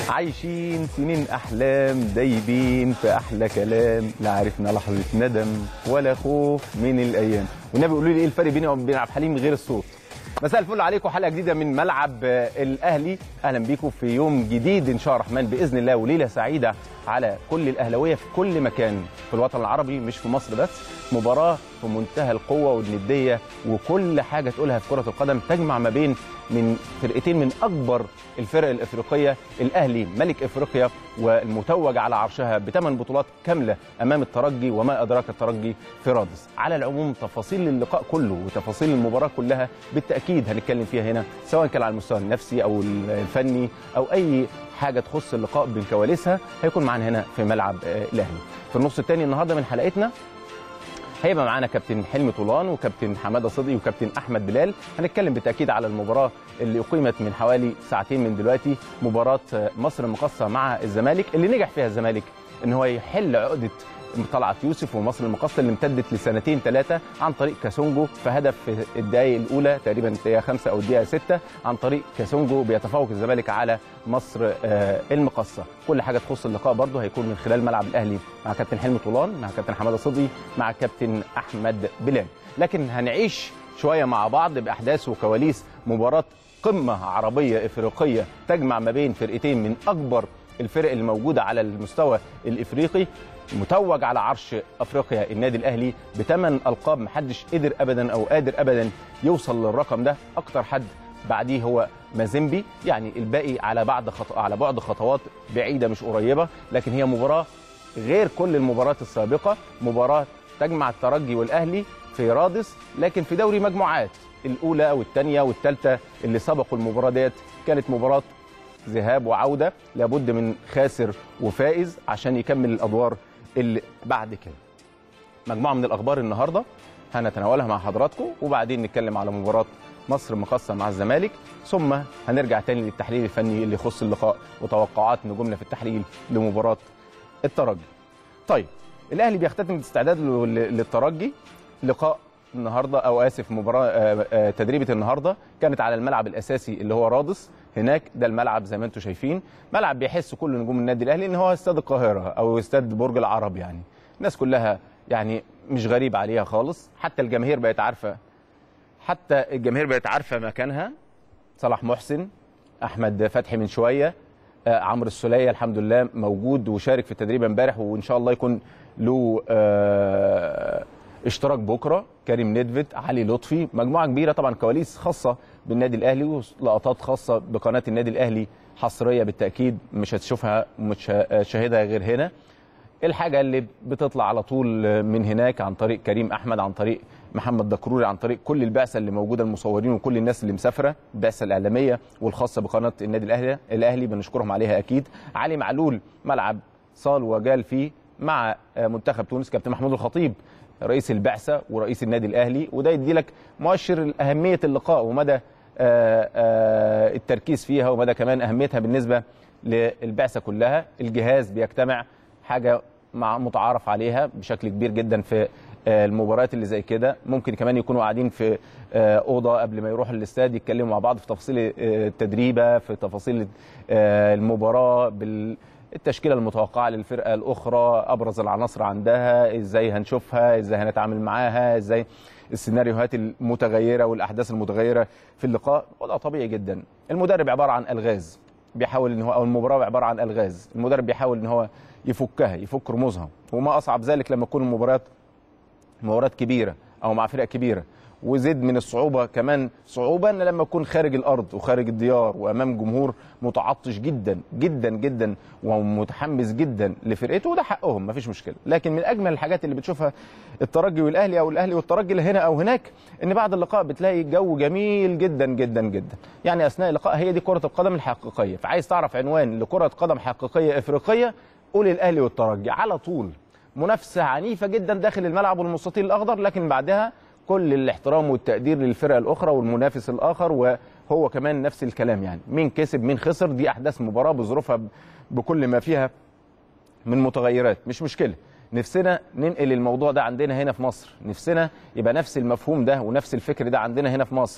عايشين سنين احلام دايبين في احلى كلام لا عرفنا لحظه ندم ولا خوف من الايام والنبي قولوا لي ايه الفرق بيني وبين عبد الحليم غير الصوت مساء الفل عليكم حلقه جديده من ملعب الاهلي اهلا بيكم في يوم جديد ان شاء الرحمن باذن الله وليله سعيده على كل الاهلاويه في كل مكان في الوطن العربي مش في مصر بس مباراه في منتهى القوه والنديه وكل حاجه تقولها في كره القدم تجمع ما بين من فرقتين من اكبر الفرق الافريقيه الاهلي ملك افريقيا والمتوج على عرشها بثمان بطولات كامله امام الترجي وما ادراك الترجي في رادس على العموم تفاصيل اللقاء كله وتفاصيل المباراه كلها بالتاكيد هنتكلم فيها هنا سواء كان على المستوى النفسي او الفني او اي حاجه تخص اللقاء من كواليسها هيكون معانا هنا في ملعب الاهلي في النص الثاني النهارده من حلقتنا هيبقى معانا كابتن حلمي طولان وكابتن حماده صدقي وكابتن احمد بلال هنتكلم بالتاكيد على المباراه اللي اقيمت من حوالي ساعتين من دلوقتي مباراه مصر المقاصه مع الزمالك اللي نجح فيها الزمالك ان هو يحل عقده طلعت يوسف ومصر المقاصه اللي امتدت لسنتين ثلاثه عن طريق كاسونجو في هدف في الدقائق الاولى تقريبا الدقيقه خمسه او الدقيقه سته عن طريق كاسونجو بيتفوق الزمالك على مصر المقاصه كل حاجه تخص اللقاء برضه هيكون من خلال ملعب الاهلي مع كابتن حلمي طولان مع كابتن حماده صدقي مع كابتن احمد بلال لكن هنعيش شويه مع بعض باحداث وكواليس مباراه قمه عربيه افريقيه تجمع ما بين فرقتين من اكبر الفرق الموجوده على المستوى الافريقي متوج على عرش افريقيا النادي الاهلي بثمان القاب محدش قدر ابدا او قادر ابدا يوصل للرقم ده اكتر حد بعديه هو مازيمبي يعني الباقي على بعد خط... على بعد خطوات بعيده مش قريبه لكن هي مباراه غير كل المباريات السابقه مباراه تجمع الترجي والاهلي في رادس لكن في دوري مجموعات الاولى والثانيه والثالثه اللي سبقوا المباراه ديت كانت مباراه ذهاب وعوده لابد من خاسر وفائز عشان يكمل الادوار اللي بعد كده مجموعه من الاخبار النهارده هنتناولها مع حضراتكم وبعدين نتكلم على مباراه مصر المقاصه مع الزمالك ثم هنرجع تاني للتحليل الفني اللي يخص اللقاء وتوقعات نجومنا في التحليل لمباراه الترجي طيب الاهلي بيختتم الاستعداد للترجي لقاء النهارده او اسف مباراه تدريبه النهارده كانت على الملعب الاساسي اللي هو رادس هناك ده الملعب زي ما انتم شايفين ملعب بيحس كل نجوم النادي الاهلي ان هو استاد القاهره او استاد برج العرب يعني الناس كلها يعني مش غريب عليها خالص حتى الجماهير بقت عارفه حتى الجماهير بقت عارفه مكانها صلاح محسن احمد فتحي من شويه آه عمرو السوليه الحمد لله موجود وشارك في التدريب امبارح وان شاء الله يكون له آه اشتراك بكره كريم ندفد علي لطفي مجموعه كبيره طبعا كواليس خاصه بالنادي الاهلي ولقطات خاصه بقناه النادي الاهلي حصريه بالتاكيد مش هتشوفها مش هتشاهدها غير هنا الحاجه اللي بتطلع على طول من هناك عن طريق كريم احمد عن طريق محمد دكروري عن طريق كل البعثه اللي موجوده المصورين وكل الناس اللي مسافره البعثه الاعلاميه والخاصه بقناه النادي الاهلي الاهلي بنشكرهم عليها اكيد علي معلول ملعب صال وجال فيه مع منتخب تونس كابتن محمود الخطيب رئيس البعثه ورئيس النادي الاهلي وده يدي لك مؤشر اهميه اللقاء ومدى التركيز فيها ومدى كمان اهميتها بالنسبه للبعثه كلها الجهاز بيجتمع حاجه مع متعارف عليها بشكل كبير جدا في المباريات اللي زي كده ممكن كمان يكونوا قاعدين في اوضه قبل ما يروحوا الاستاد يتكلموا مع بعض في تفاصيل التدريبه في تفاصيل المباراه بال التشكيله المتوقعه للفرقه الاخرى ابرز العناصر عندها ازاي هنشوفها ازاي هنتعامل معاها ازاي السيناريوهات المتغيره والاحداث المتغيره في اللقاء وضع طبيعي جدا المدرب عباره عن الغاز بيحاول ان هو او المباراه عباره عن الغاز المدرب بيحاول ان هو يفكها يفك رموزها وما اصعب ذلك لما تكون المباريات مباريات كبيره او مع فرق كبيره وزد من الصعوبة كمان صعوبة ان لما يكون خارج الأرض وخارج الديار وأمام جمهور متعطش جدا جدا جدا ومتحمس جدا لفرقته وده حقهم مفيش مشكلة لكن من أجمل الحاجات اللي بتشوفها الترجي والأهلي أو الأهلي والترجي اللي هنا أو هناك إن بعد اللقاء بتلاقي جو جميل جدا جدا جدا يعني أثناء اللقاء هي دي كرة القدم الحقيقية فعايز تعرف عنوان لكرة قدم حقيقية إفريقية قول الأهلي والترجي على طول منافسة عنيفة جدا داخل الملعب والمستطيل الأخضر لكن بعدها كل الاحترام والتقدير للفرقه الاخرى والمنافس الاخر وهو كمان نفس الكلام يعني مين كسب مين خسر دي احداث مباراه بظروفها بكل ما فيها من متغيرات مش مشكله نفسنا ننقل الموضوع ده عندنا هنا في مصر نفسنا يبقى نفس المفهوم ده ونفس الفكر ده عندنا هنا في مصر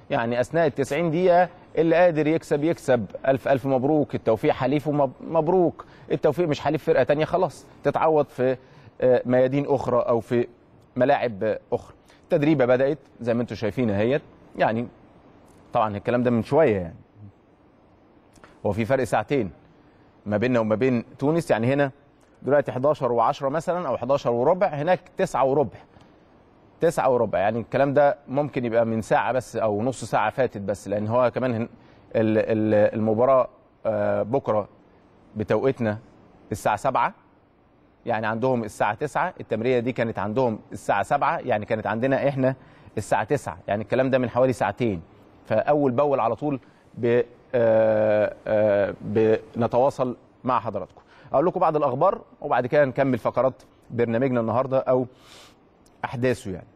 يعني اثناء ال 90 دقيقه اللي قادر يكسب يكسب الف الف مبروك التوفيق حليفه مب- مبروك التوفيق مش حليف فرقه تانية خلاص تتعوض في آه، ميادين اخرى او في ملاعب آه، اخرى التدريبه بدات زي ما انتم شايفين اهيت يعني طبعا الكلام ده من شويه يعني هو في فرق ساعتين ما بيننا وما بين تونس يعني هنا دلوقتي 11 و10 مثلا او 11 وربع هناك 9 وربع 9 وربع يعني الكلام ده ممكن يبقى من ساعه بس او نص ساعه فاتت بس لان هو كمان هن- ال- ال- المباراه آه، بكره بتوقيتنا الساعه 7 يعني عندهم الساعه 9 التمرينه دي كانت عندهم الساعه 7 يعني كانت عندنا احنا الساعه 9 يعني الكلام ده من حوالي ساعتين فاول باول على طول ب آه، آه، بنتواصل مع حضراتكم اقول لكم بعض الاخبار وبعد كده نكمل فقرات برنامجنا النهارده او احداثه يعني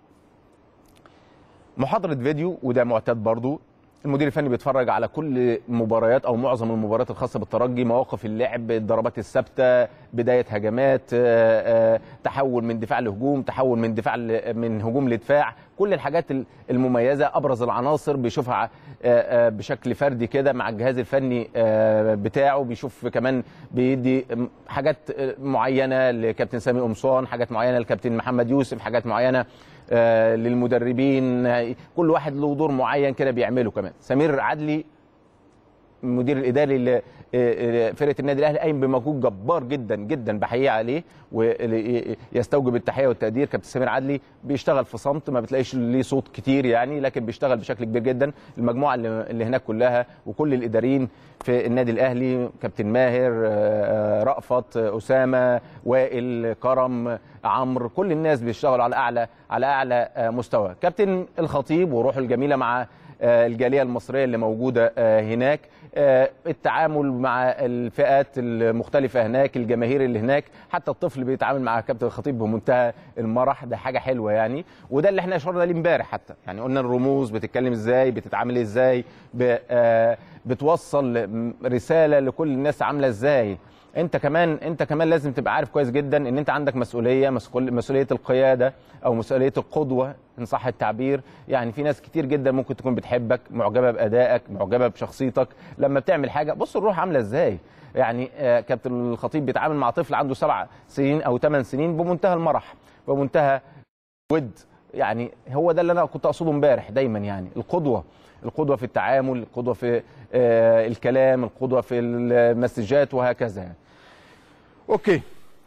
محاضره فيديو وده معتاد برضو المدير الفني بيتفرج على كل مباريات او معظم المباريات الخاصه بالترجي مواقف اللعب الضربات الثابته بدايه هجمات آه، آه، تحول من دفاع لهجوم تحول من دفاع ل- من هجوم لدفاع كل الحاجات ال- المميزه ابرز العناصر بيشوفها آه، آه، بشكل فردي كده مع الجهاز الفني آه، بتاعه بيشوف كمان بيدي حاجات آه، معينه لكابتن سامي قمصان حاجات معينه لكابتن محمد يوسف حاجات معينه آه، للمدربين آه، كل واحد له دور معين كده بيعمله كمان سمير عدلي المدير الاداري لفرقه النادي الاهلي قايم بمجهود جبار جدا جدا بحييه عليه ويستوجب التحيه والتقدير كابتن سمير عدلي بيشتغل في صمت ما بتلاقيش ليه صوت كتير يعني لكن بيشتغل بشكل كبير جدا المجموعه اللي اللي هناك كلها وكل الاداريين في النادي الاهلي كابتن ماهر آه، رأفت آه، اسامه وائل كرم عمرو كل الناس بيشتغلوا على اعلى على اعلى آه، مستوى كابتن الخطيب وروحه الجميله مع آه، الجاليه المصريه اللي موجوده آه، هناك آه، التعامل مع الفئات المختلفه هناك الجماهير اللي هناك حتى الطفل بيتعامل مع كابتن الخطيب بمنتهى المرح ده حاجه حلوه يعني وده اللي احنا اشرنا ليه امبارح حتى يعني قلنا الرموز بتتكلم ازاي بتتعامل ازاي ب- آه، بتوصل رساله لكل الناس عامله ازاي انت كمان انت كمان لازم تبقى عارف كويس جدا ان انت عندك مسؤوليه مسؤول مسؤوليه القياده او مسؤوليه القدوه ان صح التعبير يعني في ناس كتير جدا ممكن تكون بتحبك معجبه بادائك معجبه بشخصيتك لما بتعمل حاجه بص الروح عامله ازاي يعني آه، كابتن الخطيب بيتعامل مع طفل عنده سبع سنين او ثمان سنين بمنتهى المرح بمنتهى ود يعني هو ده اللي انا كنت اقصده امبارح دايما يعني القدوه القدوه في التعامل القدوه في آه، الكلام القدوه في المسجات وهكذا يعني اوكي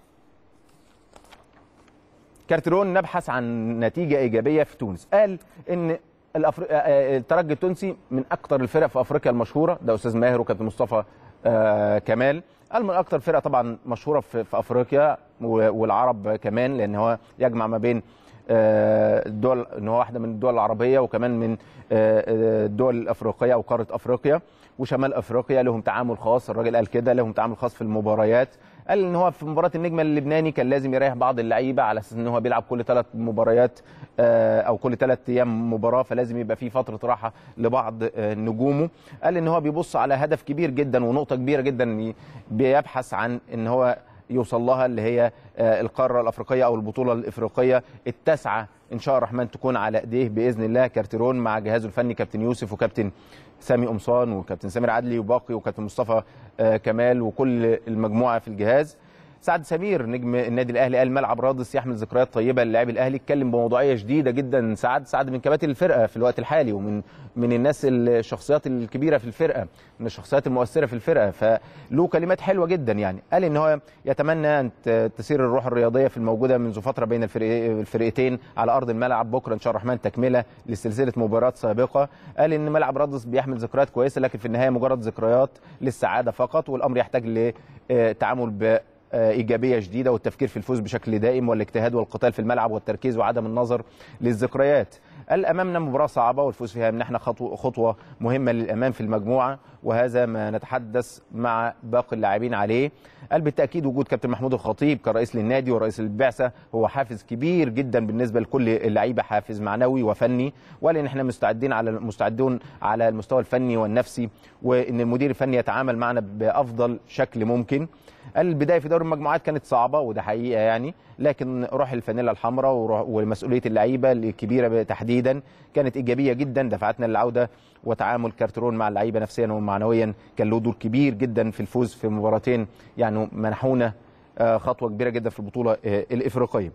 كارترون نبحث عن نتيجه ايجابيه في تونس قال ان الأفر... آه، آه، الترجي التونسي من اكثر الفرق في افريقيا المشهوره ده استاذ ماهر وكابتن مصطفى آه، كمال قال من اكثر فرق طبعا مشهوره في, في افريقيا و- والعرب كمان لان هو يجمع ما بين آه، الدول ان هو واحده من الدول العربيه وكمان من آه، آه، الدول الافريقيه او قاره افريقيا وشمال افريقيا لهم تعامل خاص الراجل قال كده لهم تعامل خاص في المباريات قال ان هو في مباراه النجم اللبناني كان لازم يريح بعض اللعيبه على اساس ان هو بيلعب كل ثلاث مباريات آه، او كل ثلاث ايام مباراه فلازم يبقى في فتره راحه لبعض آه، نجومه قال ان هو بيبص على هدف كبير جدا ونقطه كبيره جدا ي- بيبحث عن ان هو يوصل لها اللي هي آه، القاره الافريقيه او البطوله الافريقيه التاسعه ان شاء الرحمن تكون على ايديه باذن الله كارتيرون مع جهازه الفني كابتن يوسف وكابتن سامي قمصان وكابتن سامر عدلي وباقي وكابتن مصطفى آه، كمال وكل المجموعه في الجهاز سعد سمير نجم النادي الاهلي قال ملعب رادس يحمل ذكريات طيبه للاعب الاهلي اتكلم بموضوعيه شديده جدا سعد سعد من كباتن الفرقه في الوقت الحالي ومن من الناس الشخصيات الكبيره في الفرقه من الشخصيات المؤثره في الفرقه فله كلمات حلوه جدا يعني قال ان هو يتمنى ان ت- تسير الروح الرياضيه في الموجوده منذ فتره بين الفريق- الفرقتين على ارض الملعب بكره ان شاء الرحمن تكمله لسلسله مباريات سابقه قال ان ملعب رادس بيحمل ذكريات كويسه لكن في النهايه مجرد ذكريات للسعاده فقط والامر يحتاج لتعامل ب آه، ايجابيه شديده والتفكير في الفوز بشكل دائم والاجتهاد والقتال في الملعب والتركيز وعدم النظر للذكريات قال امامنا مباراه صعبه والفوز فيها منحنا خطوه خطوه مهمه للامام في المجموعه وهذا ما نتحدث مع باقي اللاعبين عليه قال بالتاكيد وجود كابتن محمود الخطيب كرئيس للنادي ورئيس البعثه هو حافز كبير جدا بالنسبه لكل اللعيبه حافز معنوي وفني وقال ان احنا مستعدين على مستعدون على المستوى الفني والنفسي وان المدير الفني يتعامل معنا بافضل شكل ممكن قال البدايه في دوري المجموعات كانت صعبه وده حقيقه يعني لكن روح الفانيلا الحمراء وروح- ومسؤوليه اللعيبه الكبيره تحديدا تحديدا كانت ايجابيه جدا دفعتنا للعوده وتعامل كارترون مع اللعيبه نفسيا ومعنويا كان له دور كبير جدا في الفوز في مباراتين يعني منحونا آه، خطوه كبيره جدا في البطوله آه، الافريقيه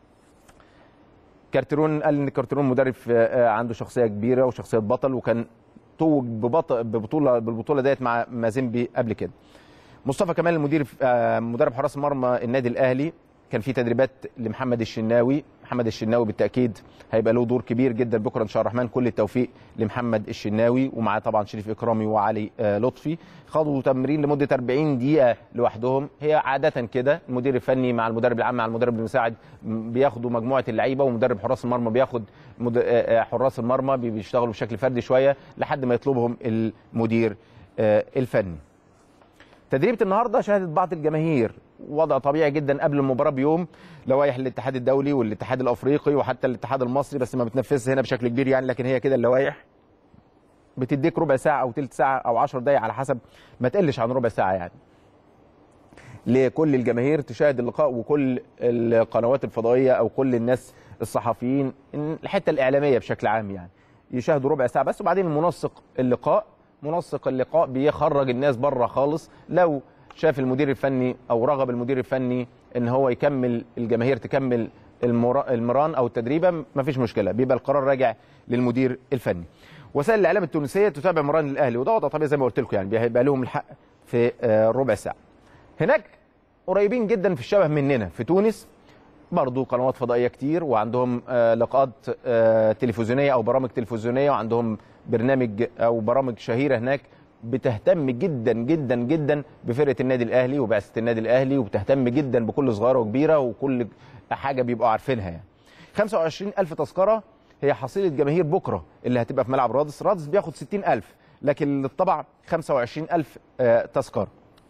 كارترون قال ان كارترون مدرب آه، عنده شخصيه كبيره وشخصيه بطل وكان توج ببطل ببطوله بالبطوله ديت مع مازيمبي قبل كده مصطفى كمال المدير آه، مدرب حراس مرمى النادي الاهلي كان في تدريبات لمحمد الشناوي محمد الشناوي بالتاكيد هيبقى له دور كبير جدا بكره ان شاء الله الرحمن كل التوفيق لمحمد الشناوي ومعاه طبعا شريف اكرامي وعلي آه، لطفي خدوا تمرين لمده 40 دقيقه لوحدهم هي عاده كده المدير الفني مع المدرب العام مع المدرب المساعد م- بياخدوا مجموعه اللعيبه ومدرب حراس المرمى بياخد مد... آه، آه، حراس المرمى بي- بيشتغلوا بشكل فردي شويه لحد ما يطلبهم المدير آه، الفني تدريبة النهارده شهدت بعض الجماهير وضع طبيعي جدا قبل المباراه بيوم لوائح الاتحاد الدولي والاتحاد الافريقي وحتى الاتحاد المصري بس ما بتنفذش هنا بشكل كبير يعني لكن هي كده اللوائح بتديك ربع ساعه او ثلث ساعه او 10 دقائق على حسب ما تقلش عن ربع ساعه يعني لكل الجماهير تشاهد اللقاء وكل القنوات الفضائيه او كل الناس الصحفيين الحته الاعلاميه بشكل عام يعني يشاهدوا ربع ساعه بس وبعدين منسق اللقاء منسق اللقاء بيخرج الناس بره خالص لو شاف المدير الفني او رغب المدير الفني ان هو يكمل الجماهير تكمل المرا- المران او التدريبه مفيش مشكله بيبقى القرار راجع للمدير الفني وسائل الاعلام التونسيه تتابع مران الاهلي وده وضع طبيعي زي ما قلت لكم يعني هيبقى لهم الحق في آه، ربع ساعه هناك قريبين جدا في الشبه مننا في تونس برضو قنوات فضائيه كتير وعندهم آه، لقاءات آه، تلفزيونيه او برامج تلفزيونيه وعندهم برنامج او برامج شهيره هناك بتهتم جدا جدا جدا بفرقه النادي الاهلي وبعثه النادي الاهلي وبتهتم جدا بكل صغيره وكبيره وكل حاجه بيبقوا عارفينها يعني 25 ألف تذكره هي حصيله جماهير بكره اللي هتبقى في ملعب رادس رادس بياخد 60 ألف لكن اللي اتطبع 25 ألف آه، تذكره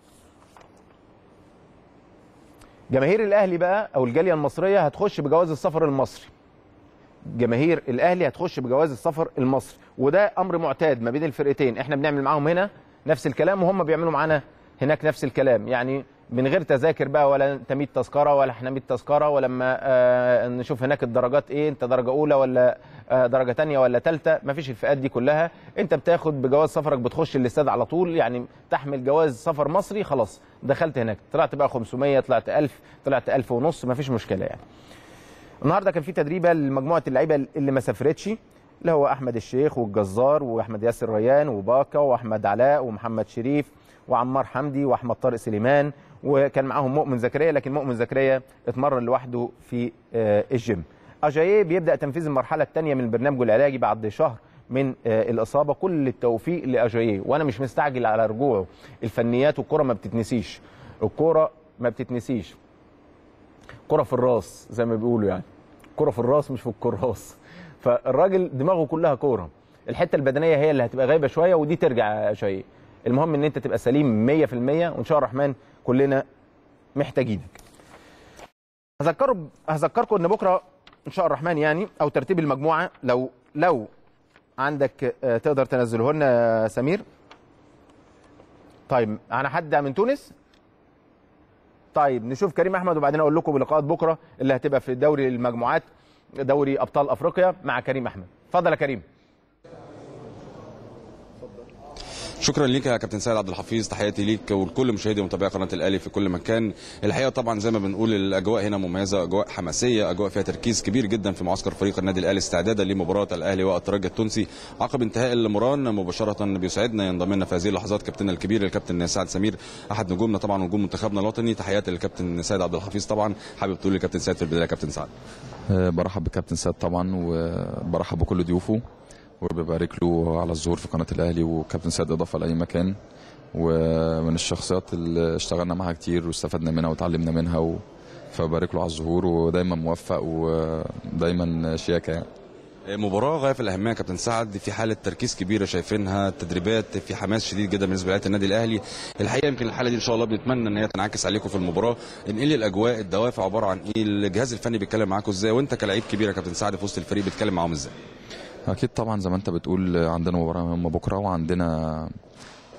جماهير الاهلي بقى او الجاليه المصريه هتخش بجواز السفر المصري جماهير الاهلي هتخش بجواز السفر المصري وده امر معتاد ما بين الفرقتين احنا بنعمل معاهم هنا نفس الكلام وهم بيعملوا معانا هناك نفس الكلام يعني من غير تذاكر بقى ولا انت 100 تذكره ولا احنا 100 تذكره ولما آه نشوف هناك الدرجات ايه انت درجه اولى ولا آه درجه ثانيه ولا ثالثه مفيش الفئات دي كلها انت بتاخد بجواز سفرك بتخش الاستاد على طول يعني تحمل جواز سفر مصري خلاص دخلت هناك طلعت بقى 500 طلعت 1000 طلعت 1000 ونص مفيش مشكله يعني النهارده كان في تدريبه لمجموعه اللعيبه اللي ما سافرتش اللي هو احمد الشيخ والجزار واحمد ياسر ريان وباكا واحمد علاء ومحمد شريف وعمار حمدي واحمد طارق سليمان وكان معاهم مؤمن زكريا لكن مؤمن زكريا اتمرن لوحده في آه، الجيم اجاييه بيبدا تنفيذ المرحله الثانيه من البرنامج العلاجي بعد شهر من آه، الاصابه كل التوفيق لاجاييه وانا مش مستعجل على رجوعه الفنيات والكره ما بتتنسيش الكره ما بتتنسيش كره في الراس زي ما بيقولوا يعني كره في الراس مش في الكراس فالراجل دماغه كلها كوره الحته البدنيه هي اللي هتبقى غايبه شويه ودي ترجع شويه المهم ان انت تبقى سليم 100% وان شاء الله الرحمن كلنا محتاجينك هذكروا هذكركم ان بكره ان شاء الله الرحمن يعني او ترتيب المجموعه لو لو عندك آه، تقدر تنزله لنا يا سمير طيب انا حد من تونس طيب نشوف كريم احمد وبعدين اقول لكم بلقاءات بكره اللي هتبقى في دوري المجموعات دوري ابطال افريقيا مع كريم احمد اتفضل يا كريم شكرا ليك يا كابتن سيد عبد الحفيظ تحياتي ليك ولكل مشاهدي ومتابعي قناه الاهلي في كل مكان الحقيقه طبعا زي ما بنقول الاجواء هنا مميزه اجواء حماسيه اجواء فيها تركيز كبير جدا في معسكر فريق النادي الاهلي استعدادا لمباراه الاهلي والترجي التونسي عقب انتهاء المران مباشره بيسعدنا ينضم لنا في هذه اللحظات كابتننا الكبير الكابتن سعد سمير احد نجومنا طبعا ونجوم منتخبنا الوطني تحياتي للكابتن سيد عبد الحفيظ طبعا حابب تقول لكابتن سيد في البدايه يا كابتن سعد آه، برحب بكابتن سيد طبعا وبرحب بكل ضيوفه وببارك له على الظهور في قناه الاهلي وكابتن سيد اضافه لاي مكان ومن الشخصيات اللي اشتغلنا معاها كتير واستفدنا منها وتعلمنا منها و... فبارك له على الظهور ودايما موفق ودايما شياكه يعني. مباراة غاية في الأهمية يا كابتن سعد في حالة تركيز كبيرة شايفينها التدريبات في حماس شديد جدا بالنسبة لعيبة النادي الأهلي الحقيقة يمكن الحالة دي إن شاء الله بنتمنى إن هي تنعكس عليكم في المباراة انقل لي الأجواء الدوافع عبارة عن إيه الجهاز الفني بيتكلم معاكم إزاي وأنت كلاعب كبير يا كابتن سعد في وسط الفريق بتتكلم معاهم إزاي اكيد طبعا زي ما انت بتقول عندنا مباراه مهمه بكره وعندنا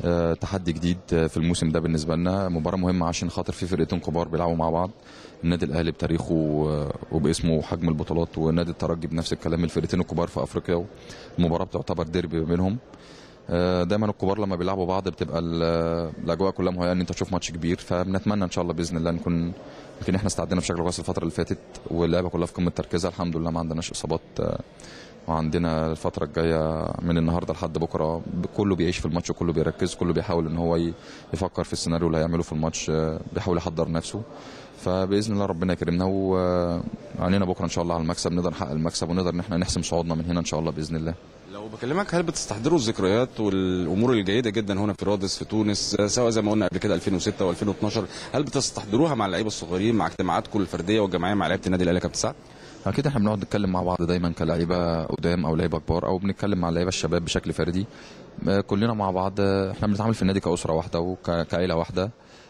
آه، تحدي جديد آه، في الموسم ده بالنسبه لنا مباراه مهمه عشان خاطر في فرقتين كبار بيلعبوا مع بعض النادي الاهلي بتاريخه آه، وباسمه وحجم البطولات ونادي الترجي بنفس الكلام الفرقتين الكبار في افريقيا المباراه بتعتبر ديربي ما بينهم آه، دايما الكبار لما بيلعبوا بعض بتبقى ال- الاجواء كلها مهيئه ان انت تشوف ماتش كبير فبنتمنى ان شاء الله باذن الله نكون يمكن احنا استعدينا بشكل كويس الفتره اللي فاتت واللعبه كلها في قمه تركيزها الحمد لله ما عندناش اصابات آه، وعندنا الفتره الجايه من النهارده لحد بكره كله بيعيش في الماتش وكله بيركز كله بيحاول ان هو ي- يفكر في السيناريو اللي هيعمله في الماتش آه، بيحاول يحضر نفسه فباذن الله ربنا يكرمنا وعنينا بكره ان شاء الله على المكسب نقدر نحقق المكسب ونقدر ان احنا نحسم صعودنا من هنا ان شاء الله باذن الله لو بكلمك هل بتستحضروا الذكريات والامور الجيده جدا هنا في رادس في تونس سواء زي ما قلنا قبل كده 2006 و2012 هل بتستحضروها مع اللعيبه الصغيرين مع اجتماعاتكم الفرديه والجماعيه مع لعيبه النادي الاهلي يا كابتن سعد؟ اكيد احنا بنقعد نتكلم مع بعض دايما كلاعيبه قدام او لعيبه كبار او بنتكلم مع اللعيبه الشباب بشكل فردي آه، كلنا مع بعض آه، احنا بنتعامل في النادي كاسره واحده وكعيله واحده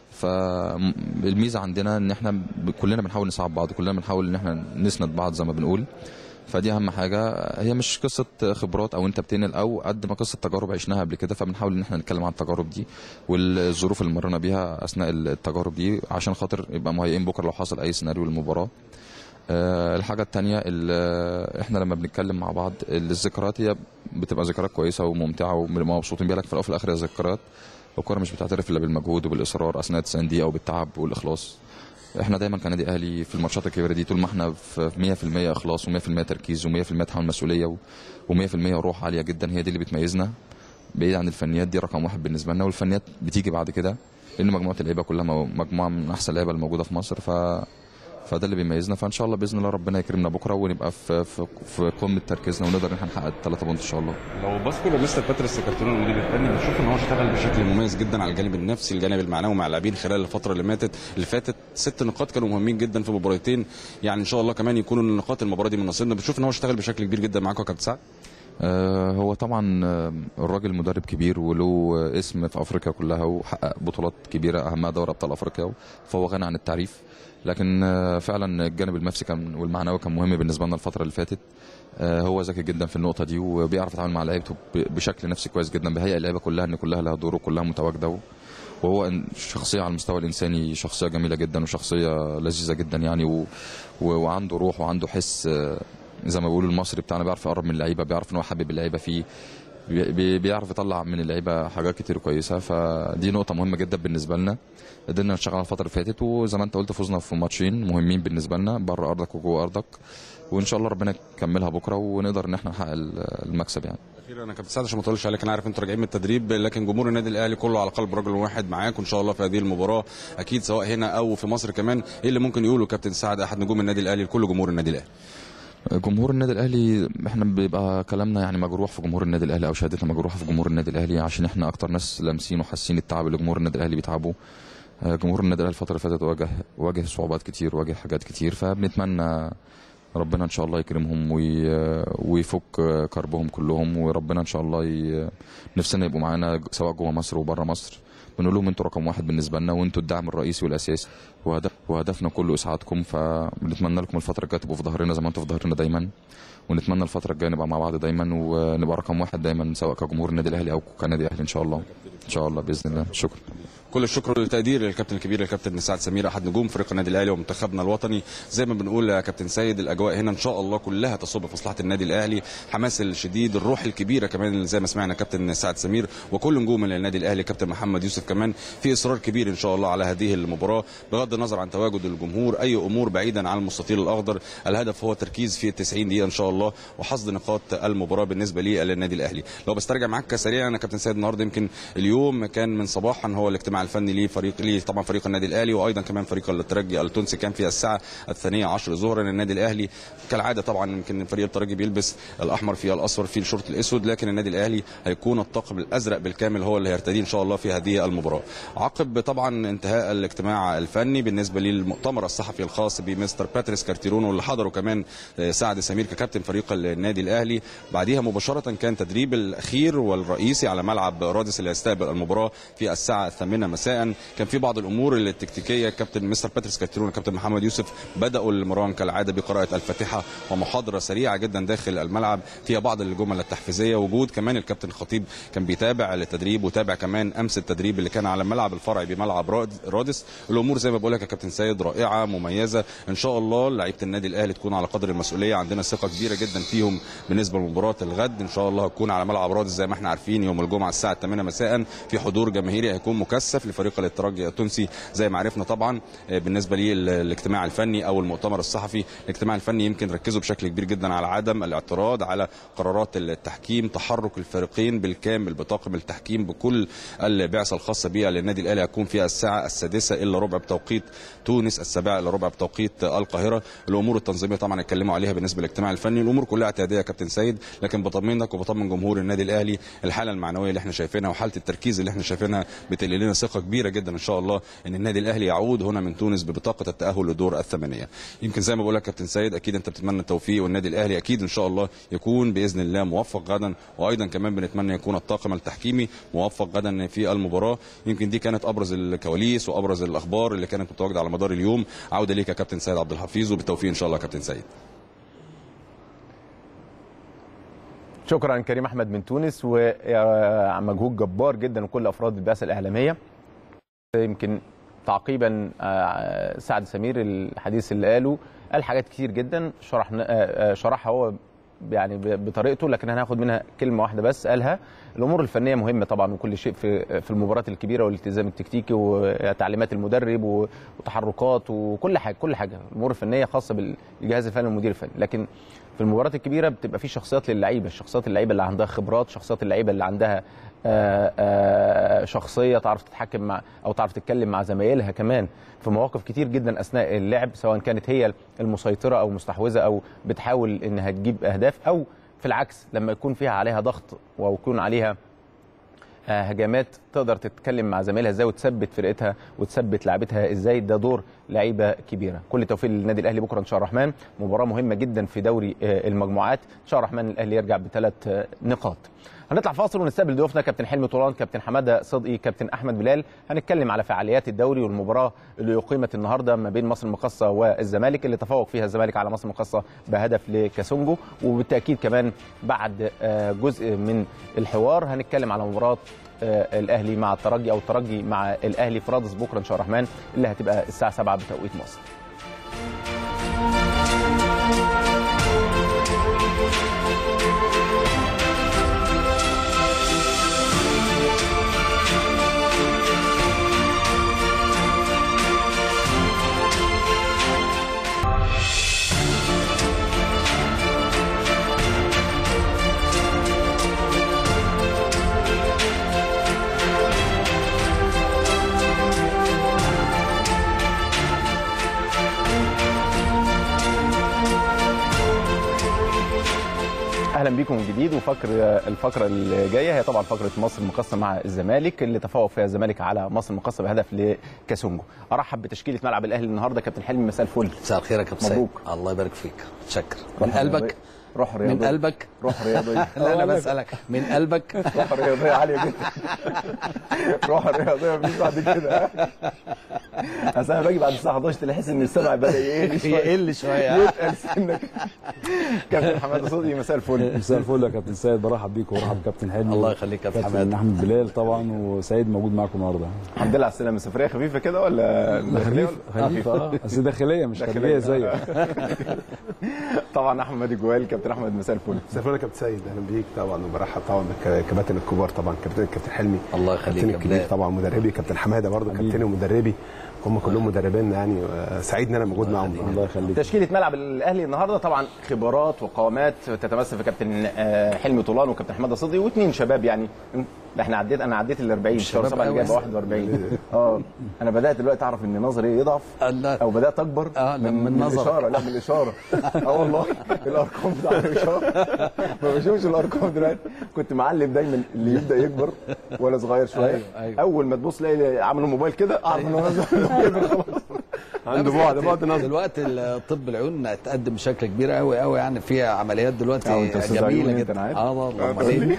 فالميزه عندنا ان احنا ب- كلنا بنحاول نساعد بعض كلنا بنحاول ان احنا نسند بعض زي ما بنقول فدي اهم حاجه هي مش قصه خبرات او انت بتنقل او قد ما قصه تجارب عشناها قبل كده فبنحاول ان احنا نتكلم عن التجارب دي والظروف اللي مرينا بيها اثناء التجارب دي عشان خاطر يبقى مهيئين بكره لو حصل اي سيناريو للمباراه آه، الحاجة التانية ال- احنا لما بنتكلم مع بعض الذكريات هي بتبقى ذكريات كويسة وممتعة ومبسوطين بيها لك في الأول وفي الآخر هي ذكريات الكورة مش بتعترف إلا بالمجهود وبالإصرار أثناء 90 دقيقة وبالتعب والإخلاص احنا دايما كنادي اهلي في الماتشات الكبيره دي طول ما احنا في 100% اخلاص و100% تركيز و100% تحمل مسؤوليه و100% روح عاليه جدا هي دي اللي بتميزنا بعيد عن الفنيات دي رقم واحد بالنسبه لنا والفنيات بتيجي بعد كده لان مجموعه اللعيبه كلها مو- مجموعه من احسن اللعيبه الموجوده في مصر ف فده اللي بيميزنا فان شاء الله باذن الله ربنا يكرمنا بكره ونبقى في في, في قمه تركيزنا ونقدر ان احنا نحقق الثلاثه بونت ان شاء الله لو بذكر مستر باتريس كارتون المدير الفني بنشوف ان هو اشتغل بشكل مميز جدا على الجانب النفسي الجانب المعنوي مع اللاعبين خلال الفتره اللي ماتت اللي فاتت ست نقاط كانوا مهمين جدا في مباراتين يعني ان شاء الله كمان يكونوا النقاط المباراه دي من نصيبنا بنشوف ان هو اشتغل بشكل كبير جدا معاكم يا كابتن سعد آه، هو طبعا آه، الراجل مدرب كبير وله آه، اسم في افريقيا كلها وحقق بطولات كبيره اهمها دوري ابطال افريقيا فهو غني عن التعريف لكن آه، فعلا الجانب النفسي كان والمعنوي كان مهم بالنسبه لنا الفتره اللي فاتت آه، هو ذكي جدا في النقطه دي وبيعرف يتعامل مع لعيبته ب- بشكل نفسي كويس جدا بيهيئ اللعيبه كلها ان كلها لها دور وكلها متواجده وهو إن- شخصيه على المستوى الانساني شخصيه جميله جدا وشخصيه لذيذه جدا يعني و... و... وعنده روح وعنده حس آه، زي ما بيقولوا المصري بتاعنا بيعرف يقرب من اللعيبه بيعرف ان هو حابب اللعيبه فيه بي- بي- بيعرف يطلع من اللعيبه حاجات كتير كويسه فدي نقطه مهمه جدا بالنسبه لنا قدرنا نشتغل على الفتره اللي فاتت وزي ما انت قلت فزنا في ماتشين مهمين بالنسبه لنا بره ارضك وجوه ارضك وان شاء الله ربنا يكملها بكره ونقدر ان احنا نحقق ال- المكسب يعني اخيرا انا كابتن سعد عشان ما اطولش عليك انا عارف انتوا راجعين من التدريب لكن جمهور النادي الاهلي كله على قلب رجل واحد معاك وان شاء الله في هذه المباراه اكيد سواء هنا او في مصر كمان ايه اللي ممكن يقوله كابتن سعد احد نجوم النادي الاهلي لكل جمهور النادي الاهلي جمهور النادي الاهلي احنا بيبقى كلامنا يعني مجروح في جمهور النادي الاهلي او شهادتنا مجروحه في جمهور النادي الاهلي عشان احنا اكتر ناس لامسين وحاسين التعب اللي جمهور النادي الاهلي بيتعبوا آه، جمهور النادي الاهلي الفتره اللي فاتت واجه واجه صعوبات كتير واجه حاجات كتير فبنتمنى ربنا ان شاء الله يكرمهم وي... ويفك كربهم كلهم وربنا ان شاء الله ي... نفسنا يبقوا معانا سواء جوه مصر وبره مصر بنقول لهم انتوا رقم واحد بالنسبه لنا وانتوا الدعم الرئيسي والاساسي وهدف وهدفنا كله اسعادكم فبنتمنى لكم الفتره الجايه تبقوا في ظهرنا زي ما انتوا في ظهرنا دايما ونتمنى الفتره الجايه نبقى مع بعض دايما ونبقى رقم واحد دايما سواء كجمهور النادي الاهلي او كنادي اهلي ان شاء الله ان شاء الله باذن الله شكرا كل الشكر والتقدير للكابتن الكبير الكابتن سعد سمير احد نجوم فريق النادي الاهلي ومنتخبنا الوطني زي ما بنقول يا كابتن سيد الاجواء هنا ان شاء الله كلها تصب في مصلحه النادي الاهلي حماس الشديد الروح الكبيره كمان زي ما سمعنا كابتن سعد سمير وكل نجوم النادي الاهلي كابتن محمد يوسف كمان في اصرار كبير ان شاء الله على هذه المباراه بغض النظر عن تواجد الجمهور اي امور بعيدا عن المستطيل الاخضر الهدف هو التركيز في 90 دقيقه ان شاء الله وحصد نقاط المباراه بالنسبه لي للنادي الاهلي لو بسترجع معاك سريعا انا كابتن سيد النهارده يمكن اليوم كان من صباحا هو الاجتماع الفني لفريق ليه طبعا فريق النادي الاهلي وايضا كمان فريق الترجي التونسي كان في الساعه الثانيه عشر ظهرا النادي الاهلي كالعاده طبعا يمكن فريق الترجي بيلبس الاحمر في الاصفر في الشورت الاسود لكن النادي الاهلي هيكون الطاقم الازرق بالكامل هو اللي هيرتديه ان شاء الله في هذه المباراه عقب طبعا انتهاء الاجتماع الفني بالنسبه للمؤتمر الصحفي الخاص بمستر باتريس كارتيرونو اللي حضروا كمان سعد سمير ككابتن فريق النادي الاهلي بعديها مباشره كان تدريب الاخير والرئيسي على ملعب رادس اللي هيستقبل تلعب المباراه في الساعه الثامنه مساء كان في بعض الامور التكتيكيه كابتن مستر باتريس كارتيرون وكابتن محمد يوسف بداوا المران كالعاده بقراءه الفاتحه ومحاضره سريعه جدا داخل الملعب فيها بعض الجمل التحفيزيه وجود كمان الكابتن خطيب كان بيتابع التدريب وتابع كمان امس التدريب اللي كان على الملعب الفرعي بملعب راد- رادس الامور زي ما بقول لك يا كابتن سيد رائعه مميزه ان شاء الله لعيبه النادي الاهلي تكون على قدر المسؤوليه عندنا ثقه كبيره جدا فيهم بالنسبه لمباراه الغد ان شاء الله هتكون على ملعب رادس زي ما احنا عارفين يوم الجمعه الساعه 8 مساء في حضور جماهيري هيكون مكثف لفريق الترجي التونسي زي ما عرفنا طبعا آه، بالنسبه للاجتماع الفني او المؤتمر الصحفي الاجتماع الفني يمكن ركزوا بشكل كبير جدا على عدم الاعتراض على قرارات التحكيم تحرك الفريقين بالكامل بطاقم التحكيم بكل البعثه الخاصه بها للنادي الاهلي هتكون فيها الساعه السادسه الا ربع بتوقيت تونس السابعه الا ربع بتوقيت القاهره الامور التنظيميه طبعا اتكلموا عليها بالنسبه للاجتماع الفني الامور كلها اعتياديه يا كابتن سيد لكن بطمنك وبطمن جمهور النادي الاهلي الحاله المعنويه اللي احنا شايفينها وحاله التركيز اللي احنا شايفينها بتقل لنا ثقه كبيره جدا ان شاء الله ان النادي الاهلي يعود هنا من تونس ببطاقه التاهل لدور الثمانيه يمكن زي ما بقول لك كابتن سيد اكيد انت بتتمنى التوفيق والنادي الاهلي اكيد ان شاء الله يكون باذن الله موفق غدا وايضا كمان بنتمنى يكون الطاقم التحكيمي موفق غدا في المباراه يمكن دي كانت ابرز الكواليس وابرز الاخبار اللي كانت متواجده على مدار اليوم عوده ليك يا كابتن سيد عبد الحفيظ وبالتوفيق ان شاء الله يا كابتن سيد شكرا كريم احمد من تونس ومجهود جبار جدا لكل افراد البعثه الاعلاميه يمكن تعقيبا آه، سعد سمير الحديث اللي قاله قال حاجات كتير جدا شرحنا آه، آه، شرحها هو يعني ب- بطريقته لكن هناخد منها كلمه واحده بس قالها الامور الفنيه مهمه طبعا وكل شيء في في المباريات الكبيره والالتزام التكتيكي وتعليمات المدرب و- وتحركات وكل حاجه كل حاجه الامور الفنيه خاصه بالجهاز الفني والمدير الفني لكن في المباريات الكبيره بتبقى في شخصيات للعيبه الشخصيات اللعيبه اللي عندها خبرات شخصيات اللعيبه اللي عندها آه، آه، شخصيه تعرف تتحكم مع او تعرف تتكلم مع زمايلها كمان في مواقف كتير جدا اثناء اللعب سواء كانت هي المسيطره او مستحوذه او بتحاول انها تجيب اهداف او في العكس لما يكون فيها عليها ضغط او يكون عليها آه، هجمات تقدر تتكلم مع زمايلها ازاي وتثبت فرقتها وتثبت لعبتها ازاي ده دور لعيبه كبيره كل التوفيق للنادي الاهلي بكره ان شاء الله الرحمن مباراه مهمه جدا في دوري آه، المجموعات ان شاء الله الرحمن الاهلي يرجع بثلاث آه، نقاط هنطلع فاصل ونستقبل ضيوفنا كابتن حلمي طولان كابتن حماده صدقي كابتن احمد بلال هنتكلم على فعاليات الدوري والمباراه اللي اقيمت النهارده ما بين مصر المقاصه والزمالك اللي تفوق فيها الزمالك على مصر المقاصه بهدف لكاسونجو وبالتاكيد كمان بعد آه، جزء من الحوار هنتكلم على مباراه آه، الاهلي مع الترجي او الترجي مع الاهلي في رادس بكره ان شاء الله الرحمن اللي هتبقى الساعه 7 بتوقيت مصر اهلا بيكم من جديد وفقر الفقره اللي جايه هي طبعا فقره مصر المقاصه مع الزمالك اللي تفوق فيها الزمالك على مصر المقاصه بهدف لكاسونجو ارحب بتشكيله ملعب الاهلي النهارده كابتن حلمي مساء الفل مساء الخير يا كابتن سيد مبروك. الله يبارك فيك شكر من روح قلبك رياضية. روح رياضيه من قلبك روح رياضيه لا انا بسالك من قلبك روح رياضيه عاليه جدا روح رياضيه مفيش بعد كده اصل انا باجي بعد الساعه 11 تحس ان السمع بدا يقل شويه يقل شويه يتقل سنك كابتن حماده صدقي مساء الفل مساء الفل يا كابتن سيد برحب بيك وبرحب بكابتن حلمي الله يخليك يا كابتن كابتن حماد احمد بلال طبعا وسعيد موجود معاكم النهارده الحمد لله على السلامه سفريه خفيفه كده ولا داخلية ولا- خفيفه اه بس داخليه مش داخلية. خارجيه زيك طبعا احمد الجوال كابتن احمد مساء الفل مساء الفل يا كابتن سيد اهلا بيك طبعا وبرحب طبعا بالكباتن الكبار طبعا كابتن كابتن حلمي الله يخليك كابتن يا الكبير بلال. طبعا مدربي كابتن حماده برضه كابتني ومدربي هم كلهم مدربين يعني آه، سعيد ان انا موجود معاهم الله يخليك تشكيله ملعب الاهلي النهارده طبعا خبرات وقامات تتمثل في كابتن آه، حلمي طولان وكابتن حماده صدقي واثنين شباب يعني ده احنا عديت انا عديت ال 40 شهر شباب 7 اللي قوي. جايبه 41 اه انا بدات دلوقتي اعرف ان نظري يضعف لا. او بدات اكبر آه، لا، من نظرك. الاشاره لا من الاشاره اه والله الارقام بتاع الاشاره ما بشوفش الارقام دلوقتي كنت معلم دايما اللي يبدا يكبر وانا صغير شويه أيوة، أيوة. اول ما تبص تلاقي عامل الموبايل كده اعرف ان هو كبر خلاص عنده بعد بعد نظر دلوقتي الطب العيون اتقدم بشكل كبير قوي قوي يعني فيها عمليات آه، دلوقتي وأنت أستاذ عيون جميله أنت، جدا أنا عارف. اه والله أمال إيه؟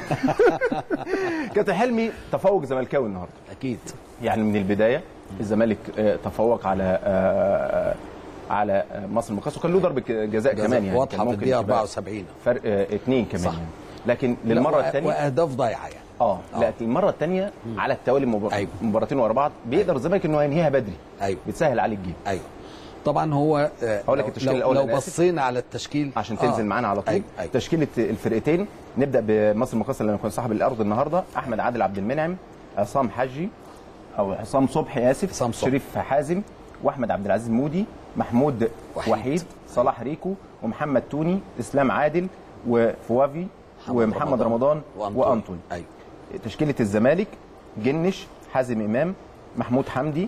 كابتن حلمي تفوق زملكاوي النهارده اكيد يعني من البدايه الزمالك آه، تفوق على آه، على آه، مصر المقاصه وكان له ضربه جزاء كمان يعني واضحه كان في ممكن الدقيقه تبقى 74 فرق آه، اتنين كمان صح. يعني. لكن للمره لا، الثانيه واهداف ضايعه يعني اه آه. لا المره الثانيه على التوالي مبار... أيوة. مباراتين ورا بعض بيقدر الزمالك انه ينهيها بدري ايوه بتسهل عليه الجيم ايوه طبعا هو آه، أقول لك لو- التشكيل لو- الأول لو أنا آسف. بصينا على التشكيل عشان تنزل آه. معانا على طول أيوة. أيوة. تشكيله الفرقتين نبدا بمصر المقاصه اللي هيكون صاحب الارض النهارده احمد عادل عبد المنعم عصام حجي او عصام صبحي اسف عصام صبحي. شريف حازم واحمد عبد العزيز مودي محمود وحيد. وحيد, وحيد صلاح ريكو ومحمد توني اسلام عادل وفوافي محمد ومحمد رمضان وأنطون. وانطون ايوه تشكيله الزمالك جنش حازم امام محمود حمدي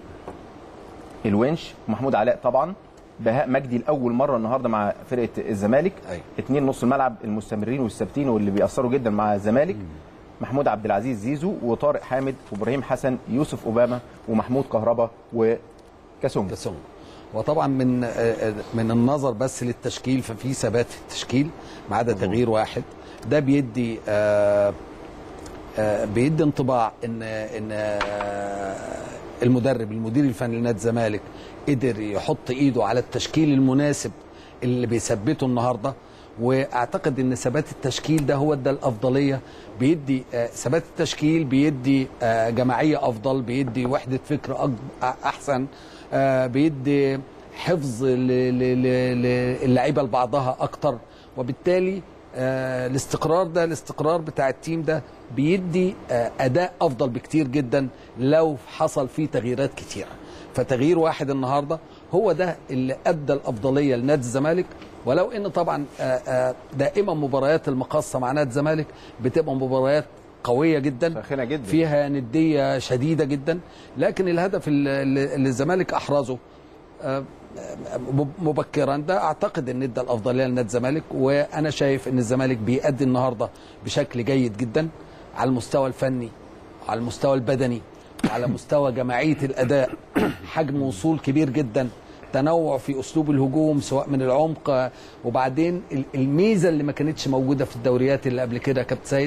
الونش محمود علاء طبعا بهاء مجدي لاول مره النهارده مع فرقه الزمالك أيوة. اثنين نص الملعب المستمرين والثابتين واللي بيأثروا جدا مع الزمالك محمود عبد العزيز زيزو وطارق حامد وابراهيم حسن يوسف اوباما ومحمود كهربا وكاسونج كسون وطبعا من آه، آه، من النظر بس للتشكيل ففي ثبات في التشكيل ما عدا تغيير واحد ده بيدي آه، آه، بيدي انطباع ان ان آه، المدرب المدير الفني لنادي الزمالك قدر يحط ايده على التشكيل المناسب اللي بيثبته النهارده واعتقد ان ثبات التشكيل ده هو ده الافضليه بيدي آه، ثبات التشكيل بيدي آه، جماعيه افضل بيدي وحده فكر أج- احسن آه، بيدي حفظ ل- ل- ل- للعيبه لبعضها اكتر وبالتالي آه، الاستقرار ده الاستقرار بتاع التيم ده بيدي آه، اداء افضل بكتير جدا لو حصل فيه تغييرات كتيره فتغيير واحد النهارده هو ده اللي ادى الافضليه لنادي الزمالك ولو ان طبعا آه، آه، دائما مباريات المقاصه مع نادي الزمالك بتبقى مباريات قويه جدا ساخنه جدا فيها نديه شديده جدا لكن الهدف اللي اللي الزمالك احرزه آه، آه، مبكرا ده اعتقد ان ادى الافضليه لنادي الزمالك وانا شايف ان الزمالك بيأدي النهارده بشكل جيد جدا على المستوى الفني على المستوى البدني على مستوى جماعيه الاداء حجم وصول كبير جدا تنوع في اسلوب الهجوم سواء من العمق آه، وبعدين ال- الميزه اللي ما كانتش موجوده في الدوريات اللي قبل كده يا كابتن سيد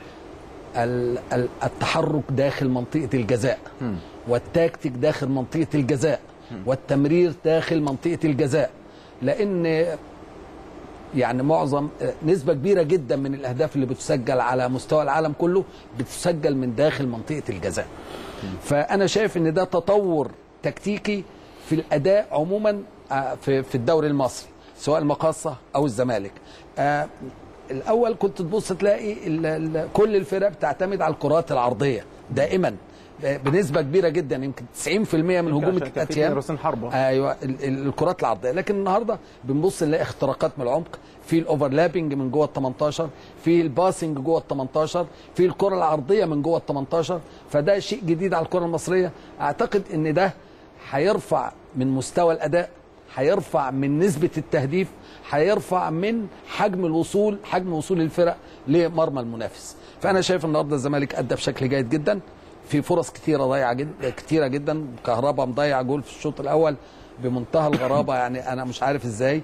ال- ال- التحرك داخل منطقة الجزاء والتكتيك داخل منطقة الجزاء والتمرير داخل منطقة الجزاء لأن يعني معظم نسبة كبيرة جدا من الأهداف اللي بتسجل على مستوى العالم كله بتسجل من داخل منطقة الجزاء فأنا شايف إن ده تطور تكتيكي في الأداء عموما آه، في في الدوري المصري سواء المقاصة أو الزمالك آه، الأول كنت تبص تلاقي ال- ال- كل الفرق بتعتمد على الكرات العرضية دائما آه، بنسبة كبيرة جدا يمكن 90% من هجوم عشان كان في الاتيان راسين حربه ايوه ال- ال- الكرات العرضيه لكن النهارده بنبص نلاقي اختراقات من العمق في الاوفرلابنج من جوه ال 18 في الباسنج جوه ال 18 في الكره العرضيه من جوه ال 18 فده شيء جديد على الكره المصريه اعتقد ان ده هيرفع من مستوى الاداء هيرفع من نسبه التهديف هيرفع من حجم الوصول حجم وصول الفرق لمرمى المنافس فانا شايف النهارده الزمالك ادى بشكل جيد جدا في فرص كتيره ضايعه جدا كتيره جدا كهربا مضيع جول في الشوط الاول بمنتهى الغرابه يعني انا مش عارف ازاي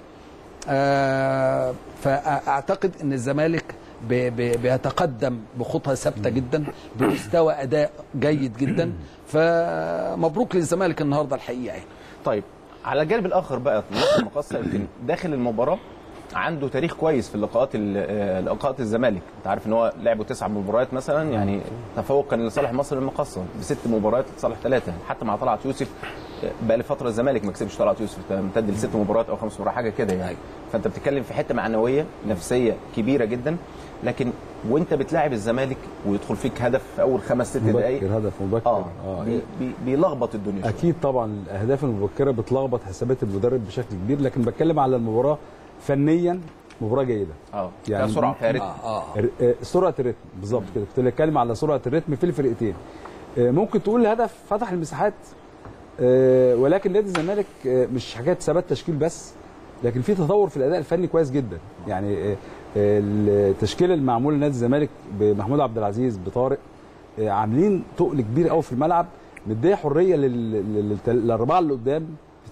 آه فاعتقد ان الزمالك ب- ب- بيتقدم بخطى ثابته جدا بمستوى اداء جيد جدا فمبروك للزمالك النهارده الحقيقه يعني طيب على الجانب الاخر بقى مصر المقاصه يمكن داخل المباراه عنده تاريخ كويس في اللقاءات ال- آه، لقاءات الزمالك انت عارف ان هو لعبوا تسع مباريات مثلا يعني تفوق كان لصالح مصر المقاصه بست مباريات لصالح ثلاثه حتى مع طلعت يوسف آه، بقى لفتره الزمالك ما كسبش طلعت يوسف ده امتد لست مباريات او خمس مباريات حاجه كده يعني فانت بتتكلم في حته معنويه نفسيه كبيره جدا لكن وانت بتلاعب الزمالك ويدخل فيك هدف في اول خمس ست دقائق مبكر هدف مبكر اه بي بي بيلخبط الدنيا شوية. اكيد طبعا الاهداف المبكره بتلخبط حسابات المدرب بشكل كبير لكن بتكلم على المباراه فنيا مباراه جيده اه يعني يعني سرعه فيها رتم. اه اه ر- آه، سرعه الريتم بالظبط كده كنت بتكلم على سرعه الريتم في الفرقتين آه، ممكن تقول الهدف فتح المساحات آه، ولكن نادي الزمالك آه، مش حكايه ثبات تشكيل بس لكن في تطور في الاداء الفني كويس جدا يعني آه، آه، التشكيله المعموله لنادي الزمالك بمحمود عبد العزيز بطارق آه، عاملين تقل كبير قوي في الملعب مديه حريه لل- لل- للاربعه اللي قدام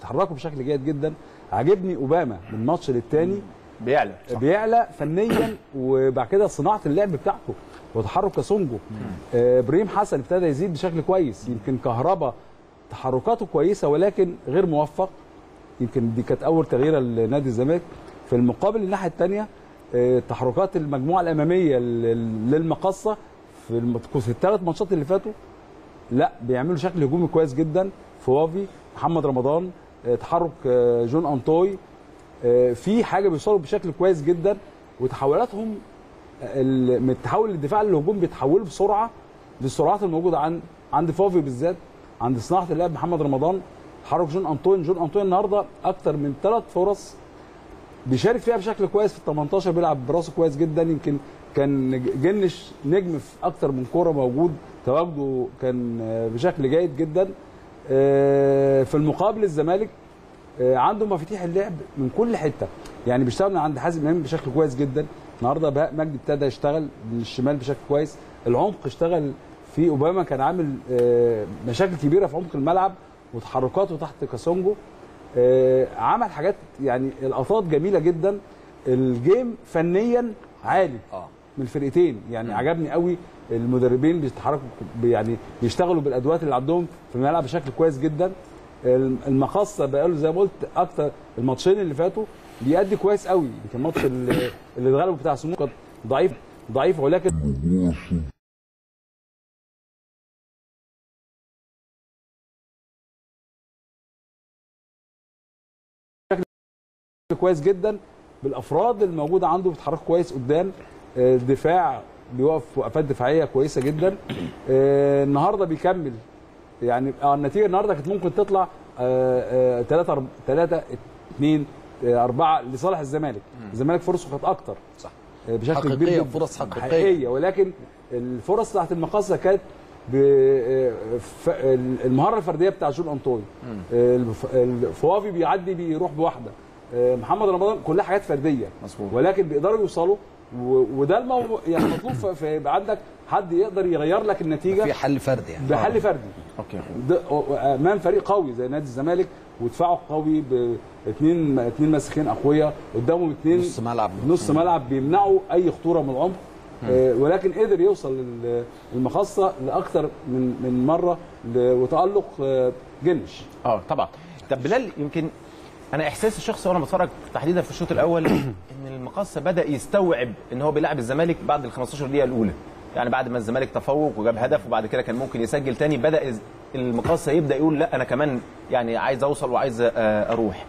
بيتحركوا بشكل جيد جدا عاجبني اوباما من ماتش للتاني بيعلى بيعلى فنيا وبعد كده صناعه اللعب بتاعته وتحرك كاسونجو آه، ابراهيم حسن ابتدى يزيد بشكل كويس يمكن كهربا تحركاته كويسه ولكن غير موفق يمكن دي كانت اول تغييره لنادي الزمالك في المقابل الناحيه الثانيه تحركات المجموعه الاماميه لل- للمقصه في الم- في الثلاث ماتشات اللي فاتوا لا بيعملوا شكل هجومي كويس جدا فوافي محمد رمضان آه، تحرك آه، جون انطوي آه، في حاجه بيوصلوا بشكل كويس جدا وتحولاتهم آه، ال- من التحول للدفاع للهجوم بيتحولوا بسرعه للسرعات الموجوده عند عند فوفي بالذات عند صناعه اللعب محمد رمضان تحرك جون انطوين جون انطوين النهارده اكتر من ثلاث فرص بيشارك فيها بشكل كويس في ال 18 بيلعب براسه كويس جدا يمكن كان جنش نجم في اكتر من كوره موجود تواجده كان آه، بشكل جيد جدا آه، في المقابل الزمالك آه، عنده مفاتيح اللعب من كل حته يعني بيشتغل من عند حازم امام بشكل كويس جدا النهارده بهاء مجدي ابتدى يشتغل بالشمال بشكل كويس العمق اشتغل في اوباما كان عامل آه، مشاكل كبيره في عمق الملعب وتحركاته تحت كاسونجو آه، عمل حاجات يعني القطات جميله جدا الجيم فنيا عالي اه من الفرقتين يعني عجبني قوي المدربين بيتحركوا ب- يعني بيشتغلوا بالادوات اللي عندهم في الملعب بشكل كويس جدا الم- المقصه بقاله زي ما قلت اكتر الماتشين اللي فاتوا بيأدي كويس قوي يمكن الماتش اللي اللي اتغلبوا بتاع سموك كان ضعيف ضعيف ولكن كويس جدا بالافراد الموجوده عنده بيتحركوا كويس قدام آه، الدفاع بيوقف وقفات دفاعيه كويسه جدا آه، النهارده بيكمل يعني اه النتيجه النهارده كانت ممكن تطلع 3 3 2 4 لصالح الزمالك الزمالك فرصه كانت اكتر صح آه، بشكل حقيقية، كبير جداً. فرص حقيقية. حقيقيه ولكن الفرص بتاعت المقاصه كانت ب- آه، ف- المهاره الفرديه بتاع جون انطوي آه، الف- الفوافي بيعدي بيروح بواحده آه، محمد رمضان كلها حاجات فرديه مظبوط. ولكن بيقدروا يوصلوا و- وده الموضوع يعني مطلوب ف- فيبقى عندك حد يقدر يغير لك النتيجه في حل فردي يعني بحل فردي اوكي ده امام فريق قوي زي نادي الزمالك ودفاعه قوي باثنين اثنين مساخين اقوياء قدامهم اثنين نص ملعب نص ملعب بيمنعوا اي خطوره من العمق آه، ولكن قدر يوصل لل- المخصه لاكثر من من مره ل- وتالق آه، جنش اه طبعا طب بلال يمكن انا احساسي الشخصي وانا بتفرج تحديدا في الشوط الاول ان المقصه بدا يستوعب ان هو بيلعب الزمالك بعد ال 15 دقيقه الاولى يعني بعد ما الزمالك تفوق وجاب هدف وبعد كده كان ممكن يسجل تاني بدا الز- المقصه يبدا يقول لا انا كمان يعني عايز اوصل وعايز آه، اروح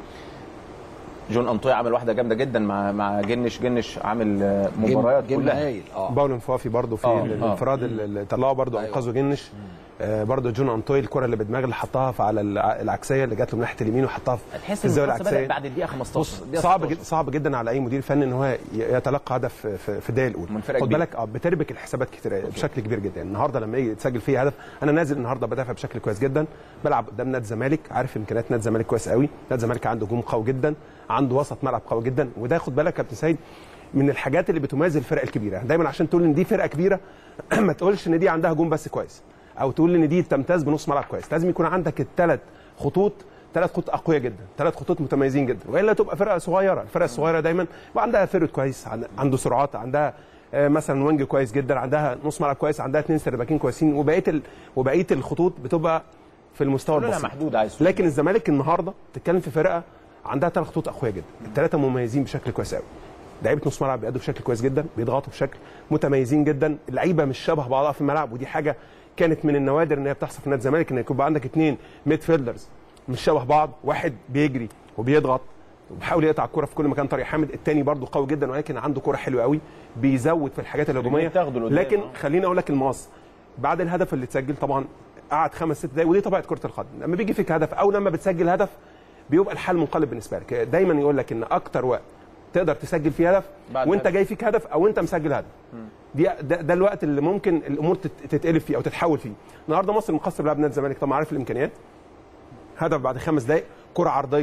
جون انطوي عمل واحده جامده جدا مع مع جنش جنش عامل آه، مباريات جيم كلها هايل اه باولو مفافي برضه في آه، الانفراد اللي طلعه برضه أيوة. انقذه جنش آه برضه جون انطوي الكره اللي بدماغ اللي حطها في على الع- العكسيه اللي جات له من ناحيه اليمين وحطها في تحس في ان الزاويه المقصه بدا العكسيه بعد الدقيقه 15 الدقيقة صعب 16. جدا صعب جدا على اي مدير فني ان هو ي- يتلقى هدف في- في في الدقيقه الاولى من فرقة خد كبيرة. بالك اه بتربك الحسابات كتير بشكل كبير جدا النهارده لما يجي يتسجل فيه هدف انا نازل النهارده بدافع بشكل كويس جدا بلعب قدام نادي الزمالك عارف امكانيات نادي الزمالك كويس قوي نادي الزمالك عنده هجوم قوي جدا عنده وسط ملعب قوي جدا وده خد بالك يا كابتن سيد من الحاجات اللي بتميز الفرق الكبيره دايما عشان تقول ان دي فرقه كبيره ما تقولش ان دي عندها هجوم بس كويس او تقول ان دي تمتاز بنص ملعب كويس لازم يكون عندك الثلاث خطوط ثلاث خطوط اقوياء جدا ثلاث خطوط متميزين جدا والا تبقى فرقه صغيره الفرقه الصغيره دايما يبقى عندها فرد كويس عن- عنده سرعات عندها آه، مثلا وينج كويس جدا عندها نص ملعب كويس عندها اثنين سيرباكين كويسين وبقيه ال... وبقيه الخطوط بتبقى في المستوى كلها البسيط محدود عايز تقول. لكن الزمالك النهارده تتكلم في فرقه عندها ثلاث خطوط اقوياء جدا الثلاثه مميزين بشكل كويس قوي لعيبه نص ملعب بيأدوا بشكل كويس جدا بيضغطوا بشكل متميزين جدا اللعيبه مش شبه بعضها في الملعب ودي حاجه كانت من النوادر ان هي بتحصل في نادي الزمالك ان يكون عندك اثنين ميد فيلدرز مش شبه بعض واحد بيجري وبيضغط وبيحاول يقطع الكره في كل مكان طارق حامد الثاني برده قوي جدا ولكن عنده كره حلوه قوي بيزود في الحاجات الهجوميه بتاخده لقدام، لكن آه. خليني اقول لك المقص بعد الهدف اللي اتسجل طبعا قعد خمس ست دقايق ودي طبيعه كره القدم لما بيجي فيك هدف او لما بتسجل هدف بيبقى الحال منقلب بالنسبه لك دايما يقول لك ان اكتر وقت تقدر تسجل فيه هدف بعد وانت الهدف. جاي فيك هدف او انت مسجل هدف دي ده, ده الوقت اللي ممكن الامور تت- تتقلب فيه او تتحول فيه النهارده مصر مقصر بيلعب نادي الزمالك طبعا عارف الامكانيات هدف بعد خمس دقائق كره عرضيه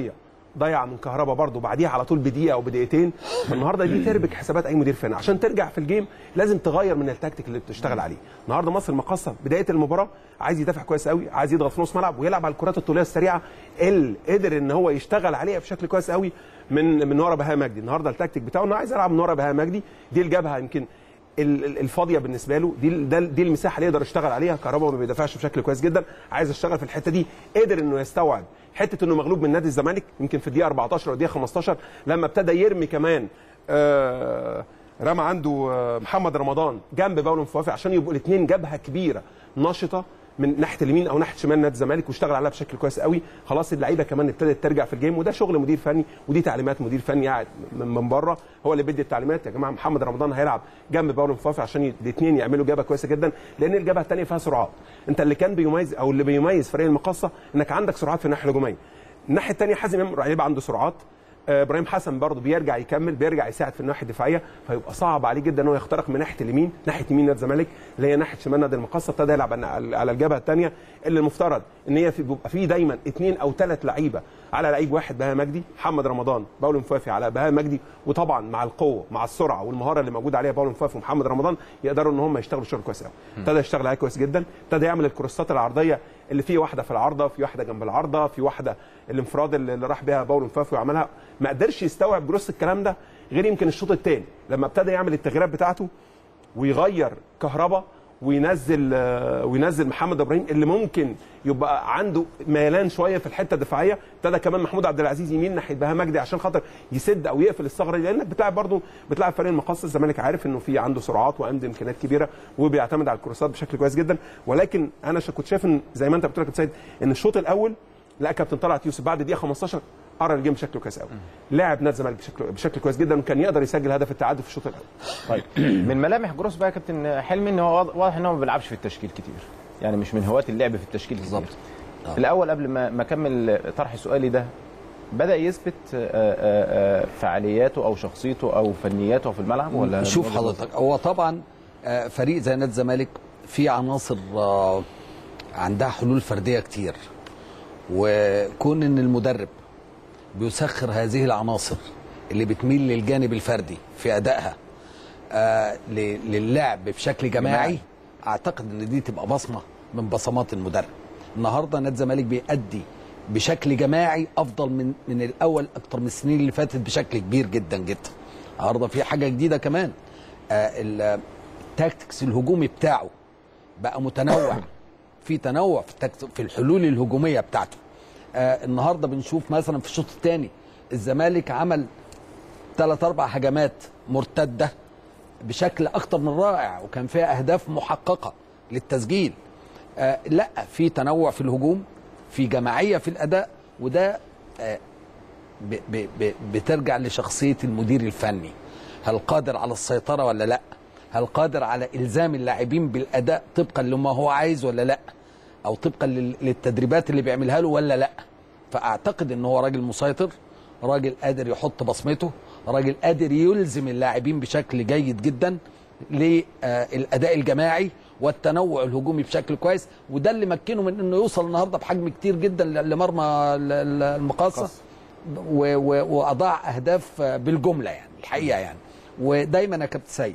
ضيع من كهربا برضه بعديها على طول بدقيقه او بدقيقتين النهارده دي تربك حسابات اي مدير فني عشان ترجع في الجيم لازم تغير من التكتيك اللي بتشتغل عليه النهارده مصر المقاصه بدايه المباراه عايز يدافع كويس قوي عايز يضغط في نص ملعب ويلعب على الكرات الطوليه السريعه اللي قدر ان هو يشتغل عليها بشكل كويس قوي من من ورا بهاء مجدي النهارده التكتيك بتاعه انه عايز يلعب من ورا بهاء مجدي دي الجبهه يمكن ال- ال- الفاضيه بالنسبه له دي ال- ده دي المساحه اللي يقدر يشتغل عليها كهربا ما بيدافعش بشكل كويس جدا عايز يشتغل في الحته دي قدر انه يستوعب حته انه مغلوب من نادي الزمالك يمكن في الدقيقه 14 او الدقيقه 15 لما ابتدى يرمي كمان آه رمى عنده آه، محمد رمضان جنب باولو مفوافي عشان يبقوا الاثنين جبهه كبيره نشطه من ناحيه اليمين او ناحيه شمال نادي الزمالك واشتغل عليها بشكل كويس قوي خلاص اللعيبه كمان ابتدت ترجع في الجيم وده شغل مدير فني ودي تعليمات مدير فني قاعد من من بره هو اللي بيدي التعليمات يا جماعه محمد رمضان هيلعب جنب باولو مفوافي عشان الاثنين يعملوا جبهه كويسه جدا لان الجبهه الثانيه فيها سرعات انت اللي كان بيميز او اللي بيميز فريق المقاصه انك عندك سرعات في الناحيه الهجوميه الناحيه الثانيه حازم امام هيبقى عنده سرعات آه، ابراهيم حسن برضه بيرجع يكمل بيرجع يساعد في الناحيه الدفاعيه فيبقى صعب عليه جدا ان هو يخترق من ناحيه اليمين ناحيه يمين نادي الزمالك اللي هي ناحيه شمال نادي المقصه ابتدى يلعب على على الجبهه الثانيه اللي المفترض ان هي في بيبقى فيه دايما اثنين او ثلاث لعيبه على لعيب واحد بهاء مجدي محمد رمضان باولو مفافي على بهاء مجدي وطبعا مع القوه مع السرعه والمهاره اللي موجوده عليها باولو مفافي ومحمد رمضان يقدروا ان هم يشتغلوا شغل كويس قوي ابتدى يشتغل عليه كويس جدا ابتدى يعمل الكروسات العرضيه اللي فيه واحده في العارضه في واحده جنب العارضه في واحده الانفراد اللي اللي راح بيها باولو مفافي وعملها ما قدرش يستوعب جروس الكلام ده غير يمكن الشوط الثاني لما ابتدى يعمل التغييرات بتاعته ويغير كهربا وينزل آه، وينزل محمد ابراهيم اللي ممكن يبقى عنده ميلان شويه في الحته الدفاعيه ابتدى كمان محمود عبد العزيز يمين ناحيه بهاء مجدي عشان خاطر يسد او يقفل الثغره دي لانك بتلعب برضه بتلعب فريق المقص الزمالك عارف انه في عنده سرعات وعنده امكانيات كبيره وبيعتمد على الكروسات بشكل كويس جدا ولكن انا ش- كنت شايف ان زي ما انت بتقول يا كابتن سيد ان الشوط الاول لا كابتن طلعت يوسف بعد دقيقه 15 قرا الجيم بشكل كويس قوي لاعب نادي الزمالك بشكل بشكل كويس جدا وكان يقدر يسجل هدف التعادل في الشوط الاول طيب من ملامح جروس بقى يا كابتن حلمي ان هو واضح- واضح ان هو ما بيلعبش في التشكيل كتير يعني مش من هواة اللعب في التشكيل بالظبط الاول قبل ما ما اكمل طرح سؤالي ده بدا يثبت آه، آه، آه، فعالياته او شخصيته او فنياته في الملعب ولا شوف حضرتك هو طبعا آه، فريق زي نادي الزمالك فيه عناصر آه، عندها حلول فرديه كتير وكون ان المدرب بيسخر هذه العناصر اللي بتميل للجانب الفردي في ادائها آه، ل- للعب بشكل جماعي اعتقد ان دي تبقى بصمه من بصمات المدرب النهارده نادي الزمالك بيأدي بشكل جماعي افضل من من الاول اكتر من السنين اللي فاتت بشكل كبير جدا جدا النهارده في حاجه جديده كمان آه، ال- التاكتكس الهجومي بتاعه بقى متنوع في تنوع في التكت... في الحلول الهجوميه بتاعته آه النهارده بنشوف مثلا في الشوط الثاني الزمالك عمل ثلاث اربع هجمات مرتده بشكل اكتر من رائع وكان فيها اهداف محققه للتسجيل آه لا في تنوع في الهجوم في جماعيه في الاداء وده آه ب ب ب بترجع لشخصيه المدير الفني هل قادر على السيطره ولا لا هل قادر على الزام اللاعبين بالاداء طبقا لما هو عايز ولا لا او طبقا لل- للتدريبات اللي بيعملها له ولا لا فاعتقد ان هو راجل مسيطر راجل قادر يحط بصمته راجل قادر يلزم اللاعبين بشكل جيد جدا للاداء الجماعي والتنوع الهجومي بشكل كويس وده اللي مكنه من انه يوصل النهارده بحجم كتير جدا لمرمى ال- ال- المقاصه و- و- واضاع اهداف بالجمله يعني الحقيقه يعني ودايما يا كابتن سيد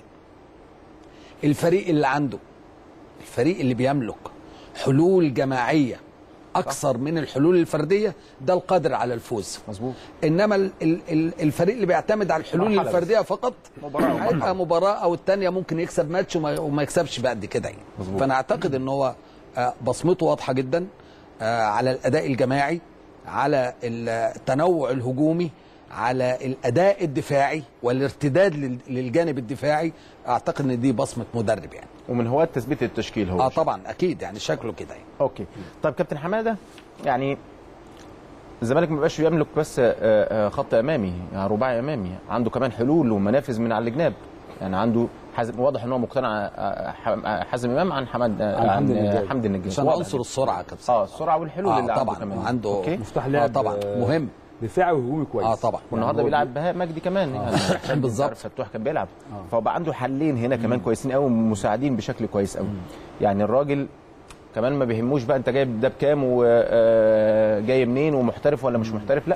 الفريق اللي عنده الفريق اللي بيملك حلول جماعيه اكثر من الحلول الفرديه ده القادر على الفوز مظبوط انما ال- ال- ال- الفريق اللي بيعتمد على الحلول مرحلة بس. الفرديه فقط مباراة أو مرحلة. هيبقى مباراه او الثانيه ممكن يكسب ماتش وما, وما يكسبش بعد كده يعني مظبوط. فانا اعتقد ان هو آه، بصمته واضحه جدا آه، على الاداء الجماعي على التنوع الهجومي على الاداء الدفاعي والارتداد لل- للجانب الدفاعي اعتقد ان دي بصمه مدرب يعني ومن هواة تثبيت التشكيل هو اه طبعا اكيد يعني شكله كده يعني اوكي طيب كابتن حماده يعني الزمالك ما بقاش يملك بس آه، آه، خط امامي يعني رباعي امامي عنده كمان حلول ومنافذ من على الجناب يعني عنده حازم واضح ان هو مقتنع آه، ح- آه، حازم امام عن حمد آه، عن عن حمدي النجاد. آه، حمدي النجاد عشان واضح. عنصر السرعه كابتن اه السرعه والحلول آه اللي عنده طبعا كمان عنده اوكي مفتاح آه لعب طبعا آه، مهم دفاعي وهجومي كويس اه طبعا والنهارده هو بيلعب بهاء مجدي كمان يعني بالظبط. عارف فتوح كان بيلعب فبقى عنده حلين هنا كمان كويسين قوي مساعدين بشكل كويس قوي يعني الراجل كمان ما بيهموش بقى انت جايب ده بكام وجاي منين ومحترف ولا مش محترف لا صح.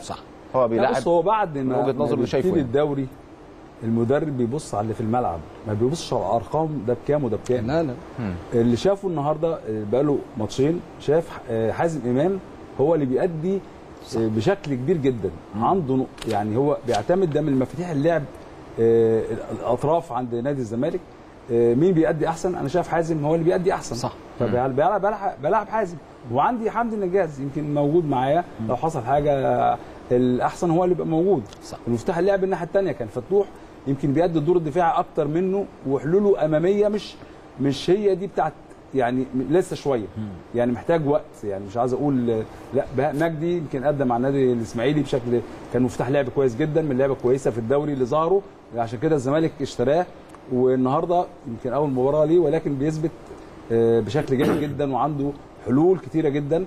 هو لا بيلعب بص هو بعد من ما وجهة ما نظره اللي شايفه بيبتدي يعني. الدوري المدرب بيبص على اللي في الملعب ما بيبصش على الارقام ده بكام وده بكام لا لا اللي شافه النهارده آه، بقاله ماتشين شاف آه، حازم امام هو اللي بيأدي آه، بشكل كبير جدا عنده نق- يعني هو بيعتمد ده من مفاتيح اللعب آه، الاطراف عند نادي الزمالك آه، مين بيأدي احسن انا شايف حازم هو اللي بيأدي احسن صح. فبلعب بلعب بلعب, بلعب حازم وعندي حمدي النجاز يمكن موجود معايا لو حصل حاجه آه، الاحسن هو اللي يبقى موجود صح. المفتاح اللعب الناحيه الثانيه كان فتوح يمكن بيأدي الدور الدفاعي اكتر منه وحلوله اماميه مش مش هي دي بتاعت يعني لسه شويه يعني محتاج وقت يعني مش عايز اقول آه، لا بهاء مجدي يمكن قدم مع النادي الاسماعيلي بشكل كان مفتاح لعب كويس جدا من لعبه كويسه في الدوري اللي ظهروا عشان كده الزمالك اشتراه والنهارده يمكن اول مباراه ليه ولكن بيثبت آه، بشكل جيد جدا وعنده حلول كتيره جدا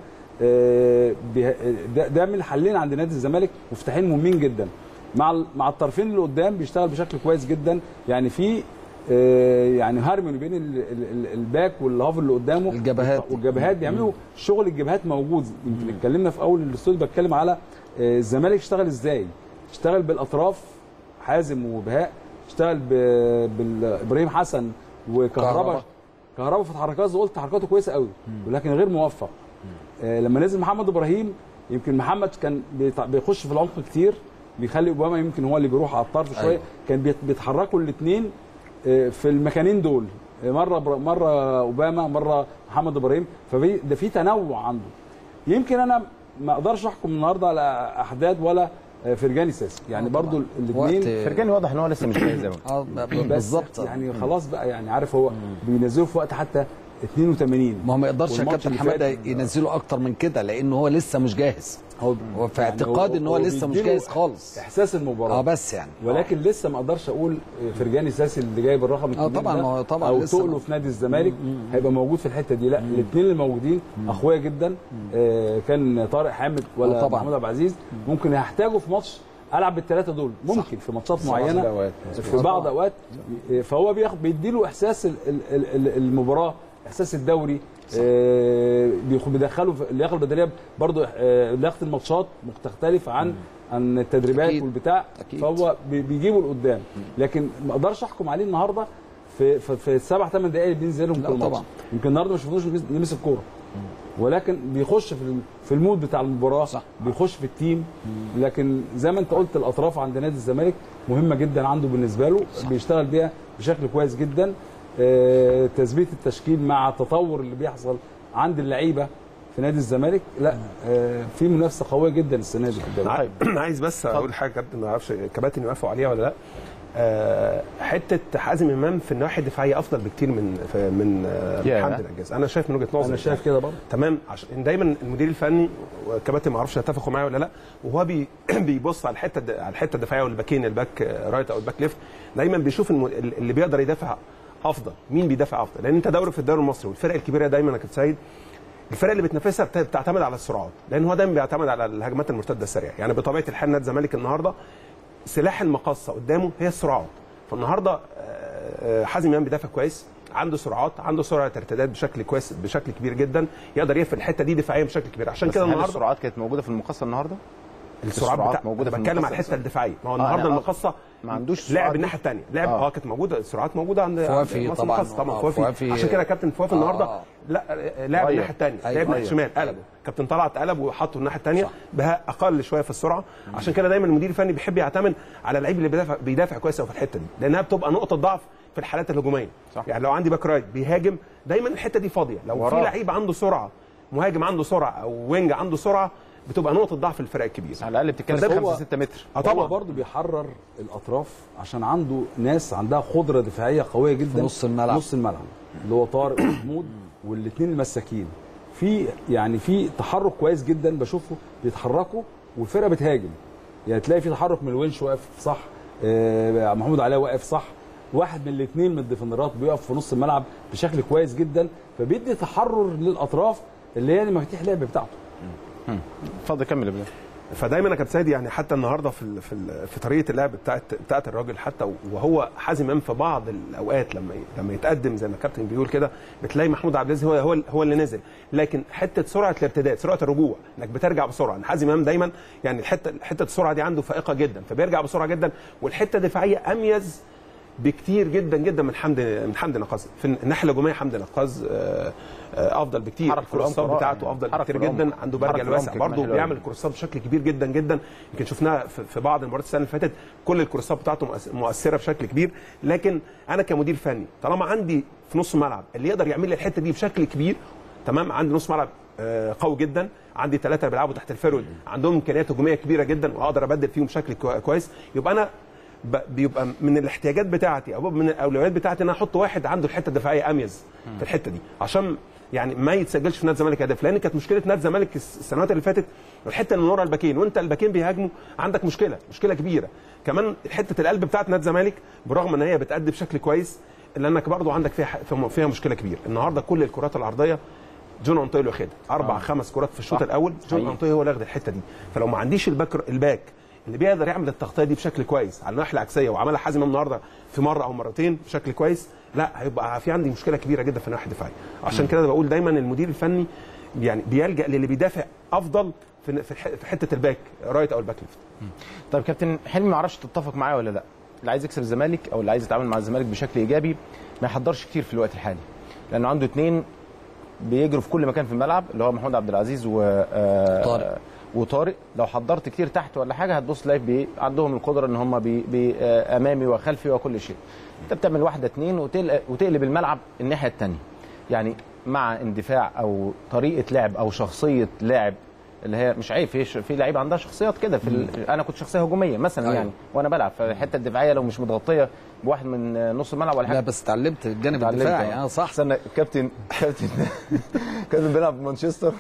آه، به- ده, ده من الحلين عند نادي الزمالك مفتاحين مهمين جدا مع ال- مع الطرفين اللي قدام بيشتغل بشكل كويس جدا يعني في آه، يعني هارموني بين ال- ال- ال- الباك والهاف اللي قدامه الجبهات. والجبهات بيعملوا شغل الجبهات موجود يمكن اتكلمنا في اول الاستوديو بتكلم على آه، الزمالك اشتغل ازاي اشتغل بالاطراف حازم وبهاء اشتغل ب- بالابراهيم حسن وكهربا كهربا. كهربا في الحركات قلت حركاته كويسه قوي ولكن غير موفق آه، لما نزل محمد ابراهيم يمكن محمد كان بيط- بيخش في العمق كتير بيخلي اوباما يمكن هو اللي بيروح على الطرف شويه أيوة. كان بيت- بيتحركوا الاثنين في المكانين دول آه، مره بر- مره اوباما مره محمد ابراهيم فده في تنوع عنده يمكن انا ما اقدرش احكم النهارده على احداد ولا آه، فرجاني ساسي يعني آه، برضو طبعاً. الاثنين وقت- فرجاني واضح ان هو لسه مش جاهز أوي. اه ب- بس بالظبط يعني خلاص بقى يعني عارف هو بينزله في وقت حتى 82 ما هو ما يقدرش يا والماتش كابتن اللي حماده فات- ينزله اكتر من كده لانه هو لسه مش جاهز هو هو في يعني اعتقاد ان هو لسه مش بيديله جاهز خالص احساس المباراه اه بس يعني ولكن لسه ما اقدرش اقول فرجاني ساسي اللي جايب الرقم آه الكبير طبعاً، ده ما هو طبعاً او لسه تقله ما- في نادي الزمالك هيبقى موجود في الحته دي لا الاثنين اللي موجودين اخويا جدا آه كان طارق حامد ولا آه طبعاً. محمود عبد العزيز ممكن يحتاجوا في ماتش العب بالثلاثه دول ممكن في ماتشات معينه الأوقات. في بعض اوقات فهو بياخد بيديله احساس ال- ال- ال- المباراه احساس الدوري آه، بيخ- بيدخله في اللياقه البدنيه برضه آه، لياقه الماتشات مختلف عن عن التدريبات أكيد. والبتاع أكيد. فهو بي- بيجيبه لقدام لكن ما اقدرش احكم عليه النهارده في في, في السبع ثمان دقائق اللي بينزلهم لا كل ماتش طبعاً. يمكن النهارده ما شفناش لمس- لمس الكوره ولكن بيخش في ال- في المود بتاع المباراه صح. بيخش في التيم لكن زي ما انت قلت الاطراف عند نادي الزمالك مهمه جدا عنده بالنسبه له بيشتغل بيها بشكل كويس جدا آه، تثبيت التشكيل مع التطور اللي بيحصل عند اللعيبه في نادي الزمالك لا آه، في منافسه قويه جدا السنه دي في الدوري. عايز بس اقول حاجه كابتن ما اعرفش كباتن يوافقوا عليها ولا لا آه، حته حازم امام في الناحيه الدفاعيه افضل بكتير من في- من آه، ياه. حمدي النجاز انا شايف من وجهه نظري انا شايف كده برضه تمام عشان دايما المدير الفني والكباتن ما اعرفش يتفقوا معايا ولا لا وهو بي بيبص على الحته الد- على الحته الدفاعيه والباكين الباك رايت او الباك ليفت دايما بيشوف الم- اللي بيقدر يدافع افضل مين بيدافع افضل لان انت دوري في الدوري المصري والفرق الكبيره دايما يا كابتن سيد الفرق اللي بتنافسها بت- بتعتمد على السرعات لان هو دايما بيعتمد على الهجمات المرتده السريعه يعني بطبيعه الحال نادي الزمالك النهارده سلاح المقصه قدامه هي السرعات فالنهارده آه، آه، حازم امام بيدافع كويس عنده سرعات عنده سرعه ارتداد بشكل كويس بشكل كبير جدا يقدر يقفل الحته دي دفاعيا بشكل كبير عشان بس كده هل النهارده السرعات كانت موجوده في المقصه النهارده؟ السرعات السرعات بتاع موجودة في بتكلم على المقصة الحته الدفاعيه ما هو آه، النهارده يعني المقصه ما عندوش لعب سرعات الناحيه الثانيه لعب آه. اه كانت موجوده السرعات موجوده عند فوافي عند مصر طبعاً. المقصة طبعا آه، فوافي فوافي- عشان كده كابتن فوافي آه. النهارده لا لعب غير. الناحيه الثانيه أيوة. لعب ناحيه غير. الشمال قلبه كابتن طلعت قلب وحطه الناحيه الثانيه بها اقل شويه في السرعه عشان كده دايما المدير الفني بيحب يعتمد على اللعيب اللي بيدافع بيدافع كويس قوي في الحته دي لانها بتبقى نقطه ضعف في الحالات الهجوميه صح. يعني لو عندي باك رايت بيهاجم دايما الحته دي فاضيه لو في وراه. لعيب عنده سرعه مهاجم عنده سرعه او وينج عنده سرعه بتبقى نقطه ضعف الفرق الكبيره على الاقل بتتكلم فده في هو- 5 6 متر اه طبعا طبعا برضه بيحرر الاطراف عشان عنده ناس عندها قدره دفاعيه قويه جدا في نص الملعب. نص الملعب اللي هو طارق ومحمود والاثنين المساكين في يعني في تحرك كويس جدا بشوفه بيتحركوا والفرقه بتهاجم يعني تلاقي في تحرك من الونش واقف صح آه محمود علاء واقف صح واحد من الاثنين من الديفندرات بيقف في نص الملعب بشكل كويس جدا فبيدي تحرر للاطراف اللي هي مفاتيح اللعب بتاعته اتفضل كمل يا بلال فدايما يا كابتن سيد يعني حتى النهارده في ال في ال في طريقه اللعب بتاعت بتاعت الراجل حتى وهو حازم امام في بعض الاوقات لما ي- لما يتقدم زي ما الكابتن بيقول كده بتلاقي محمود عبد العزيز هو هو هو اللي نزل لكن حته سرعه الارتداد سرعه الرجوع انك بترجع بسرعه حازم امام دايما يعني الحته حته السرعه دي عنده فائقه جدا فبيرجع بسرعه جدا والحته الدفاعيه اميز بكتير جدا جدا من حمد من حمد نقاز في الناحيه الهجوميه حمد نقاز آه، آه، افضل بكتير حركة في العمق الكروسات رائع بتاعته يعني. افضل حركة بكتير في العمق. جدا عنده حركة برجل في العمق واسع كمان برضه حلوة بيعمل أوي. كروسات بشكل كبير جدا جدا يمكن شفناها في في بعض المباريات السنه اللي فاتت كل الكروسات بتاعته مؤس- مؤثره بشكل كبير لكن انا كمدير فني طالما عندي في نص الملعب اللي يقدر يعمل لي الحته دي بشكل كبير تمام عندي نص ملعب آه، قوي جدا عندي ثلاثه بيلعبوا تحت الفيرود عندهم امكانيات هجوميه كبيره جدا واقدر ابدل فيهم بشكل كوي- كويس يبقى انا ب- بيبقى من الاحتياجات بتاعتي او من الاولويات بتاعتي ان انا احط واحد عنده الحته الدفاعيه اميز في الحته دي عشان يعني ما يتسجلش في نادي الزمالك هدف لان كانت مشكله نادي الزمالك الس- السنوات اللي فاتت الحته اللي من ورا الباكين وانت الباكين بيهاجموا عندك مشكله مشكله كبيره كمان حته القلب بتاعت نادي الزمالك برغم ان هي بتأدي بشكل كويس الا انك برضو عندك فيها ح- فيها مشكله كبيره النهارده كل الكرات العرضيه جون انطوي اللي واخدها اربع آه. خمس كرات في الشوط صح. الاول جون حقيقي. انطوي هو اللي واخد الحته دي فلو ما عنديش الباك الباك اللي بيقدر يعمل التغطيه دي بشكل كويس على الناحيه العكسيه وعملها حازم النهارده في مره او مرتين بشكل كويس لا هيبقى في عندي مشكله كبيره جدا في الناحيه الدفاعيه عشان كده بقول دايما المدير الفني يعني بيلجا للي بيدافع افضل في في الح- في حته الباك رايت او الباك ليفت طيب كابتن حلمي ما اعرفش تتفق معايا ولا لا اللي عايز يكسب الزمالك او اللي عايز يتعامل مع الزمالك بشكل ايجابي ما يحضرش كتير في الوقت الحالي لانه عنده اثنين بيجروا في كل مكان في الملعب اللي هو محمود عبد العزيز و آه، طارق. وطارق لو حضرت كتير تحت ولا حاجه هتبص تلاقي بي عندهم القدره ان هم بي بي آه، امامي وخلفي وكل شيء انت بتعمل واحده اثنين وتقلب, وتقلب الملعب الناحيه الثانيه يعني مع اندفاع او طريقه لعب او شخصيه لاعب اللي هي مش عيب في في لعيبه عندها شخصيات كده في ال... انا كنت شخصيه هجوميه مثلا أيوة. يعني وانا بلعب فالحته الدفاعيه لو مش متغطيه بواحد من نص الملعب ولا حاجه لا بس اتعلمت الجانب اتعلمت، الدفاعي اه. اه صح استنى كابتن كابتن كابتن بيلعب في مانشستر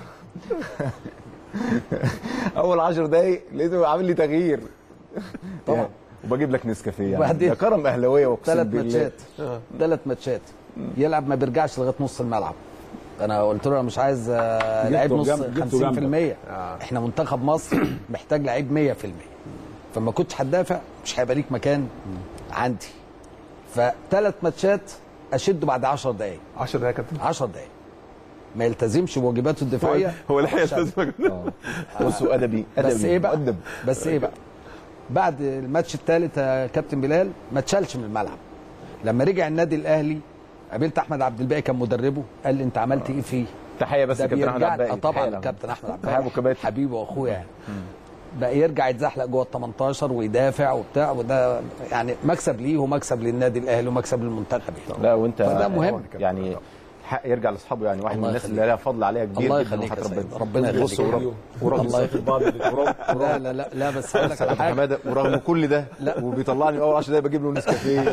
اول 10 دقايق لقيته عامل لي تغيير طبعا وبجيب لك نسكافيه يعني وبعدين ده كرم اهلاويه واقسم ثلاث بالله. ماتشات ثلاث ماتشات يلعب ما بيرجعش لغايه نص الملعب انا قلت له انا مش عايز آه، جبته لعيب نص جنب- جبته 50% احنا منتخب مصر محتاج لعيب 100% فما كنتش هتدافع مش هيبقى ليك مكان عندي فثلاث ماتشات اشده بعد 10 دقائق 10 دقايق يا كابتن 10 دقائق ما يلتزمش بواجباته الدفاعيه هو لحق أخشى. يلتزم بصوا ادبي ادبي بس ايه بقى مؤدب. بس ايه بقى بعد الماتش الثالث يا كابتن بلال ما اتشالش من الملعب لما رجع النادي الاهلي قابلت احمد عبد الباقي كان مدربه قال لي انت عملت ايه فيه تحيه بس ده يا كابتن احمد بيرجع عباقي آه طبعا تحية له. كابتن احمد عبد تحية ابو الباقي كباتن حبيبي واخويا يعني بقى يرجع يتزحلق جوه ال 18 ويدافع وبتاع وده يعني مكسب ليه ومكسب للنادي الاهلي ومكسب للمنتخب يعني. لا وانت فده مهم. يعني حق يرجع لاصحابه يعني واحد من الله الناس يخليك. اللي لها فضل عليها كبير الله جدا يخليك وحياة يا سيد. ربنا ربنا يخليك. بص ورغم ورغم الله يخليك. بعض الكرات لا لا لا لا بس هقول لك على كابتن حاجه حماده ورغم كل ده لا وبيطلعني اول 10 دقايق بجيب له نسكافيه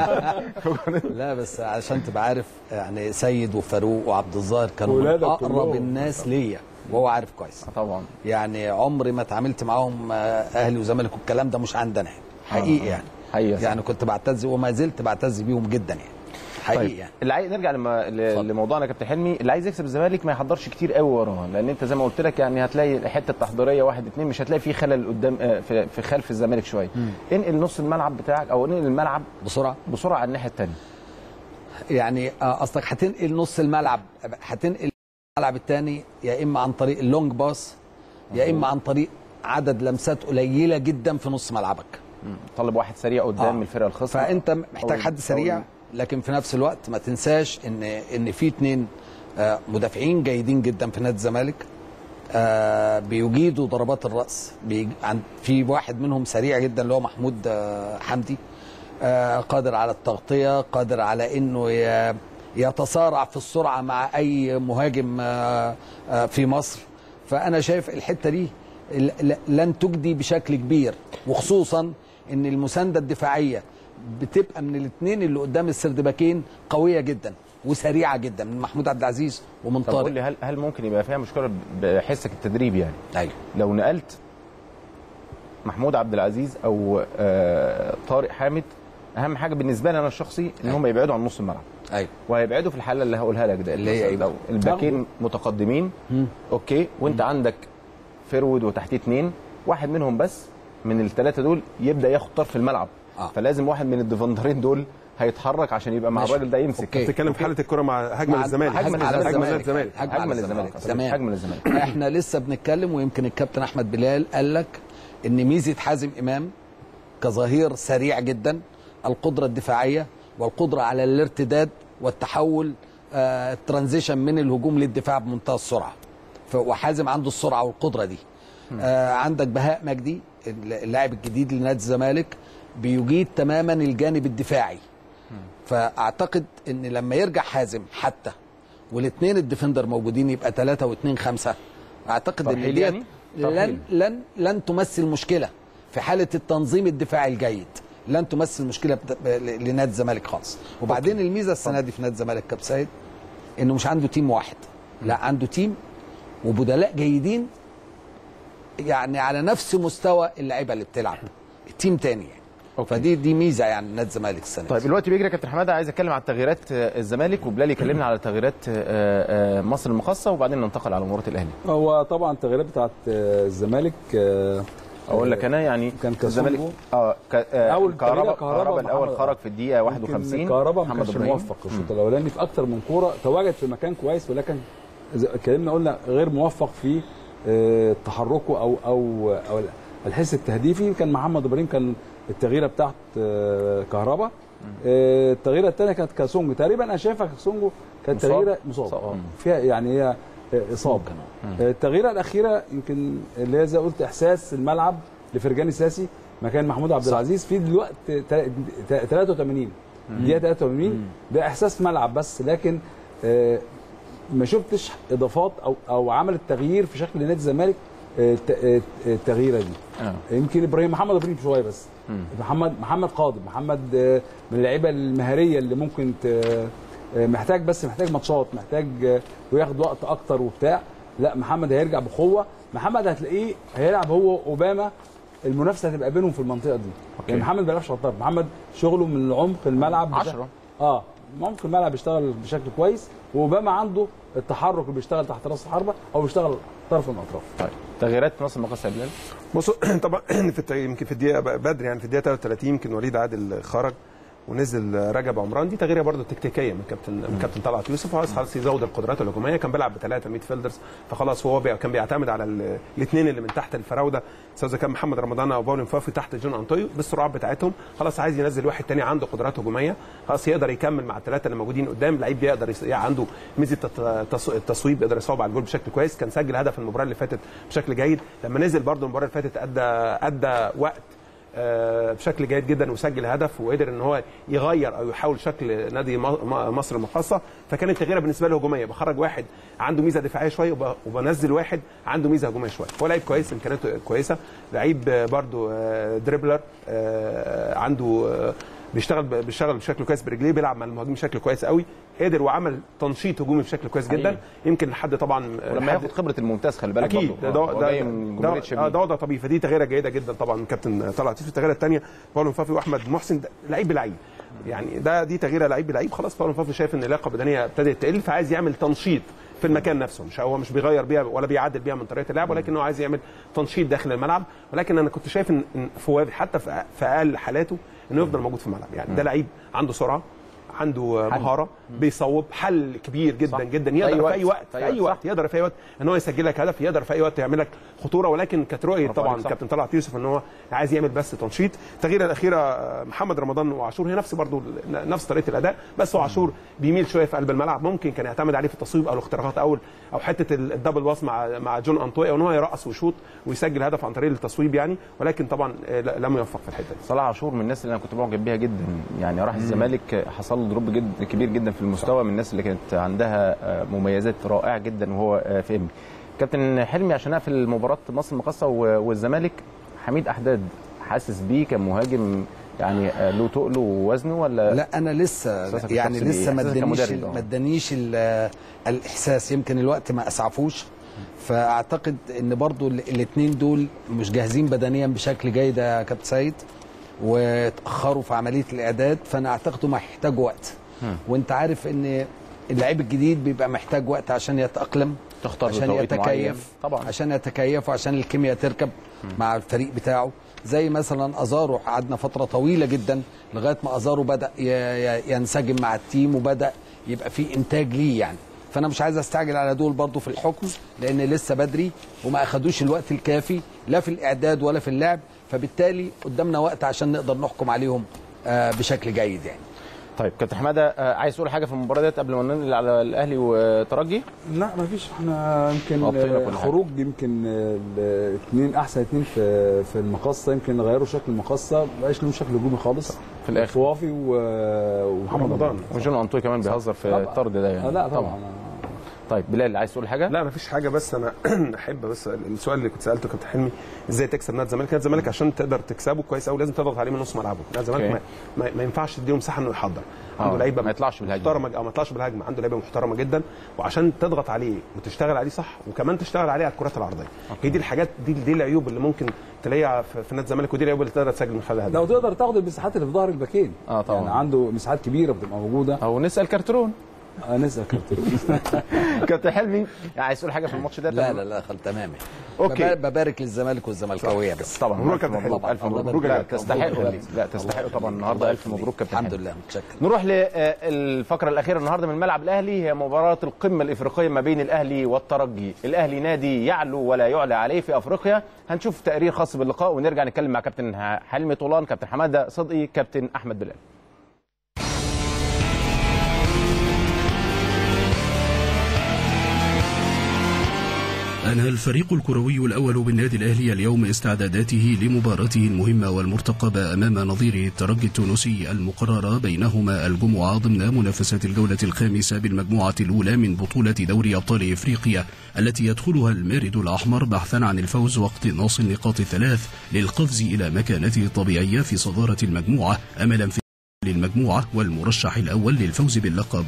لا بس عشان تبقى عارف يعني سيد وفاروق وعبد الظاهر كانوا من ولادك اقرب كلهم. الناس ليا وهو عارف كويس طبعا يعني عمري ما اتعاملت معاهم آه، اهلي وزمالك والكلام ده مش عندنا يعني حقيقي يعني حقيقة صح. يعني كنت بعتز وما زلت بعتز بيهم جدا يعني حقيقي طيب يعني اللي عايز نرجع لما ل- اتفضل. لموضوعنا يا كابتن حلمي اللي عايز يكسب الزمالك ما يحضرش كتير قوي وراه لان انت زي ما قلت لك يعني هتلاقي الحته التحضيريه واحد اتنين مش هتلاقي فيه خلل قدام آه، في, في خلف الزمالك شويه انقل نص الملعب بتاعك او انقل الملعب بسرعه بسرعه على الناحيه الثانيه يعني آه، قصدك هتنقل نص الملعب هتنقل الملعب الثاني يا اما عن طريق اللونج باس يا اما عن طريق عدد لمسات قليله جدا في نص ملعبك طالب واحد سريع قدام آه. من الفرقه الخصم فانت محتاج أو- حد سريع لكن في نفس الوقت ما تنساش ان ان في اثنين مدافعين جيدين جدا في نادي الزمالك آه، بيجيدوا ضربات الراس بيج... عن... في واحد منهم سريع جدا اللي هو محمود آه، حمدي آه، قادر على التغطيه قادر على انه ي... يتصارع في السرعه مع اي مهاجم آه، آه، في مصر فانا شايف الحته دي ل- ل- لن تجدي بشكل كبير وخصوصا ان المسانده الدفاعيه بتبقى من الاثنين اللي قدام السردباكين قويه جدا وسريعه جدا من محمود عبد العزيز ومن طب قول طارق لي هل هل ممكن يبقى فيها مشكله بحسك التدريب يعني ايوه لو نقلت محمود عبد العزيز او آه، طارق حامد اهم حاجه بالنسبه لي انا الشخصي ان هم يبعدوا عن نص الملعب ايوه وهيبعدوا في الحاله اللي هقولها لك ده اللي هي مثلاً إيه؟ لو الباكين متقدمين اوكي وانت عندك فرود وتحتيه اثنين واحد منهم بس من الثلاثه دول يبدا ياخد طرف الملعب آه. فلازم واحد من الديفندرين دول هيتحرك عشان يبقى مع ماشي. الراجل ده يمسك أوكي. بتتكلم في حاله الكره مع هجمه مع- للزمالك هجمة على للزمالك. هجمه الزمالك للزمالك هجمة هجمه على للزمالك تمام هجمه للزمالك احنا لسه بنتكلم ويمكن الكابتن احمد بلال قال لك ان ميزه حازم امام كظهير سريع جدا القدره الدفاعيه والقدره على الارتداد والتحول آه، الترانزيشن من الهجوم للدفاع بمنتهى السرعه ف- وحازم عنده السرعه والقدره دي آه عندك بهاء مجدي اللاعب الجديد لنادي الزمالك بيجيد تماما الجانب الدفاعي فاعتقد ان لما يرجع حازم حتى والاثنين الديفندر موجودين يبقى ثلاثة واثنين خمسة اعتقد ان ترحيل دي يعني؟ لن ترحيل. لن لن تمثل مشكلة في حالة التنظيم الدفاعي الجيد لن تمثل مشكلة بت- ل- لنادي الزمالك خالص وبعدين الميزة السنة دي في نادي الزمالك كابتن سيد انه مش عنده تيم واحد لا عنده تيم وبدلاء جيدين يعني على نفس مستوى اللعيبه اللي بتلعب تيم تاني يعني أوكي. فدي دي ميزه يعني نادي الزمالك السنه طيب دي. الوقت بيجري يا كابتن حماده عايز اتكلم على تغييرات آه، الزمالك وبلال يكلمنا على تغييرات آه، آه، مصر المقاصه وبعدين ننتقل على مباراه الاهلي هو طبعا التغييرات بتاعت آه، الزمالك آه، اقول لك انا يعني كان الزمالك كاسونجو. اه ك- آه، أول كهربا تغيير كهربا كهربا الاول محمد- خرج في الدقيقه 51 كهربا ما محمد كانش إبراهيم. موفق الشوط الاولاني في اكتر من كوره تواجد في مكان كويس ولكن زي- اتكلمنا قلنا غير موفق في آه، تحركه او او او الحس التهديفي كان محمد ابراهيم كان التغييره بتاعت آه، كهربا آه، التغييره الثانيه كانت كاسونجو تقريبا انا شايفها كاسونجو كانت مصاب. تغييره مصاب مصاب، آه. فيها يعني هي آه، اصابه آه، التغييره الاخيره يمكن اللي هي زي ما قلت احساس الملعب لفرجاني ساسي مكان محمود عبد العزيز في دلوقتي تا- تا- 83 دقيقه 83 ده احساس ملعب بس لكن آه، ما شفتش اضافات او او عملت تغيير في شكل نادي الزمالك آه، الت- آه، التغييره دي آه. يمكن ابراهيم محمد ابراهيم شويه بس محمد محمد قادم محمد آه، من اللعيبه المهاريه اللي ممكن ت- آه، محتاج بس محتاج ماتشات محتاج آه، وياخد وقت اكتر وبتاع لا محمد هيرجع بقوه محمد هتلاقيه هيلعب هو اوباما المنافسه هتبقى بينهم في المنطقه دي أوكي. يعني محمد ما بيلعبش على الطرف محمد شغله من عمق الملعب بشكل- عشرة. اه ممكن الملعب بيشتغل بشكل كويس واوباما عنده التحرك اللي بيشتغل تحت راس الحربه او بيشتغل طرف من الاطراف طيب تغييرات مصر المقاصه يا بلال بصوا طبعا في الت- يمكن في الدقيقه ب- بدري يعني في الدقيقه 33 يمكن وليد عادل خرج ونزل رجب عمران دي تغييره برضه تكتيكيه من كابتن من كابتن طلعت يوسف عايز خلاص يزود القدرات الهجوميه كان بيلعب بثلاثه ميد فيلدرز فخلاص هو بي- كان بيعتمد على الاثنين اللي من تحت الفراوده سواء إذا كان محمد رمضان او باولين فافي تحت جون انطويو بالسرعات بتاعتهم خلاص عايز ينزل واحد تاني عنده قدرات هجوميه خلاص يقدر يكمل مع الثلاثه اللي موجودين قدام لعيب بيقدر يس... يعني عنده ميزه الت- التص- التصويب يقدر يصوب على الجول بشكل كويس كان سجل هدف المباراه اللي فاتت بشكل جيد لما نزل برضه المباراه اللي فاتت ادى ادى وقت آه، بشكل جيد جدا وسجل هدف وقدر ان هو يغير او يحاول شكل نادي م- م- مصر المقاصه فكانت تغييره بالنسبه له هجوميه بخرج واحد عنده ميزه دفاعيه شويه وب- وبنزل واحد عنده ميزه هجوميه شويه هو لعيب كويس امكانياته كويسه لعيب آه، برضو آه، دريبلر آه، عنده آه، بيشتغل بيشتغل بشكل كويس برجليه بيلعب مع المهاجمين بشكل كويس قوي قدر وعمل تنشيط هجومي بشكل كويس جدا حقيقي. يمكن لحد طبعا آه، ولما حد- ياخد خبره الممتاز خلي بالك اكيد برضه. ده هو ده جاي من ده جمهوريه ده, شبين ده وضع طبيعي فدي تغييره جيده جدا طبعا من كابتن طلعت يوسف التغييره الثانيه باولو فافي واحمد محسن ده لعيب بلعيب يعني ده دي تغييره لعيب بلعيب خلاص باولو فافي شايف ان اللياقه البدنيه ابتدت تقل فعايز يعمل تنشيط في المكان نفسه مش هو مش بيغير بيها ولا بيعدل بيها من طريقه اللعب ولكن هو عايز يعمل تنشيط داخل الملعب ولكن انا كنت شايف ان إن فواد حتى في في اقل حالاته انه يفضل موجود في الملعب يعني ده لعيب عنده سرعه عنده حل. مهاره بيصوب حل كبير جدا صح. جدا في أي يقدر في وقت. اي وقت في اي وقت يقدر في اي وقت ان هو يسجل لك هدف يقدر في اي وقت يعمل لك خطوره ولكن كانت رؤيه برافو طبعا عليك، صح. كابتن طلعت يوسف ان هو عايز يعمل بس تنشيط التغييره الاخيره آه، محمد رمضان وعاشور هي نفس برضو ال- نفس طريقه الاداء بس هو عاشور بيميل شويه في قلب الملعب ممكن كان يعتمد عليه في التصويب او الاختراقات او او حته ال- الدبل باص مع مع جون انطوي او ان هو يرقص ويشوط ويسجل هدف عن طريق التصويب يعني ولكن طبعا آه، لا- لم يوفق في الحته دي صلاح عاشور من الناس اللي انا كنت معجب بيها جدا يعني راح الزمالك حصل له دروب جد كبير جدا في المستوى من الناس اللي كانت عندها آه، مميزات رائعه جدا وهو آه، في امي كابتن حلمي عشان اقفل مباراه مصر المقاصه و- والزمالك حميد احداد حاسس بيه كمهاجم يعني آه، له تقله ووزنه ولا لا انا لسه إحساسك يعني الشخصي لسه ما بإيه؟ إحساسك ادانيش كمدرب، آه. ما ادانيش ال- الاحساس يمكن الوقت ما اسعفوش فاعتقد ان برضو الاثنين دول مش جاهزين بدنيا بشكل جيد يا كابتن سيد وتاخروا في عمليه الاعداد فانا اعتقد هم هيحتاجوا وقت وانت عارف ان اللعيب الجديد بيبقى محتاج وقت عشان يتاقلم تختار عشان بتوقيت معين. يتكيف طبعا. عشان يتكيف وعشان الكيمياء تركب مع الفريق بتاعه زي مثلا ازارو قعدنا فتره طويله جدا لغايه ما ازارو بدا ي- ي- ينسجم مع التيم وبدا يبقى في انتاج ليه يعني فانا مش عايز استعجل على دول برضو في الحكم لان لسه بدري وما اخدوش الوقت الكافي لا في الاعداد ولا في اللعب فبالتالي قدامنا وقت عشان نقدر نحكم عليهم آه، بشكل جيد يعني طيب كابتن حماده آه، عايز تقول حاجه في المباراه ديت قبل ما ننقل على الاهلي وترجي لا ما فيش احنا يمكن غطينا آه، كل حاجة. خروج يمكن الاثنين احسن اثنين في في المقصه يمكن غيروا شكل المقصه ما بقاش لهم شكل هجومي خالص في الآخر. طوافي و- ومحمد رمضان وجون انطوي كمان بيهزر في طبعاً. الطرد ده يعني آه، لا طبعا طيب بلال عايز تقول حاجه لا مفيش حاجه بس انا احب بس السؤال اللي كنت سالته كابتن حلمي ازاي تكسب نادي الزمالك نادي الزمالك عشان تقدر تكسبه كويس قوي لازم تضغط عليه من نص ملعبه نادي الزمالك أوكي. ما, ما, ما ينفعش تديله مساحه انه يحضر آه، عنده لعيبه ما يطلعش بالهجمة. محترمه او ما يطلعش بالهجمه عنده لعيبه محترمه جدا وعشان تضغط عليه وتشتغل عليه صح وكمان تشتغل عليه على الكرات العرضيه هي دي الحاجات دي دي العيوب اللي ممكن تلاقيها في, في نادي الزمالك ودي العيوب اللي تقدر تسجل من خلالها لو تقدر تاخد المساحات اللي في ظهر الباكين آه، طبعاً. يعني عنده مساحات كبيره بتبقى موجوده او نسال كارترون آه، نسال كابتن كابتن حلمي عايز تقول حاجه في الماتش ده لا لا لا خل تمام أوكي. ببارك- ببارك للزمالك والزملكاويه بس طبعا مبروك ألف يا كابتن مبروك حلمي. الف الله مبروك يبارك لا فيك. تستحقوا مبروك. لا تستحقوا طبعا النهارده الله الف يخليك. مبروك كابتن الحمد حلمي. لله متشكر نروح للفقره الاخيره النهارده من الملعب الاهلي هي مباراه القمه الافريقيه ما بين الاهلي والترجي الاهلي نادي يعلو ولا يعلى عليه في افريقيا هنشوف تقرير خاص باللقاء ونرجع نتكلم مع كابتن حلمي طولان كابتن حماده صدقي كابتن احمد بلال أنهى الفريق الكروي الأول بالنادي الأهلي اليوم استعداداته لمباراته المهمة والمرتقبة أمام نظيره الترجي التونسي المقررة بينهما الجمعة ضمن منافسة الجولة الخامسة بالمجموعة الأولى من بطولة دوري أبطال إفريقيا التي يدخلها المارد الأحمر بحثا عن الفوز واقتناص النقاط الثلاث للقفز إلى مكانته الطبيعية في صدارة المجموعة أملا في للمجموعة والمرشح الأول للفوز باللقب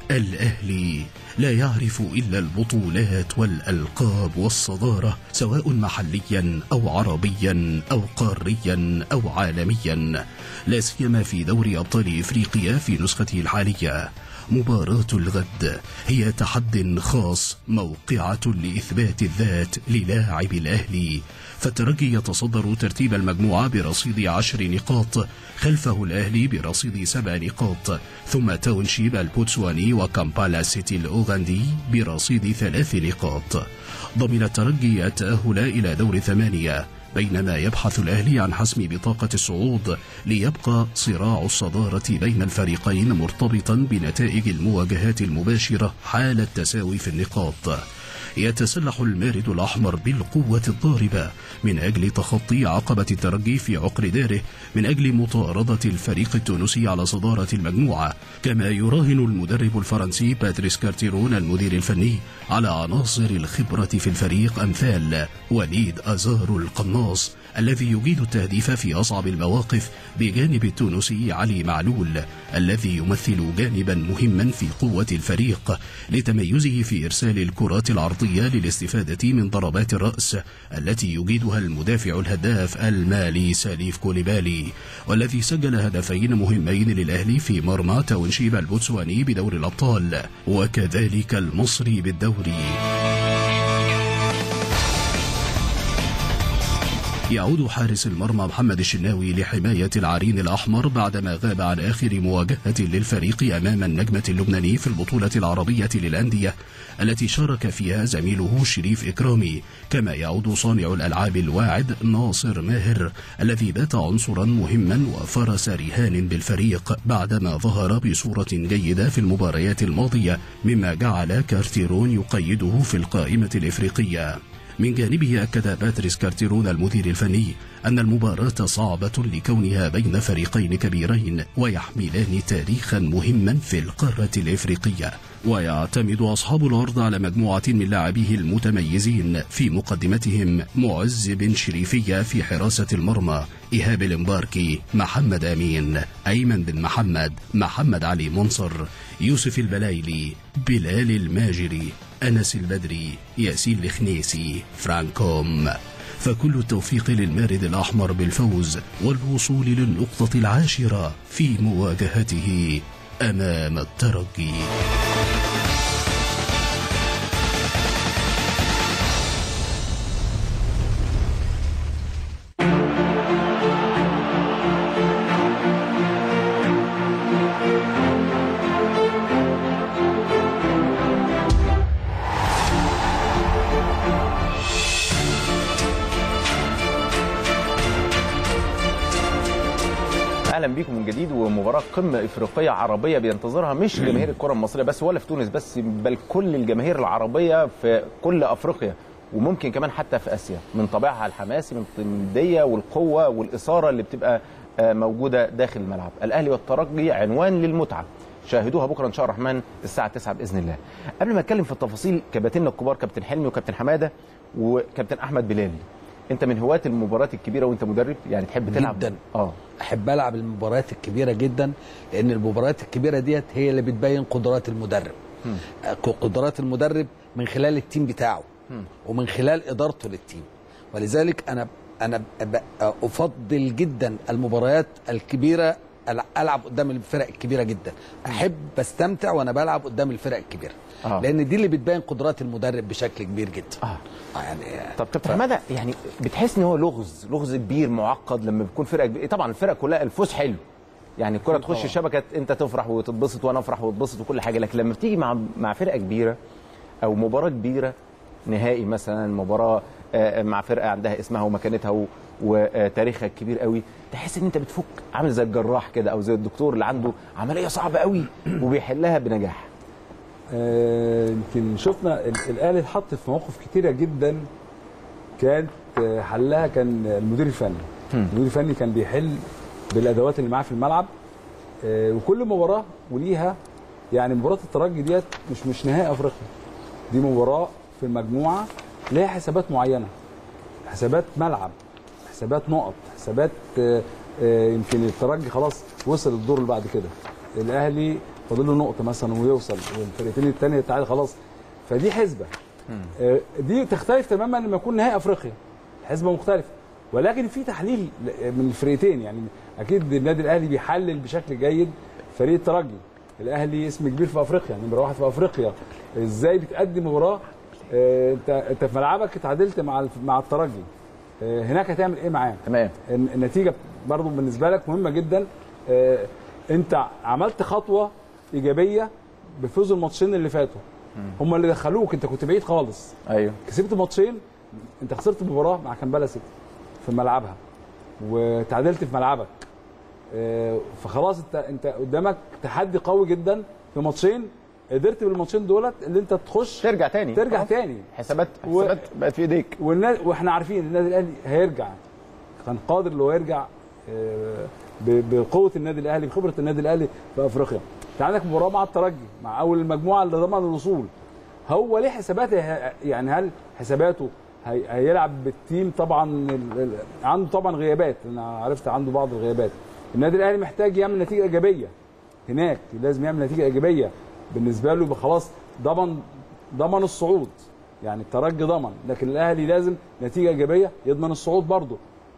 الأهلي لا يعرف إلا البطولات والألقاب والصدارة سواء محليا أو عربيا أو قاريا أو عالميا لا سيما في دوري أبطال إفريقيا في نسخته الحالية مباراة الغد هي تحد خاص موقعة لإثبات الذات للاعب الأهلي فالترجي يتصدر ترتيب المجموعة برصيد عشر نقاط خلفه الأهلي برصيد سبع نقاط ثم تاونشيب البوتسواني وكامبالا سيتي الأوغندي برصيد ثلاث نقاط ضمن الترجي التأهل إلى دور ثمانية بينما يبحث الأهلي عن حسم بطاقة الصعود ليبقى صراع الصدارة بين الفريقين مرتبطا بنتائج المواجهات المباشرة حال التساوي في النقاط يتسلح المارد الأحمر بالقوة الضاربة من أجل تخطي عقبة الترجي في عقر داره من أجل مطاردة الفريق التونسي على صدارة المجموعة كما يراهن المدرب الفرنسي باتريس كارتيرون المدير الفني على عناصر الخبرة في الفريق أمثال وليد أزار القناص الذي يجيد التهديف في أصعب المواقف بجانب التونسي علي معلول الذي يمثل جانبا مهما في قوة الفريق لتميزه في إرسال الكرات العرضية للاستفادة من ضربات الرأس التي يجيدها المدافع الهداف المالي ساليف كوليبالي والذي سجل هدفين مهمين للأهلي في مرمى تاونشيب البوتسواني بدور الأبطال وكذلك المصري بالدوري يعود حارس المرمى محمد الشناوي لحماية العرين الأحمر بعدما غاب عن آخر مواجهة للفريق أمام النجمة اللبناني في البطولة العربية للأندية التي شارك فيها زميله شريف إكرامي كما يعود صانع الألعاب الواعد ناصر ماهر الذي بات عنصرا مهما وفرس رهان بالفريق بعدما ظهر بصورة جيدة في المباريات الماضية مما جعل كارتيرون يقيده في القائمة الإفريقية من جانبه أكد باتريس كارتيرون المدير الفني أن المباراة صعبة لكونها بين فريقين كبيرين ويحملان تاريخا مهما في القارة الإفريقية ويعتمد أصحاب الأرض على مجموعة من لاعبيه المتميزين في مقدمتهم معز بن شريفية في حراسة المرمى إيهاب المباركي محمد أمين أيمن بن محمد محمد علي منصر يوسف البلايلي بلال الماجري أنس البدري ياسين الخنيسي فرانكوم فكل التوفيق للمارد الأحمر بالفوز والوصول للنقطة العاشرة في مواجهته أمام الترجي اهلا بيكم من جديد ومباراه قمه افريقيه عربيه بينتظرها مش جماهير الكره المصريه بس ولا في تونس بس بل كل الجماهير العربيه في كل افريقيا وممكن كمان حتى في اسيا من طابعها الحماسي من النديه والقوه والاثاره اللي بتبقى آه، موجوده داخل الملعب الاهلي والترجي عنوان للمتعه شاهدوها بكره ان شاء الرحمن الساعه 9 باذن الله قبل ما اتكلم في التفاصيل كباتننا الكبار كابتن حلمي وكابتن حماده وكابتن احمد بلال انت من هواة المباريات الكبيره وانت مدرب يعني تحب تلعب جداً. اه احب العب المباريات الكبيره جدا لان المباريات الكبيره ديت هي اللي بتبين قدرات المدرب قدرات المدرب من خلال التيم بتاعه ومن خلال ادارته للتيم ولذلك انا انا ب- افضل جدا المباريات الكبيره ألع- العب قدام الفرق الكبيره جدا احب استمتع وانا بلعب قدام الفرق الكبيره آه. لان دي اللي بتبين قدرات المدرب بشكل كبير جدا آه. آه يعني طب كابتن حماده يعني بتحس ان هو لغز لغز كبير معقد لما بيكون فرقه كبيرة. طبعا الفرق كلها الفوز حلو يعني الكره تخش الشبكه انت تفرح وتتبسط وانا افرح واتبسط وكل حاجه لكن لما بتيجي مع مع فرقه كبيره او مباراه كبيره نهائي مثلا مباراه آه، مع فرقه عندها اسمها ومكانتها و- وتاريخها الكبير قوي تحس ان انت بتفك عامل زي الجراح كده او زي الدكتور اللي عنده عمليه صعبه قوي وبيحلها بنجاح آه، يمكن شفنا ال- الاهلي اتحط في مواقف كتيره جدا كانت آه، حلها كان المدير الفني المدير الفني كان بيحل بالادوات اللي معاه في الملعب آه، وكل مباراه وليها يعني مباراه الترجي ديت مش مش نهائي افريقيا دي مباراه في المجموعه ليها حسابات معينه حسابات ملعب حسابات نقط حسابات آه، آه، يمكن الترجي خلاص وصل الدور اللي بعد كده الاهلي فاضل له نقطه مثلا ويوصل والفرقتين الثانيه تعالى خلاص فدي حسبه آه، دي تختلف تماما لما يكون نهائي افريقيا حسبه مختلفه ولكن في تحليل ل- من الفرقتين يعني اكيد النادي الاهلي بيحلل بشكل جيد فريق الترجي الاهلي اسم كبير في افريقيا نمره واحد في افريقيا ازاي بتقدم مباراه آه، انت انت في ملعبك اتعادلت مع الف- مع الترجي آه، هناك هتعمل ايه معاه تمام الن- النتيجه برضو بالنسبه لك مهمه جدا آه، انت عملت خطوه ايجابيه بفوز الماتشين اللي فاتوا هم اللي دخلوك انت كنت بعيد خالص ايوه كسبت ماتشين انت خسرت مباراه مع كامبالا سيتي في ملعبها وتعادلت في ملعبك آه، فخلاص انت انت قدامك تحدي قوي جدا في ماتشين قدرت بالماتشين دولت اللي انت تخش ترجع تاني ترجع خلاص. تاني حسابات و- حسابات بقت في ايديك والنا... واحنا عارفين النادي الاهلي هيرجع كان قادر لو يرجع آه، ب- بقوه النادي الاهلي بخبره النادي الاهلي في افريقيا انت عندك مباراه مع الترجي مع اول المجموعه اللي ضمن الوصول هو ليه حسابات يعني هل حساباته هي... هيلعب بالتيم طبعا ال... ال... عنده طبعا غيابات انا عرفت عنده بعض الغيابات النادي الاهلي محتاج يعمل نتيجه ايجابيه هناك لازم يعمل نتيجه ايجابيه بالنسبه له يبقى خلاص ضمن ضمن الصعود يعني الترجي ضمن لكن الاهلي لازم نتيجه ايجابيه يضمن الصعود برضه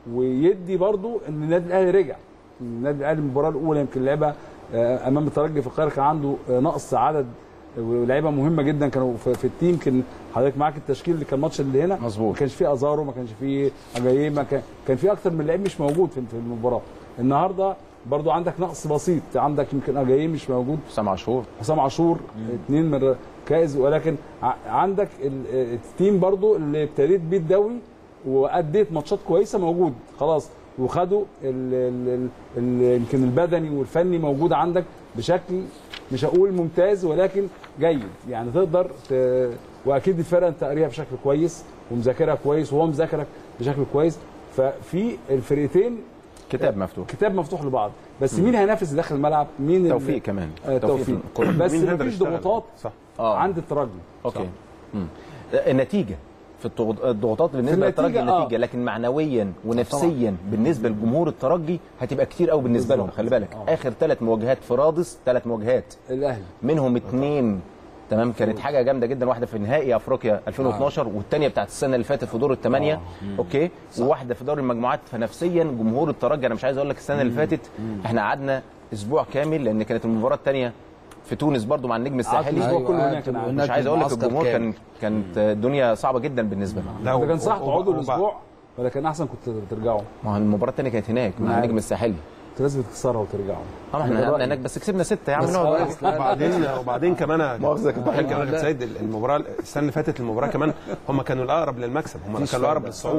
ويدي برضه ان النادي الاهلي رجع النادي الاهلي المباراه الاولى يمكن لعبها آه، امام الترجي في القاهره كان عنده آه، نقص عدد ولاعيبه مهمه جدا كانوا في, في التيم كان حضرتك معاك التشكيل اللي كان الماتش اللي هنا مظبوط. ما كانش فيه ازارو ما كانش فيه اجاييه ما كان كان فيه اكتر من لعيب مش موجود في في المباراه النهارده برضو عندك نقص بسيط عندك يمكن اجاييه مش موجود حسام عاشور حسام عاشور اثنين من كائز ولكن ع- عندك ال- التيم برضو اللي ابتديت بيه الدوري واديت ماتشات كويسه موجود خلاص وخدوا ال ال ال يمكن البدني والفني موجود عندك بشكل مش هقول ممتاز ولكن جيد يعني تقدر ت... واكيد الفرقه انت قاريها بشكل كويس ومذاكرها كويس وهو مذاكرك بشكل كويس ففي الفرقتين كتاب مفتوح كتاب مفتوح لبعض بس مين هينافس داخل الملعب مين اللي- توفيق كمان آه، توفيق بس مين هيقدر مفيش يشتغل؟ ضغوطات صح اه عند الترجي اوكي مم. النتيجه في الضغط- الضغوطات بالنسبه النتيجة، للترجي آه. النتيجه لكن معنويا ونفسيا بالنسبه لجمهور الترجي هتبقى كتير قوي بالنسبه لهم بالظبط. خلي بالك آه. اخر ثلاث مواجهات في رادس ثلاث مواجهات الاهلي منهم اثنين تمام كانت حاجه جامده جدا واحده في نهائي افريقيا 2012 والثانيه بتاعت السنه اللي فاتت في دور الثمانيه اوكي وواحده في دور المجموعات فنفسيا جمهور الترجي انا مش عايز اقول لك السنه اللي فاتت احنا قعدنا اسبوع كامل لان كانت المباراه الثانيه في تونس برضو مع النجم الساحلي الأسبوع أيوة، كله قاعد هناك أنا عارف. هناك مش عايز اقول لك المعسكر الجمهور كامل. كان كانت الدنيا صعبه جدا بالنسبه لهم ده كان صح وب- تقعدوا وب- الاسبوع ولا كان احسن كنت ترجعوا ما هو المباراه الثانيه كانت هناك مع عارف. النجم الساحلي كنت لازم تكسرها وترجعوا اه ما احنا قعدنا هناك بس كسبنا سته يا عم بس نقعد خلاص. بقى. وبعدين وبعدين كمان يا مؤاخذة كده. وبعدين كمان يا لا. سيد المباراه السنه اللي فاتت المباراه كمان هم كانوا الاقرب للمكسب هم مفيش كانوا الاقرب فرق. للصعود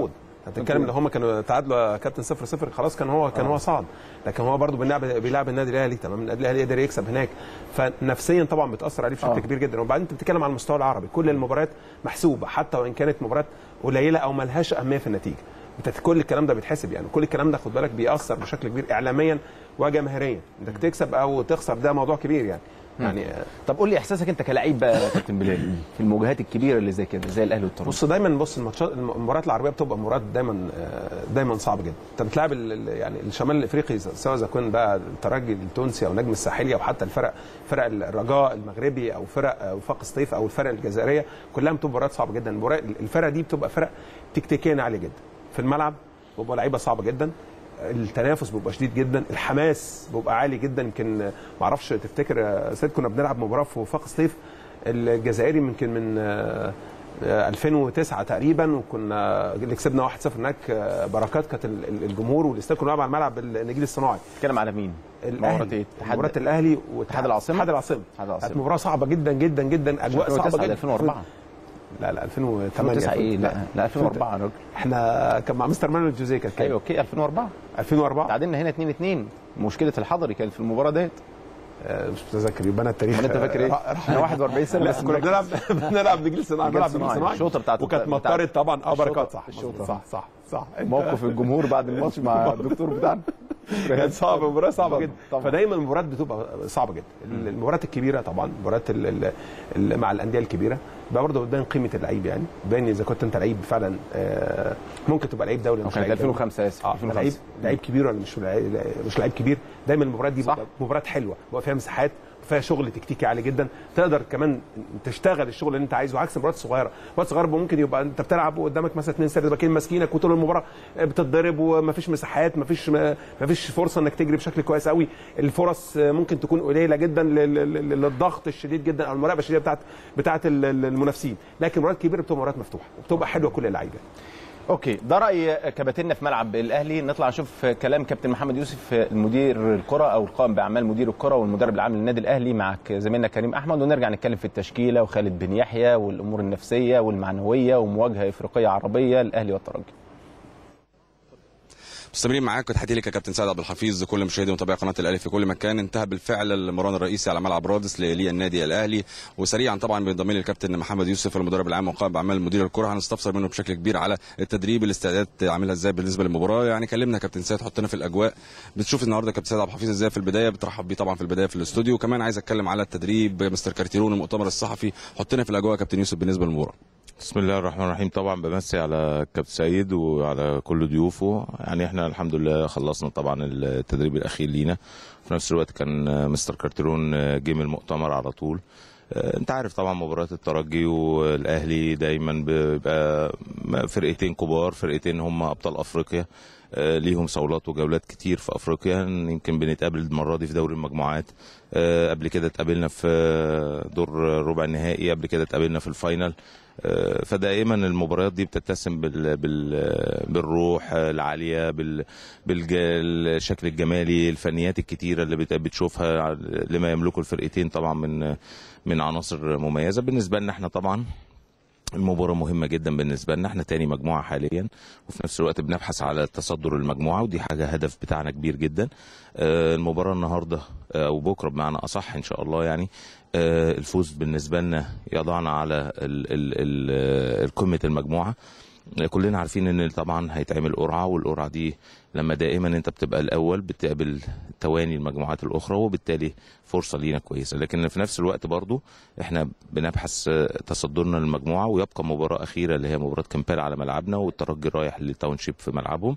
هتتكلم لو هم كانوا تعادلوا يا كابتن 0 0 خلاص كان هو كان هو صعد لكن هو برضه بيلعب بيلعب النادي الاهلي تمام النادي الاهلي قدر يكسب هناك فنفسيا طبعا بتاثر عليه بشكل آه. كبير جدا وبعدين انت بتتكلم على المستوى العربي كل المباريات محسوبه حتى وان كانت مباريات قليله او ملهاش اهميه في النتيجه انت كل الكلام ده بيتحسب يعني كل الكلام ده خد بالك بيأثر بشكل كبير اعلاميا وجماهيريا انك تكسب او تخسر ده موضوع كبير يعني يعني آه، طب قول لي احساسك انت كلاعب بقى يا كابتن بلال في المواجهات الكبيره اللي زي كده زي الاهلي والترجي بص دايما بص الماتشات المباريات العربيه بتبقى مباريات دايما آه، دايما صعبه جدا انت بتلعب ال- ال- يعني الشمال الافريقي سواء اذا كان بقى الترجي التونسي او نجم الساحلي او حتى الفرق فرق الرجاء المغربي او فرق آه، وفاق سطيف او الفرق الجزائريه كلها بتبقى مباريات صعبه جدا المباريات- الفرق دي بتبقى فرق تكتيكيا عاليه جدا في الملعب بيبقى لعيبه صعبه جدا التنافس بيبقى شديد جدا الحماس بيبقى عالي جدا يمكن ما اعرفش تفتكر يا سيد كنا بنلعب مباراه في وفاق سطيف الجزائري يمكن من آه، آه، 2009 تقريبا وكنا اللي كسبنا 1-0 هناك آه، بركات كانت ال- ال- الجمهور والاستاد كنا بنلعب على الملعب النجيل الصناعي بتتكلم على مين؟ مباراة ايه؟ اتحاد- مباراه الاهلي اتحاد العاصمة؟ اتحاد العاصمه اتحاد العاصمة. كانت مباراه صعبه جدا جدا جدا اجواء 2009 صعبه جدا 2004 لا لا 2008 2009 ايه لا لا 2004 يا راجل احنا كان مع مستر مانويل جوزيه كانت كام؟ ايوه اوكي 2004 2004 تعادلنا هنا 2 2 مشكله الحضري كانت في المباراه ديت آه، مش متذكر يبقى انا التاريخ امال انت فاكر ايه؟ راح- انا 41 سنه لا بس كنا بنلعب بنلعب نجيل صناعي نجيل بنلعب صناعي. نجيل صناعي الشوطة بتاعت- وكانت بتاعت- مطرد طبعا اه الشوطة- بركات صح الشوطة. صح صح صح أنت- موقف الجمهور بعد الماتش مع الدكتور بتاعنا كانت صعبه مباراه صعبه طبعاً، جدا طبعاً. فدايما المباريات بتبقى صعبه جدا المباريات الكبيره طبعا المباريات ال- ال- ال- مع الانديه الكبيره بقى برضه بتبان قيمه اللعيب يعني بان اذا كنت انت لعيب فعلا آه، ممكن تبقى لعيب دولي مش كانت لعيب دولي. 2005 اسف اه 2005 لعيب لعيب كبير ولا مش لعيب مش لعيب كبير دايما المباريات دي صح. بتبقى مباريات حلوه بيبقى فيها مساحات فيها شغل تكتيكي عالي جدا تقدر كمان تشتغل الشغل اللي انت عايزه عكس المباريات الصغيره المباريات الصغيره ممكن يبقى انت بتلعب وقدامك مثلا اثنين سرد باكين ماسكينك وطول المباراه بتتضرب ومفيش مساحات مفيش مفيش فرصه انك تجري بشكل كويس قوي الفرص ممكن تكون قليله جدا لل- لل- للضغط الشديد جدا او المراقبه الشديده بتاعت بتاعت ال- ال- المنافسين لكن المباريات الكبيره بتبقى مباريات مفتوحه وبتبقى حلوه كل اللعيبه اوكي ده راي كباتننا في ملعب الاهلي نطلع نشوف كلام كابتن محمد يوسف المدير الكره او القائم باعمال مدير الكره والمدرب العام للنادي الاهلي معك زميلنا كريم احمد ونرجع نتكلم في التشكيله وخالد بن يحيى والامور النفسيه والمعنويه ومواجهه افريقيه عربيه الاهلي والترجي مستمرين معاك تحياتي لك يا كابتن سعد عبد الحفيظ كل مشاهدي ومتابعي قناه الاهلي في كل مكان انتهى بالفعل المران الرئيسي على ملعب رادس للنادي الاهلي وسريعا طبعا بينضم لي الكابتن محمد يوسف المدرب العام وقائم باعمال مدير الكره هنستفسر منه بشكل كبير على التدريب الاستعدادات عاملها ازاي بالنسبه للمباراه يعني كلمنا يا كابتن سعد حطنا في الاجواء بتشوف النهارده كابتن سعد عبد الحفيظ ازاي في البدايه بترحب بيه طبعا في البدايه في الاستوديو وكمان عايز اتكلم على التدريب مستر كارتيرون المؤتمر الصحفي حطنا في الاجواء يا كابتن يوسف بالنسبه للمباراه بسم الله الرحمن الرحيم طبعا بمسي على كابتن سيد وعلى كل ضيوفه يعني احنا الحمد لله خلصنا طبعا التدريب الاخير لينا في نفس الوقت كان مستر كارترون جه من المؤتمر على طول آه، انت عارف طبعا مباريات الترجي والاهلي دايما بيبقى فرقتين كبار فرقتين هم ابطال افريقيا آه، ليهم صولات وجولات كتير في افريقيا يمكن بنتقابل المره دي في دوري المجموعات آه، قبل كده اتقابلنا في دور ربع النهائي قبل كده اتقابلنا في الفاينل آه، فدائما المباريات دي بتتسم بال بال بالروح العاليه بال بالشكل الجمالي الفنيات الكتيره اللي بت- بتشوفها لما يملكه الفرقتين طبعا من من عناصر مميزه بالنسبه لنا احنا طبعا المباراة مهمة جدا بالنسبة لنا احنا تاني مجموعة حاليا وفي نفس الوقت بنبحث على تصدر المجموعة ودي حاجة هدف بتاعنا كبير جدا آه، المباراة النهاردة آه، او بكرة بمعنى اصح ان شاء الله يعني آه، الفوز بالنسبة لنا يضعنا على ال- ال- ال- قمة المجموعة كلنا عارفين ان طبعا هيتعمل قرعه والقرعه دي لما دائما انت بتبقى الاول بتقابل تواني المجموعات الاخرى وبالتالي فرصه لينا كويسه لكن في نفس الوقت برضو احنا بنبحث آه، تصدرنا للمجموعه ويبقى مباراه اخيره اللي هي مباراه كامبال على ملعبنا والترجي رايح للتاونشيب في ملعبهم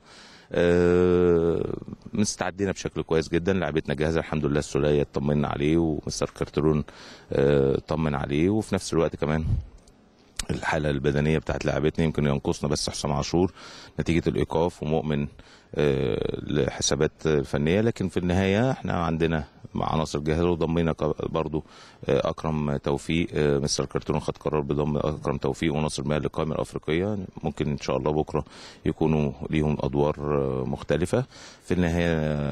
آه، مستعدين بشكل كويس جدا لعبتنا جاهزه الحمد لله السوليه اطمنا عليه ومستر كارترون آه، طمن عليه وفي نفس الوقت كمان الحاله البدنيه بتاعت لاعبتنا يمكن ينقصنا بس حسام عاشور نتيجه الايقاف ومؤمن آه، لحسابات فنيه لكن في النهايه احنا عندنا مع عناصر جاهزه وضمينا ك- برضو آه، اكرم توفيق آه، مستر كارتون خد قرار بضم اكرم توفيق وناصر ماهر للقائمه الافريقيه ممكن ان شاء الله بكره يكونوا ليهم ادوار آه، مختلفه في النهايه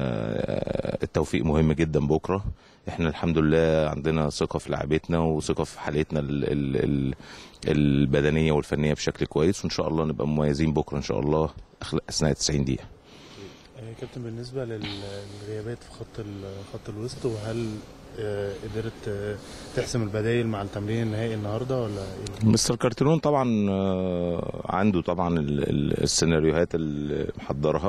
آه، التوفيق مهم جدا بكره احنا الحمد لله عندنا ثقه في لعبتنا وثقه في حالتنا ال ال ال البدنيه والفنيه بشكل كويس وان شاء الله نبقى مميزين بكره ان شاء الله أخل- اثناء 90 دقيقه آه، كابتن بالنسبة لل- للغيابات في خط ال- خط الوسط وهل آه، قدرت آه، تحسم البدايل مع التمرين النهائي النهارده ولا ايه؟ مستر كارترون طبعا آه، عنده طبعا ال- ال- السيناريوهات اللي محضرها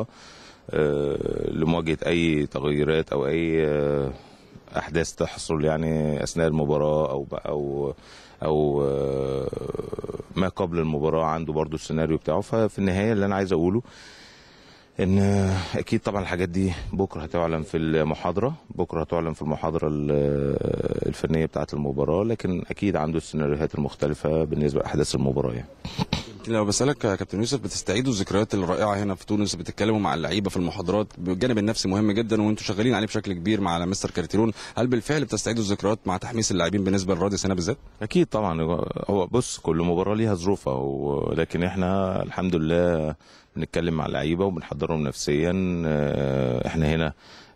آه، لمواجهه اي تغيرات او اي آه، احداث تحصل يعني اثناء المباراه او ب- او او آه، ما قبل المباراه عنده برضو السيناريو بتاعه ففي النهايه اللي انا عايز اقوله ان اكيد طبعا الحاجات دي بكره هتعلن في المحاضره بكره هتعلن في المحاضره ال- الفنيه بتاعه المباراه لكن اكيد عنده السيناريوهات المختلفه بالنسبه لاحداث المباراه يعني. يمكن لو بسالك يا كابتن يوسف بتستعيدوا الذكريات الرائعه هنا في تونس بتتكلموا مع اللعيبه في المحاضرات بالجانب النفسي مهم جدا وانتم شغالين عليه بشكل كبير مع مستر كارتيرون هل بالفعل بتستعيدوا الذكريات مع تحميس اللاعبين بالنسبه لرادس هنا بالذات؟ اكيد طبعا هو بص كل مباراه ليها ظروفها ولكن احنا الحمد لله بنتكلم مع اللعيبه وبنحضرهم نفسيا آه، احنا هنا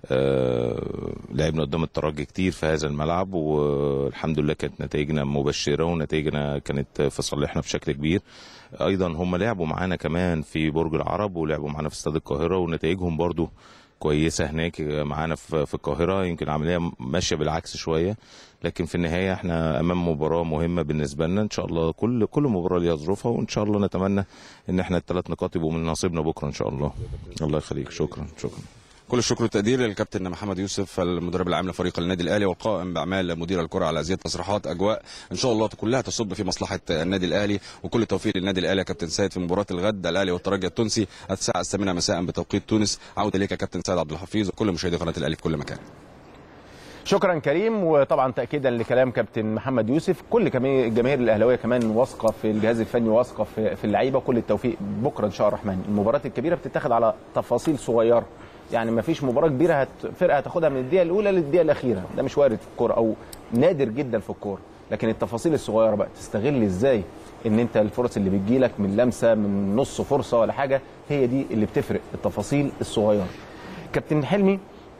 آه، لعبنا قدام الترجي كتير في هذا الملعب والحمد لله كانت نتائجنا مبشره ونتائجنا كانت في صالحنا بشكل كبير ايضا هم لعبوا معانا كمان في برج العرب ولعبوا معانا في استاد القاهره ونتائجهم برضو كويسه هناك معانا في في القاهره يمكن العمليه ماشيه بالعكس شويه لكن في النهايه احنا امام مباراه مهمه بالنسبه لنا ان شاء الله كل كل مباراه ليها ظروفها وان شاء الله نتمنى ان احنا الثلاث نقاط يبقوا من نصيبنا بكره ان شاء الله الله يخليك شكرا شكرا كل الشكر والتقدير للكابتن محمد يوسف المدرب العام لفريق النادي الاهلي والقائم باعمال مدير الكره على هذه التصريحات اجواء ان شاء الله كلها تصب في مصلحه النادي الاهلي وكل التوفيق للنادي الاهلي يا كابتن سيد في مباراه الغد الاهلي والترجي التونسي الساعه الثامنه مساء بتوقيت تونس عوده اليك يا كابتن سيد عبد الحفيظ وكل مشاهدي قناه الاهلي في كل مكان شكرا كريم وطبعا تاكيدا لكلام كابتن محمد يوسف كل كمي- الجماهير الاهلاويه كمان واثقه في الجهاز الفني واثقه في, في اللعيبه كل التوفيق بكره ان شاء الله الرحمن المباريات الكبيره بتتاخد على تفاصيل صغيره يعني ما فيش مباراه كبيره هت... فرقه هتاخدها من الدقيقه الاولى للدقيقه الاخيره ده مش وارد في الكوره او نادر جدا في الكوره لكن التفاصيل الصغيره بقى تستغل ازاي ان انت الفرص اللي بتجيلك من لمسه من نص فرصه ولا حاجه هي دي اللي بتفرق التفاصيل الصغيره كابتن حلمي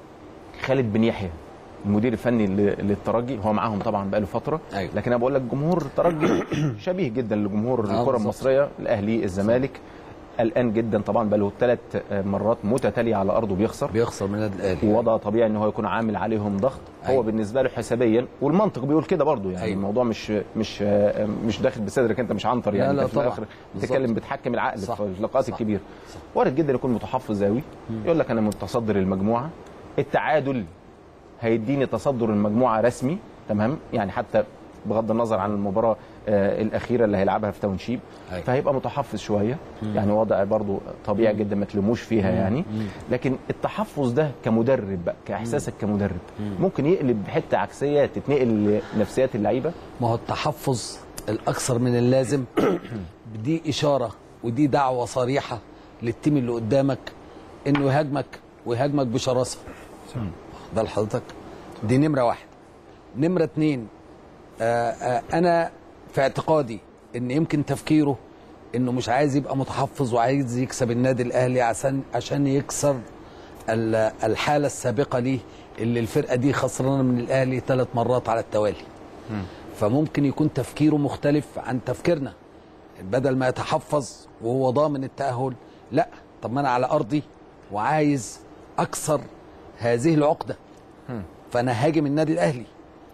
خالد بن يحيى المدير الفني ل- للترجي هو معاهم طبعا بقاله فتره أيوة. لكن انا بقول لك جمهور الترجي شبيه جدا لجمهور الكره بالظبط. المصريه الاهلي الزمالك قلقان جدا طبعا بقاله ثلاث مرات متتاليه على ارضه بيخسر بيخسر من النادي الاهلي ووضع طبيعي ان هو يكون عامل عليهم ضغط هو أيوة. بالنسبه له حسابيا والمنطق بيقول كده برضه يعني أيوة. الموضوع مش مش مش داخل بصدرك انت مش عنتر يعني لا، لا، انت في طبعا. الاخر بالظبط. بتتكلم بتحكم العقل صح. في اللقاءات صح. الكبيره صح. وارد جدا يكون متحفظ قوي يقول لك انا متصدر المجموعه التعادل هيديني تصدر المجموعه رسمي تمام يعني حتى بغض النظر عن المباراه آه الاخيره اللي هيلعبها في تاونشيب أيوة. فهيبقى متحفظ شويه يعني وضع برضو طبيعي جدا ما تلوموش فيها يعني لكن التحفظ ده كمدرب بقى كاحساسك كمدرب ممكن يقلب بحته عكسيه تتنقل لنفسيات اللعيبه ما هو التحفظ الاكثر من اللازم دي اشاره ودي دعوه صريحه للتيم اللي قدامك انه يهاجمك ويهاجمك بشراسه ده لحضرتك دي نمره واحد نمره اتنين آآ آآ انا في اعتقادي ان يمكن تفكيره انه مش عايز يبقى متحفظ وعايز يكسب النادي الاهلي عشان عشان يكسر ال- الحاله السابقه ليه اللي الفرقه دي خسرانه من الاهلي ثلاث مرات على التوالي فممكن يكون تفكيره مختلف عن تفكيرنا بدل ما يتحفظ وهو ضامن التأهل لا طب ما انا على ارضي وعايز اكسر هذه العقده فانا هاجم النادي الاهلي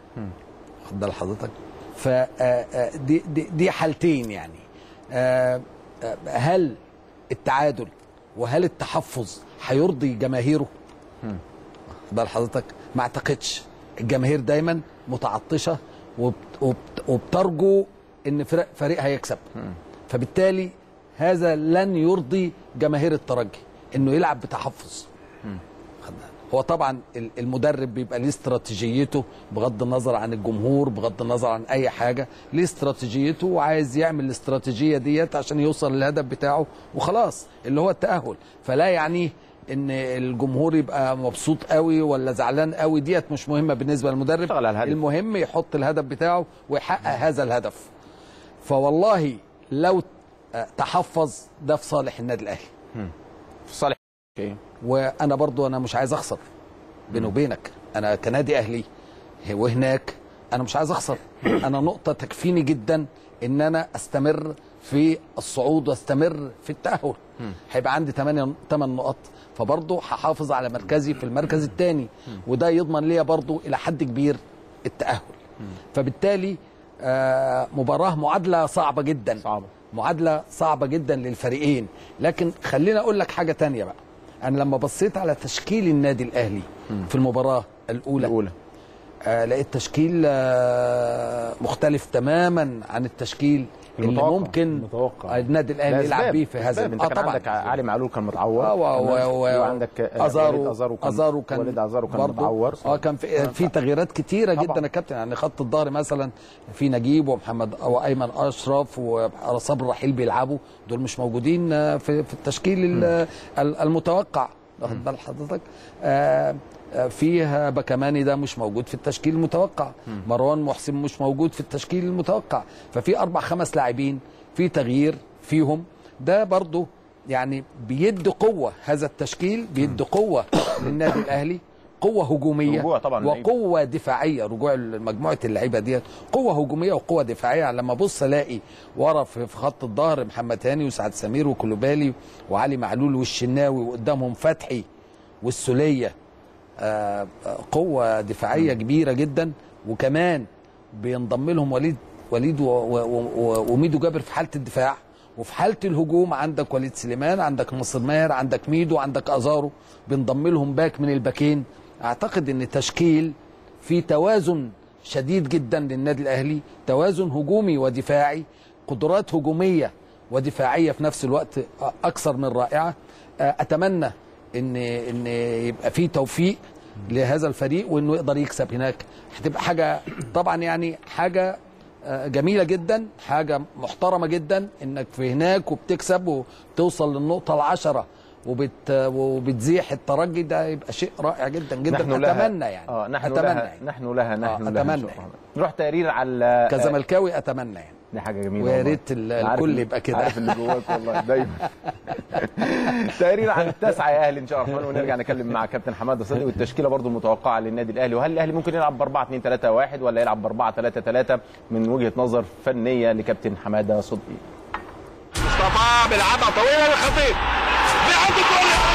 واخد بال حضرتك ف آه، آه، دي دي, دي حالتين يعني آه، آه، هل التعادل وهل التحفظ هيرضي جماهيره واخد بال حضرتك ما اعتقدش الجماهير دايما متعطشه وبت وبت وبترجو ان فرق فريقها يكسب فبالتالي هذا لن يرضي جماهير الترجي انه يلعب بتحفظ خد بالك. هو طبعا ال- المدرب بيبقى ليه استراتيجيته بغض النظر عن الجمهور بغض النظر عن اي حاجه ليه استراتيجيته وعايز يعمل الاستراتيجيه ديت عشان يوصل للهدف بتاعه وخلاص اللي هو التاهل فلا يعنيه ان الجمهور يبقى مبسوط قوي ولا زعلان قوي ديت مش مهمه بالنسبه للمدرب اشتغل على الهدف. المهم يحط الهدف بتاعه ويحقق هذا الهدف فوالله لو آه، تحفظ ده في صالح النادي الاهلي في صالح اوكي وانا برضو انا مش عايز اخسر بيني وبينك انا كنادي اهلي وهناك انا مش عايز اخسر انا نقطه تكفيني جدا ان انا استمر في الصعود واستمر في التاهل هيبقى عندي 8 8 نقط فبرضه هحافظ على مركزي في المركز الثاني وده يضمن ليا برضه الى حد كبير التاهل فبالتالي آه، مباراه معادله صعبه جدا صعبة. معادله صعبه جدا للفريقين لكن خليني اقول لك حاجه تانية بقى انا لما بصيت على تشكيل النادي الاهلي في المباراه الاولى الاولى آه لقيت تشكيل آه مختلف تماما عن التشكيل اللي المتوقع. ممكن المتوقع. النادي الاهلي يلعب لأسباب. بيه في هذا أسباب. انت آه كان طبعا عندك علي معلول كان متعور آه و- و- و- وعندك آه، ازارو وليد ازارو كان ازارو كان وليد ازارو كان برضه. متعور اه كان في في تغييرات كتيره طبعاً. جدا يا كابتن يعني خط الظهر مثلا في نجيب ومحمد وايمن اشرف وصبر رحيل بيلعبوا دول مش موجودين آه، في في التشكيل ال- ال- المتوقع واخد بال حضرتك آه آه، فيه بكماني ده مش موجود في التشكيل المتوقع مروان محسن مش موجود في التشكيل المتوقع ففي اربع خمس لاعبين في تغيير فيهم ده برضو يعني بيدي قوه هذا التشكيل بيدي قوه للنادي الاهلي قوه هجوميه رجوع طبعاً اللعيبة. وقوه دفاعيه رجوع مجموعه اللعيبه ديت قوه هجوميه وقوه دفاعيه يعني لما ابص الاقي ورا في في خط الظهر محمد هاني وسعد سمير وكلوبالي وعلي معلول والشناوي وقدامهم فتحي والسوليه آه، آه، قوه دفاعيه كبيره جدا وكمان بينضم لهم وليد وليد و- و- و- وميدو جابر في حاله الدفاع وفي حاله الهجوم عندك وليد سليمان عندك ناصر ماهر عندك ميدو عندك ازارو بينضم لهم باك من الباكين اعتقد ان تشكيل في توازن شديد جدا للنادي الاهلي توازن هجومي ودفاعي قدرات هجوميه ودفاعيه في نفس الوقت اكثر من رائعه آه، اتمنى ان ان يبقى في توفيق لهذا الفريق وانه يقدر يكسب هناك هتبقى حاجه طبعا يعني حاجه آه، جميله جدا حاجه محترمه جدا انك في هناك وبتكسب وتوصل للنقطه العشرة وبت وبتزيح الترجي ده يبقى شيء رائع جدا جدا نحن لها اتمنى يعني اه نحن اتمنى لها يعني. نحن لها نحن آه، لها إن أتمنى شاء الله. يعني. نروح تقرير على كزملكاوي اتمنى يعني دي حاجه جميله ويا والله. ريت ال- عارف الكل اللي- يبقى كده. عارف اللي جواك والله دايما تقرير عن التاسعه يا اهلي ان شاء الله الرحمن ونرجع نتكلم مع كابتن حماده صدقي والتشكيله برضو المتوقعه للنادي الاهلي وهل الاهلي ممكن يلعب ب 4 2 3 1 ولا يلعب ب 4 3 3 من وجهه نظر فنيه لكابتن حماده صدقي مصطفى بيلعبها طويله للخطيب بيحط الجول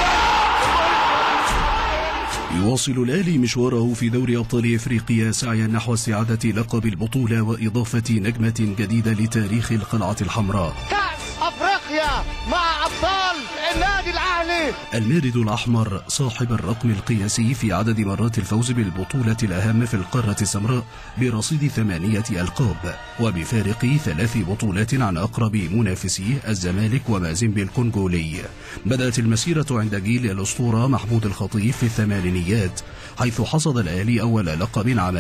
يواصل الأهلي مشواره في دوري أبطال إفريقيا سعيا نحو استعادة لقب البطولة وإضافة نجمة جديدة لتاريخ القلعة الحمراء كاس افريقيا مع ابطال النادي الاهلي المارد الأحمر صاحب الرقم القياسي في عدد مرات الفوز بالبطولة الأهم في القارة السمراء برصيد ثمانية ألقاب وبفارق ثلاث بطولات عن أقرب منافسيه الزمالك ومازيمبي الكونغولي بدأت المسيرة عند جيل الأسطورة محمود الخطيب في الثمانينيات حيث حصد الأهلي أول لقب عام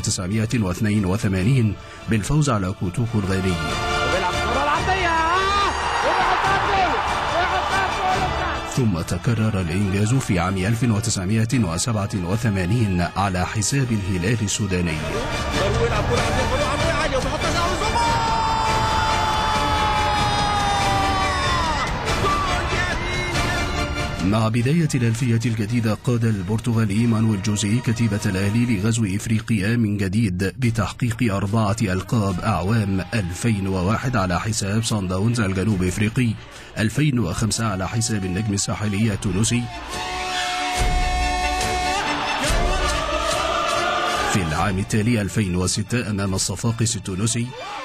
1982 بالفوز على كوتوكو الغاني وبيلعب الكره العرضيه وبيحطها جول ويحطها جول ثم تكرر الإنجاز في عام 1987 على حساب الهلال السوداني ضروري يلعب كره عرضيه كره عرضيه عاليه وبيحطها زاويه زوما مع بداية الألفية الجديدة قاد البرتغالي مانويل جوزي كتيبة الأهلي لغزو إفريقيا من جديد بتحقيق أربعة ألقاب أعوام 2001 على حساب صن داونز الجنوب إفريقي 2005 على حساب النجم الساحلي التونسي في العام التالي 2006 أمام الصفاقس التونسي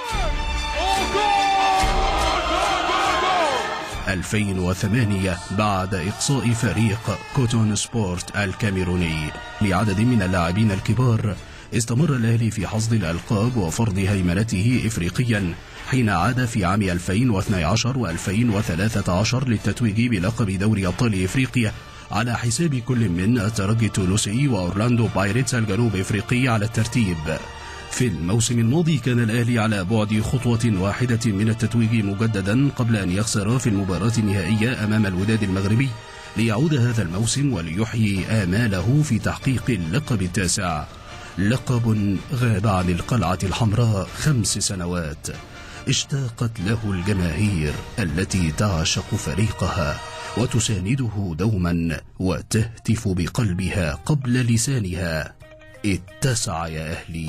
2008 بعد إقصاء فريق كوتون سبورت الكاميروني لعدد من اللاعبين الكبار استمر الأهلي في حصد الألقاب وفرض هيمنته إفريقيا حين عاد في عام 2012 و2013 للتتويج بلقب دوري أبطال إفريقيا على حساب كل من الترجي التونسي وأورلاندو بايرتس الجنوب إفريقي على الترتيب في الموسم الماضي كان الأهلي على بعد خطوة واحدة من التتويج مجددا قبل أن يخسر في المباراة النهائية أمام الوداد المغربي ليعود هذا الموسم وليحيي آماله في تحقيق اللقب التاسع لقب غاب عن القلعة الحمراء خمس سنوات اشتاقت له الجماهير التي تعشق فريقها وتسانده دوما وتهتف بقلبها قبل لسانها اتسع يا أهلي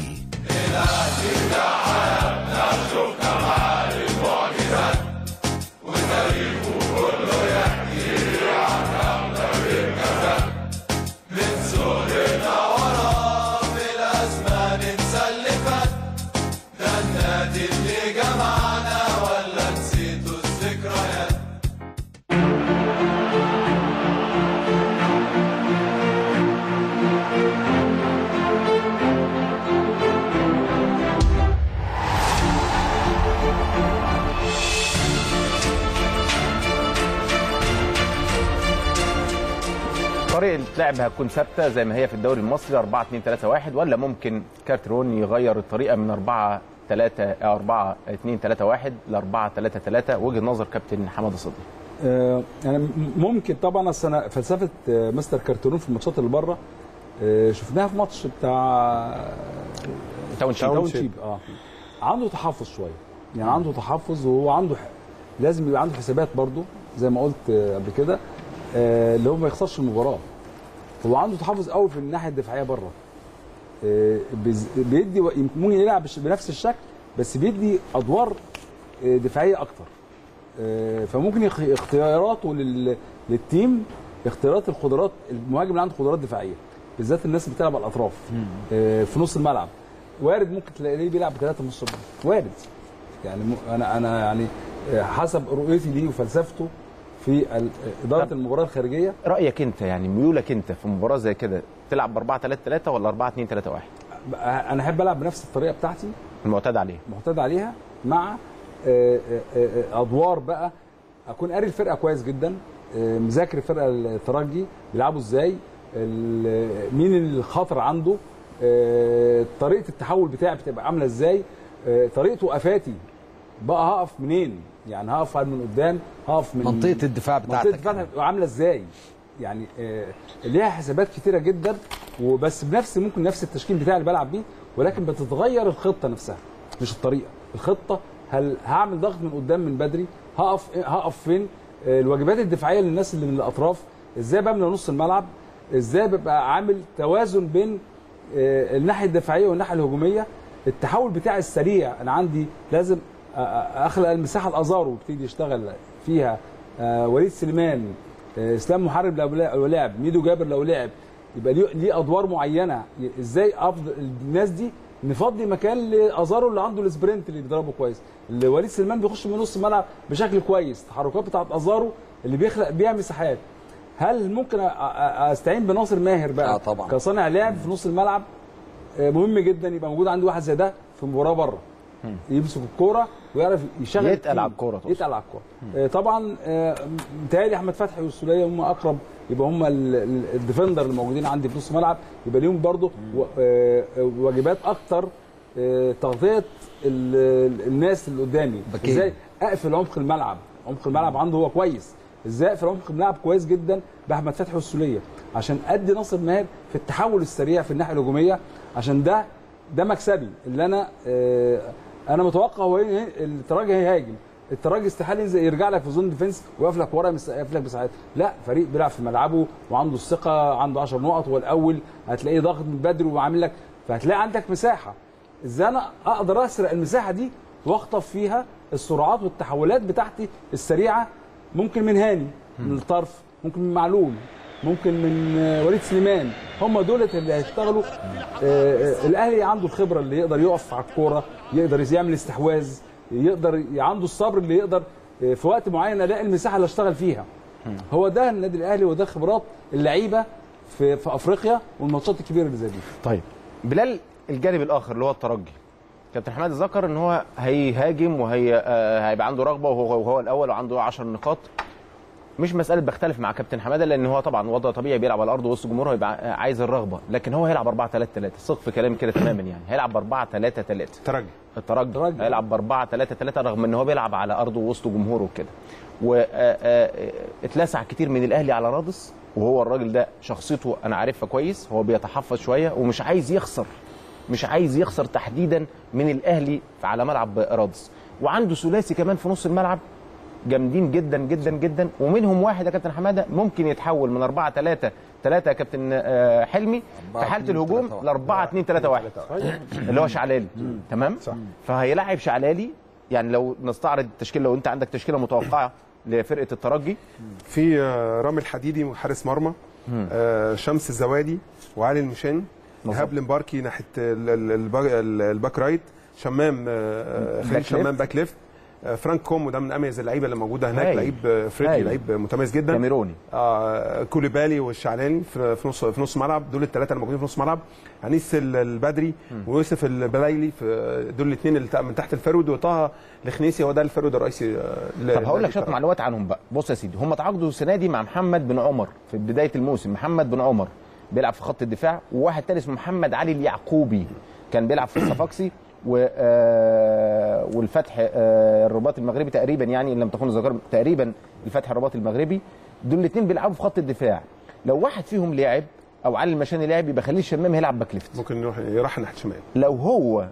طريقه اللعب هتكون ثابته زي ما هي في الدوري المصري 4 2 3 1 ولا ممكن كارترون يغير الطريقه من 4 3 4 2 3 1 ل 4 3 3 وجهه نظر كابتن حماده صدقي آه، انا م- ممكن طبعا اصل انا فلسفه آه، مستر كارتون في الماتشات اللي بره آه، شفناها في ماتش بتاع تاون شيب. تاون شيب اه عنده تحفظ شويه يعني عنده تحفظ وهو عنده ح... لازم يبقى عنده حسابات برضه زي ما قلت آه، قبل كده آه، اللي هو ما يخسرش المباراه هو عنده تحفظ قوي في الناحيه الدفاعيه بره آه، بيز- بيدي و- ممكن يلعب بش- بنفس الشكل بس بيدي ادوار آه، دفاعيه اكتر آه، فممكن يخ- اختياراته لل- للتيم اختيارات القدرات المهاجم اللي عنده قدرات دفاعيه بالذات الناس اللي بتلعب على الاطراف آه، في نص الملعب وارد ممكن تلاقيه بيلعب بثلاثه نص الملعب وارد يعني م- انا انا يعني آه، حسب رؤيتي ليه وفلسفته في ال- اداره المباراه الخارجيه رايك انت يعني ميولك انت في مباراه زي كده تلعب ب 4 3 3 ولا 4 2 3 1 انا احب العب بنفس الطريقه بتاعتي المعتاد عليه معتاد عليها مع آه، آه، آه، ادوار بقى اكون قاري الفرقه كويس جدا آه، مذاكر الفرقه الترجي بيلعبوا ازاي ال- مين الخطر عنده آه، طريقه التحول بتاعي بتبقى عامله ازاي آه، طريقه وقفاتي بقى هقف منين يعني هقف من قدام هقف من منطقة الدفاع بتاعتك. منطقه الدفاع هتبقى عامله ازاي يعني آه، ليها حسابات كتيره جدا وبس بنفس ممكن نفس التشكيل بتاعي اللي بلعب بيه ولكن بتتغير الخطه نفسها مش الطريقه الخطه هل هعمل ضغط من قدام من بدري هقف هقف فين آه، الواجبات الدفاعيه للناس اللي من الاطراف ازاي بملى نص الملعب ازاي ببقى عامل توازن بين آه، الناحيه الدفاعيه والناحيه الهجوميه التحول بتاعي السريع انا عندي لازم أ- أ- اخلق المساحه الازارو وابتدي يشتغل فيها آه، وليد سليمان آه، اسلام محارب لو لعب- لو لعب ميدو جابر لو لعب يبقى ليه ليه ادوار معينه ي- ازاي افضل الناس دي نفضي مكان لازارو اللي عنده السبرنت اللي بيضربه كويس اللي وليد سليمان بيخش من نص الملعب بشكل كويس التحركات بتاعت ازارو اللي بيخلق بيها مساحات هل ممكن أ- أ- استعين بناصر ماهر بقى آه طبعاً. كصانع لعب في نص الملعب آه، مهم جدا يبقى موجود عندي واحد زي ده في مباراه بره يمسك الكوره ويعرف يشغل يتقل التيم. على الكورة تقصد. يتقل على الكوره آه، طبعا آه، متهيألي احمد فتحي والسوليه هم اقرب يبقى هم ال- ال- الديفندر الموجودين عندي في نص الملعب يبقى ليهم برضه و- آه، آه، واجبات اكتر آه، تغطيه ال- ال- الناس اللي قدامي بكين. ازاي اقفل عمق الملعب عمق الملعب عنده هو كويس ازاي اقفل عمق الملعب كويس جدا باحمد فتحي والسوليه عشان ادي ناصر ماهر في التحول السريع في الناحيه الهجوميه عشان ده ده مكسبي اللي انا آه، انا متوقع هو إيه؟ التراجي هيهاجم التراجي استحاله ينزل يرجع لك في زون ديفنس ويقف لك ورا مس- يقف لك بساعات لا فريق بيلعب في ملعبه وعنده الثقه عنده 10 نقط هو الاول هتلاقيه ضاغط من بدري وعامل لك فهتلاقي عندك مساحه ازاي انا اقدر اسرق المساحه دي واخطف فيها السرعات والتحولات بتاعتي السريعه ممكن من هاني من الطرف ممكن من معلول ممكن من آه، وليد سليمان هم دولت اللي هيشتغلوا آه، آه، الاهلي عنده الخبره اللي يقدر يقف على الكوره يقدر يعمل استحواذ يقدر عنده الصبر اللي يقدر آه، في وقت معين الاقي المساحه اللي اشتغل فيها هو ده النادي الاهلي وده خبرات اللعيبه في في افريقيا والماتشات الكبيره اللي زي دي طيب بلال الجانب الاخر اللي هو الترجي كابتن حماد ذكر ان هو هيهاجم وهي آه، هيبقى عنده رغبه وهو وهو الاول وعنده 10 نقاط مش مساله بختلف مع كابتن حماده لان هو طبعا وضع طبيعي بيلعب على الارض وسط جمهوره هيبقى عايز الرغبه لكن هو هيلعب 4 3 3 ثق في كلامي كده تماما يعني هيلعب ب 4 3 3 ترجي الترجي الترجي. هيلعب ب 4 3 3 رغم ان هو بيلعب على ارضه وسط جمهوره وكده واتلسع كتير من الاهلي على رادس وهو الراجل ده شخصيته انا عارفها كويس هو بيتحفظ شويه ومش عايز يخسر مش عايز يخسر تحديدا من الاهلي على ملعب رادس وعنده ثلاثي كمان في نص الملعب جامدين جدا جدا جدا ومنهم واحد يا كابتن حماده ممكن يتحول من 4 3 3 يا كابتن آه، حلمي في حاله الهجوم ل 4 2 3 1 اللي هو شعلالي تمام فهيلاعب شعلالي يعني لو نستعرض التشكيله لو انت عندك تشكيله متوقعه لفرقه الترجي في آه، رامي الحديدي حارس مرمى آه، شمس الزوادي وعلي المشاني ايهاب المباركي ناحيه ال- ال- البا- ال- الباك رايت شمام آه، خليل باك شمام ليفت. باك ليفت آه، فرانك كومو ده من اميز اللعيبه اللي موجوده هناك هايل. لعيب آه، افريقي هايل. لعيب متميز جدا كاميروني آه كوليبالي والشعلاني في في نص في نص ملعب دول الثلاثه اللي موجودين في نص ملعب انيس ال- البدري ويوسف البلايلي في دول الاثنين اللي من تحت الفرود وطه الخنيسي هو ده الفرود الرئيسي آه، طب هقول لك شويه للفرق. معلومات عنهم بقى بص يا سيدي هم تعاقدوا السنه دي مع محمد بن عمر في بدايه الموسم محمد بن عمر بيلعب في خط الدفاع وواحد تاني اسمه محمد علي اليعقوبي كان بيلعب في الصفاقسي و آه، والفتح آه، الرباط المغربي تقريبا يعني ان لم تكن الذاكره تقريبا الفتح الرباط المغربي دول الاثنين بيلعبوا في خط الدفاع لو واحد فيهم لعب او علي المشاني لعب يبقى خليل الشمام هيلعب باك ليفت ممكن يروح يروح ناحيه الشمال لو هو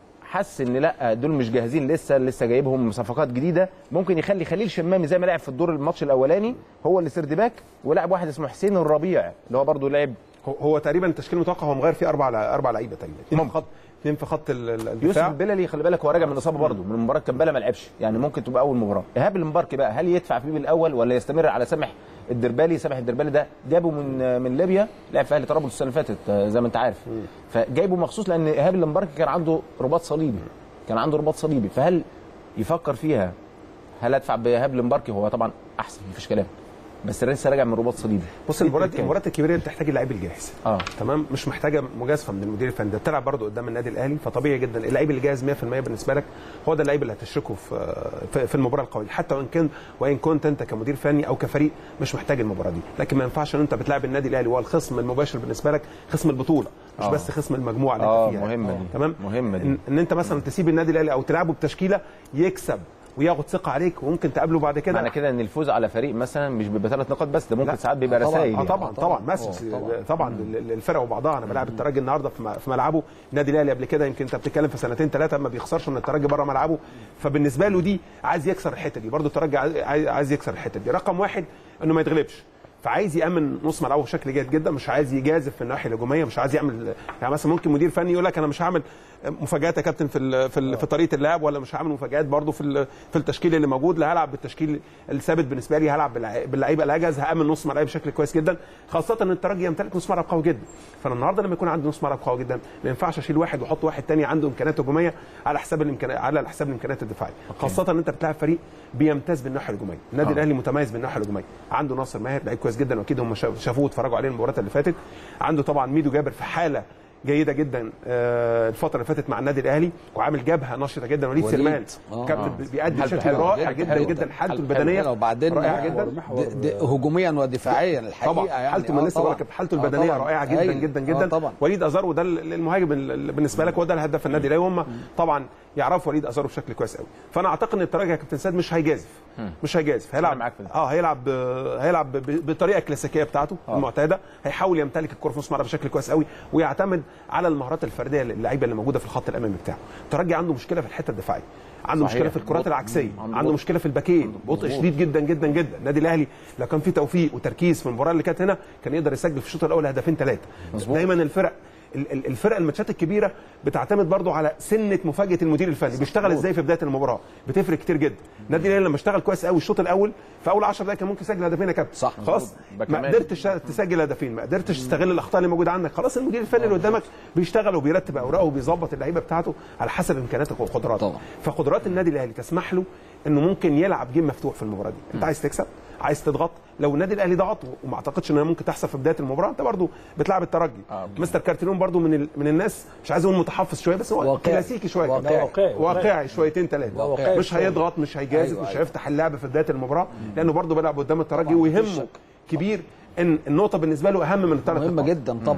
حس ان لا دول مش جاهزين لسه لسه جايبهم صفقات جديده ممكن يخلي خليل شمامي زي ما لعب في الدور الماتش الاولاني هو اللي سيرد باك ولاعب واحد اسمه حسين الربيع اللي هو برضه لعب هو- هو تقريبا التشكيل المتوقع هو مغير فيه اربع لع- اربع لعيبه تقريبا اثنين في خط اثنين في خط ال- ال- يوسف الدفاع البللي خلي بالك هو راجع من اصابه برضه من مباراه كمبالا ما لعبش يعني ممكن تبقى اول مباراه ايهاب المباركي بقى هل يدفع فيه بالاول ولا يستمر على سامح الدربالي سامح الدربالي ده جابه من من ليبيا لعب في اهلي طرابلس السنه اللي فاتت آه، زي ما انت عارف فجايبه مخصوص لان ايهاب المباركي كان عنده رباط صليبي كان عنده رباط صليبي فهل يفكر فيها هل ادفع بايهاب المباركي هو طبعا احسن مفيش كلام بس لسه راجع من رباط صليبي بص المباريات المباريات الكبيره دي بتحتاج اللعيب الجاهز اه تمام مش محتاجه مجازفه من المدير الفني ده بتلعب برضه قدام النادي الاهلي فطبيعي جدا اللعيب اللي جاهز 100% بالنسبه لك هو ده اللعيب اللي هتشركه في في- في المباراه القويه حتى وان كان وان كنت انت كمدير فني او كفريق مش محتاج المباراه دي لكن ما ينفعش ان انت بتلعب النادي الاهلي وهو الخصم المباشر بالنسبه لك خصم البطوله مش آه. بس خصم المجموعه اللي اه انت فيها مهمه دي تمام مهمه دي ان, ان انت مثلا تسيب النادي الاهلي او تلعبه بتشكيله يكسب وياخد ثقه عليك وممكن تقابله بعد كده معنى كده ان الفوز على فريق مثلا مش بيبقى ثلاث نقاط بس ده ممكن لا. ساعات بيبقى طبعاً. رسائل اه طبعا طبعا مسج طبعا, طبعا ال- الفرق وبعضها انا بلعب الترجي النهارده في م- في ملعبه النادي الاهلي قبل كده يمكن انت بتتكلم في سنتين ثلاثه ما بيخسرش من الترجي بره ملعبه فبالنسبه له دي عايز يكسر الحته دي برضه الترجي عايز- عايز عايز يكسر الحته دي رقم واحد انه ما يتغلبش فعايز يامن نص ملعبه بشكل جيد جدا مش عايز يجازف في الناحيه الهجوميه مش عايز يعمل يعني مثلا ممكن مدير فني يقول لك انا مش هعمل مفاجات يا كابتن في ال- في, ال- في طريقه اللعب ولا مش هعمل مفاجات برضه في ال- في التشكيل اللي موجود لا هلعب بالتشكيل الثابت بالنسبه لي هلعب باللع- باللعيبه الاجهز هامن نص ملعبي بشكل كويس جدا خاصه ان الترجي يمتلك نص ملعب قوي جدا فانا النهارده لما يكون عندي نص ملعب قوي جدا ما ينفعش اشيل واحد واحط واحد تاني عنده امكانيات هجوميه على حساب الامكانيات على حساب الامكانيات الدفاعيه خاصه ان انت بتلعب فريق بيمتاز بالناحيه الهجوميه النادي آه. الاهلي متميز بالناحيه الهجوميه عنده ناصر ماهر لعيب كويس جدا واكيد هم شاف- شافوه واتفرجوا عليه المباريات اللي فاتت عنده طبعا ميدو جابر في حاله جيده جدا آه، الفتره اللي فاتت مع النادي الاهلي وعامل جبهه نشطه جدا وليد وليد. سلمان آه. كابتن بيأدي حالته بشكل حلوة رائع جدا، جدا حلوة جدا جدا. حالته حلوة البدنيه وبعدين رائعه جدا د- د- هجوميا ودفاعيا الحقيقه طبعا يعني حالته من آه لسه طبعاً. بقولك حالته آه البدنيه طبعاً. رائعه جدا هايل. جدا آه جدا طبعا وليد ازارو ده المهاجم اللي بالنسبه لك هو ده الهداف النادي الاهلي وهم طبعا يعرفوا وليد ازارو بشكل كويس قوي فانا اعتقد ان الترجي يا كابتن سيد مش هيجازف مش هيجازف هيلعب معاك في ده. اه هيلعب هيلعب ب- بالطريقه الكلاسيكيه بتاعته آه. المعتاده هيحاول يمتلك الكره في نص الملعب بشكل كويس قوي ويعتمد على المهارات الفرديه للعيبه اللي موجوده في الخط الامامي بتاعه الترجي عنده مشكله في الحته الدفاعيه عنده صحيح. مشكله في الكرات بطء. العكسيه عنده عنده بطء. مشكله في الباكين بطء شديد جدا جدا جدا النادي الاهلي لو كان في توفيق وتركيز في المباراه اللي كانت هنا كان يقدر يسجل في الشوط الاول هدفين ثلاثه مظبوط. دايما الفرق ال- ال- الفرق الماتشات الكبيره بتعتمد برضو على سنه مفاجاه المدير الفني بيشتغل ازاي في بدايه المباراه بتفرق كتير جدا النادي الاهلي لما اشتغل كويس قوي الشوط الاول في اول 10 دقائق كان ممكن يسجل هدفين يا كابتن صح. خلاص يبقى ما كمان. قدرتش تسجل هدفين ما قدرتش تستغل الاخطاء اللي موجوده عندك خلاص المدير الفني اللي قدامك بيشتغل وبيرتب اوراقه وبيظبط اللعيبه بتاعته على حسب امكانياته وقدراته طبعا. فقدرات النادي الاهلي تسمح له انه ممكن يلعب جيم مفتوح في المباراه دي انت عايز تكسب عايز تضغط لو النادي الاهلي ضغط وما اعتقدش انها ممكن تحصل في بدايه المباراه انت برضو بتلعب الترجي آه. مستر كارتيرون برضو من ال... من الناس مش عايز اقول متحفظ شويه بس هو واقعي. كلاسيكي شويه واقعي. واقعي. واقعي شويتين ثلاثه واقعي. مش هيضغط مش هيجازف أيوة، مش أيوة. هيفتح اللعب في بدايه المباراه لانه برضو بيلعب قدام الترجي طبعاً، مفيش ويهمه شك. كبير ان النقطه بالنسبه له اهم من الثلاث مهمه نقاط جدا طبعا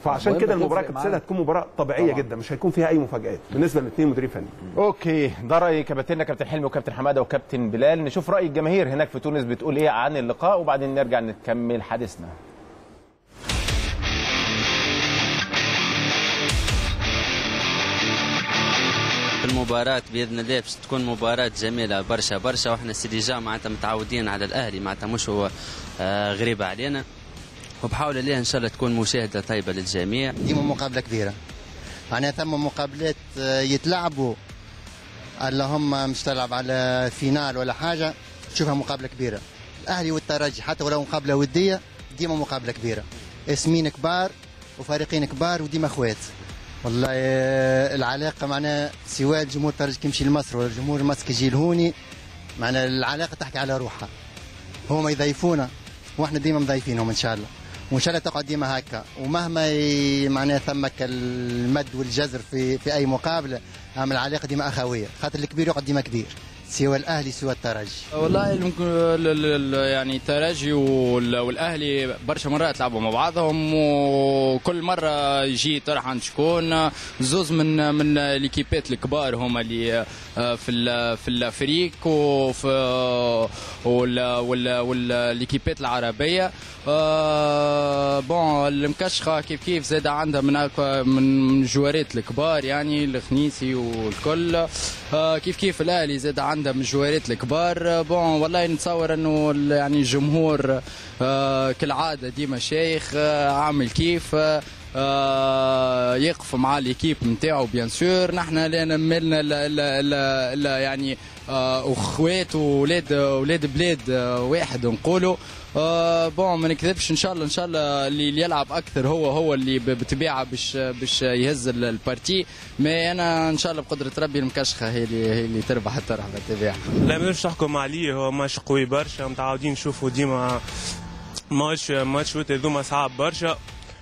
فعشان مهم كده المباراه تفرق كابتن سيد معاك. هتكون مباراه طبيعيه طبعاً. جدا مش هيكون فيها اي مفاجات بالنسبه للاثنين مديرين فني اوكي ده راي كابتننا كابتن حلمي وكابتن حماده وكابتن بلال نشوف راي الجماهير هناك في تونس بتقول ايه عن اللقاء وبعدين نرجع نكمل حديثنا المباراة بإذن الله باش تكون مباراة جميلة برشا برشا واحنا سيديجا معناتها متعودين على الأهلي معناتها مش هو آه، غريب علينا وبحاول الله إن شاء الله تكون مشاهدة طيبة للجميع ديما مقابله كبيره معناها ثم مقابلات آه، يتلعبوا اللهم مش تلعب على فينال ولا حاجه تشوفها مقابله كبيره الاهلي والترجي حتى ولو مقابله وديه ديما مقابله كبيره اسمين كبار وفريقين كبار وديما اخوات والله آه، العلاقه معناها سواء الجمهور الترجي كيمشي لمصر ولا الجمهور المصري يجي لهوني معناها العلاقه تحكي على روحها هما يضيفونا واحنا ديما مضيفينهم ان شاء الله وان شاء الله تقعد ديما هكا ومهما ي- معناها ثمك المد والجزر في في اي مقابله اما العلاقه ديما اخويه خاطر الكبير يقعد ديما كبير سوى الاهلي سوى الترجي والله ممكن ال- ال- ال- يعني الترجي وال- والاهلي برشا مرات لعبوا مع بعضهم وكل مره يجي طرح عند شكون زوز من من ليكيبات الكبار هما اللي آه، في ال- في الفريق وفي وال وال والليكيبات العربيه آه، بون المكشخه كيف كيف زاد عندها من أكوا- من الجوارات الكبار يعني الخنيسي والكل آه، كيف كيف الاهلي زاد عندها من الجوارات الكبار آه، بون والله نتصور انه ال- يعني الجمهور آه، كالعاده ديما شيخ آه، عامل كيف آه، آه، يقف مع ليكيب نتاعو بيان سور نحن لان ملنا لا لا لا لا يعني آه، اخوات وولاد ولاد بلاد آه، واحد نقولوا آه بون ما نكذبش ان شاء الله ان شاء الله اللي اللي يلعب اكثر هو هو اللي ب- بطبيعه باش باش يهز ال- البارتي ما انا ان شاء الله بقدره ربي المكشخه هي اللي هي اللي تربح تربح بالطبيعه لا ما نقدرش نحكم عليه هو ماتش قوي برشا متعودين نشوفوا ديما ماتش ماتش وتر ذوما صعب برشا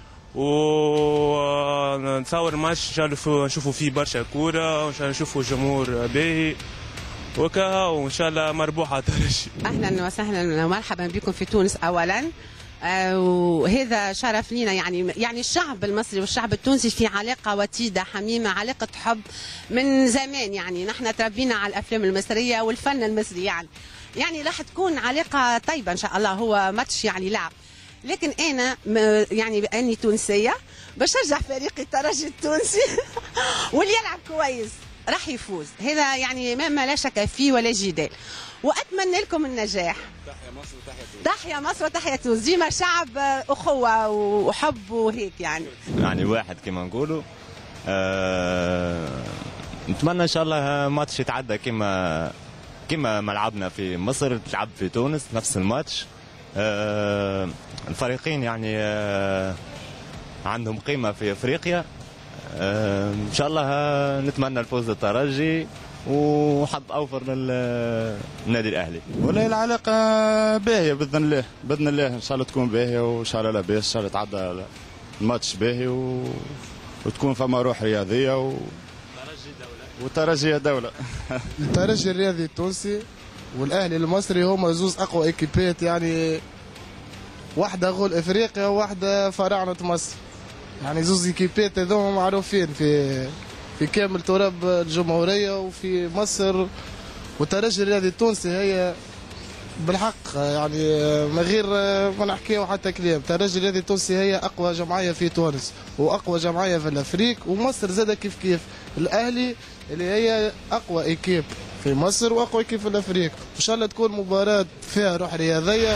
ونتصور ماتش ان شاء الله فيه- نشوفوا فيه برشا كوره وان شاء الله نشوفوا جمهور باهي وكا وان شاء الله مربوحه ترجي اهلا وسهلا ومرحبا بكم في تونس اولا آه، وهذا شرف لينا يعني يعني الشعب المصري والشعب التونسي في علاقه وتيده حميمه علاقه حب من زمان يعني نحن تربينا على الافلام المصريه والفن المصري يعني يعني راح تكون علاقه طيبه ان شاء الله هو ماتش يعني لعب لكن انا م- يعني باني تونسيه بشجع فريق الترجي التونسي واللي يلعب كويس راح يفوز هذا يعني ما ما لا شك فيه ولا جدال واتمنى لكم النجاح تحيا مصر وتحيا تونس ديما شعب اخوه وحب وهيك يعني يعني واحد كما نقولوا آه نتمنى ان شاء الله ماتش يتعدى كما كما ملعبنا في مصر تلعب في تونس نفس الماتش آه الفريقين يعني آه عندهم قيمه في افريقيا آه ان شاء الله آه، نتمنى الفوز للترجي وحظ اوفر للنادي الاهلي والله العلاقة باهية بإذن الله بإذن الله إن شاء الله تكون باهية وإن شاء الله لاباس إن شاء الله تعدى الماتش باهي و... وتكون فما روح رياضية و... وترجي دولة الترجي الرياضي التونسي والاهلي المصري هما زوز اقوى ايكيبات يعني واحده غول افريقيا وواحده فراعنه مصر يعني زوز ايكيبات هذوما معروفين في في كامل تراب الجمهوريه وفي مصر والترجي الرياضي التونسي هي بالحق يعني من غير ما نحكيو حتى كلام الترجي الرياضي التونسي هي اقوى جمعيه في تونس واقوى جمعيه في الافريق ومصر زاد كيف كيف الاهلي اللي هي اقوى ايكيب في مصر واقوى ايكيب في الافريق ان شاء الله تكون مباراه فيها روح رياضيه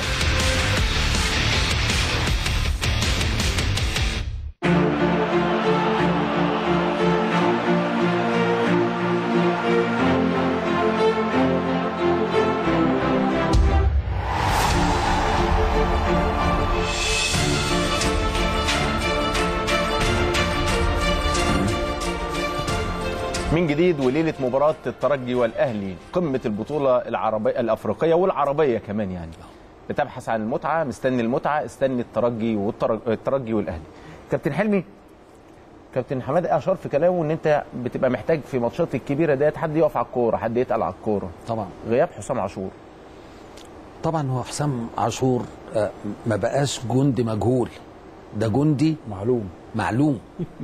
من جديد وليله مباراه الترجي والاهلي قمه البطوله العربيه الافريقيه والعربيه كمان يعني بتبحث عن المتعه مستني المتعه استني الترجي والترجي والاهلي كابتن حلمي كابتن حماده اشار في كلامه ان انت بتبقى محتاج في ماتشات الكبيره ديت حد يقف على الكوره حد يتقل على الكوره طبعا غياب حسام عاشور طبعا هو حسام عاشور آه، ما بقاش جندي مجهول ده جندي معلوم معلوم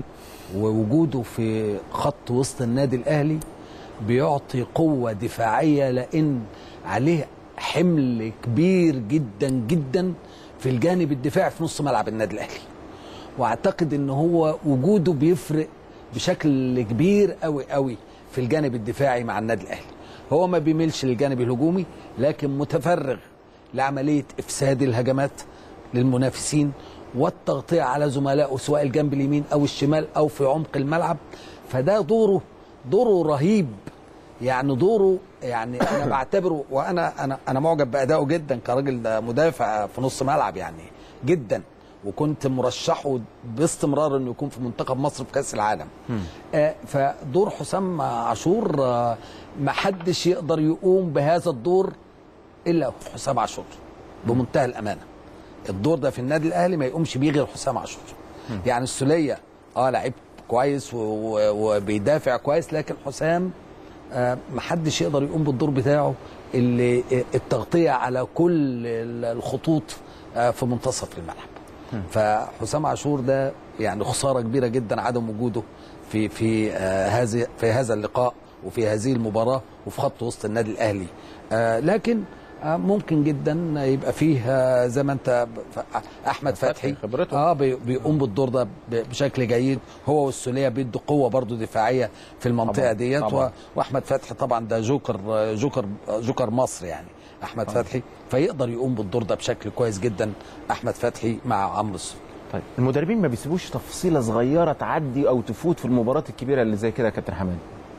ووجوده في خط وسط النادي الاهلي بيعطي قوه دفاعيه لان عليه حمل كبير جدا جدا في الجانب الدفاعي في نص ملعب النادي الاهلي واعتقد ان هو وجوده بيفرق بشكل كبير قوي قوي في الجانب الدفاعي مع النادي الاهلي هو ما بيميلش للجانب الهجومي لكن متفرغ لعمليه افساد الهجمات للمنافسين والتغطيه على زملائه سواء الجنب اليمين او الشمال او في عمق الملعب فده دوره دوره رهيب يعني دوره يعني انا بعتبره وانا انا انا معجب بادائه جدا كراجل ده مدافع في نص ملعب يعني جدا وكنت مرشحه باستمرار انه يكون في منتخب مصر في كاس العالم آه فدور حسام عاشور آه ما حدش يقدر يقوم بهذا الدور الا حسام عاشور بمنتهى الامانه الدور ده في النادي الاهلي ما يقومش بيه غير حسام عاشور يعني السوليه اه لعيب كويس و- و- وبيدافع كويس لكن حسام آه محدش يقدر يقوم بالدور بتاعه اللي آه، التغطيه على كل ال- الخطوط آه في منتصف الملعب فحسام عاشور ده يعني خساره كبيره جدا عدم وجوده في في آه هذه في هذا اللقاء وفي هذه المباراه وفي خط وسط النادي الاهلي آه لكن آه ممكن جدا يبقى فيه آه زي ما انت ب- ف- احمد فتحي خبرته. اه بي- بيقوم بالدور ده ب- بشكل جيد هو والسوليه بيدوا قوه برضو دفاعيه في المنطقه طبعاً، ديت طبعاً. و- واحمد فتحي طبعا ده جوكر جوكر جوكر مصر يعني احمد طبعاً. فتحي فيقدر يقوم بالدور ده بشكل كويس جدا احمد فتحي مع عمرو السوليه طيب المدربين ما بيسيبوش تفصيله صغيره تعدي او تفوت في المباراه الكبيره اللي زي كده يا كابتن حماد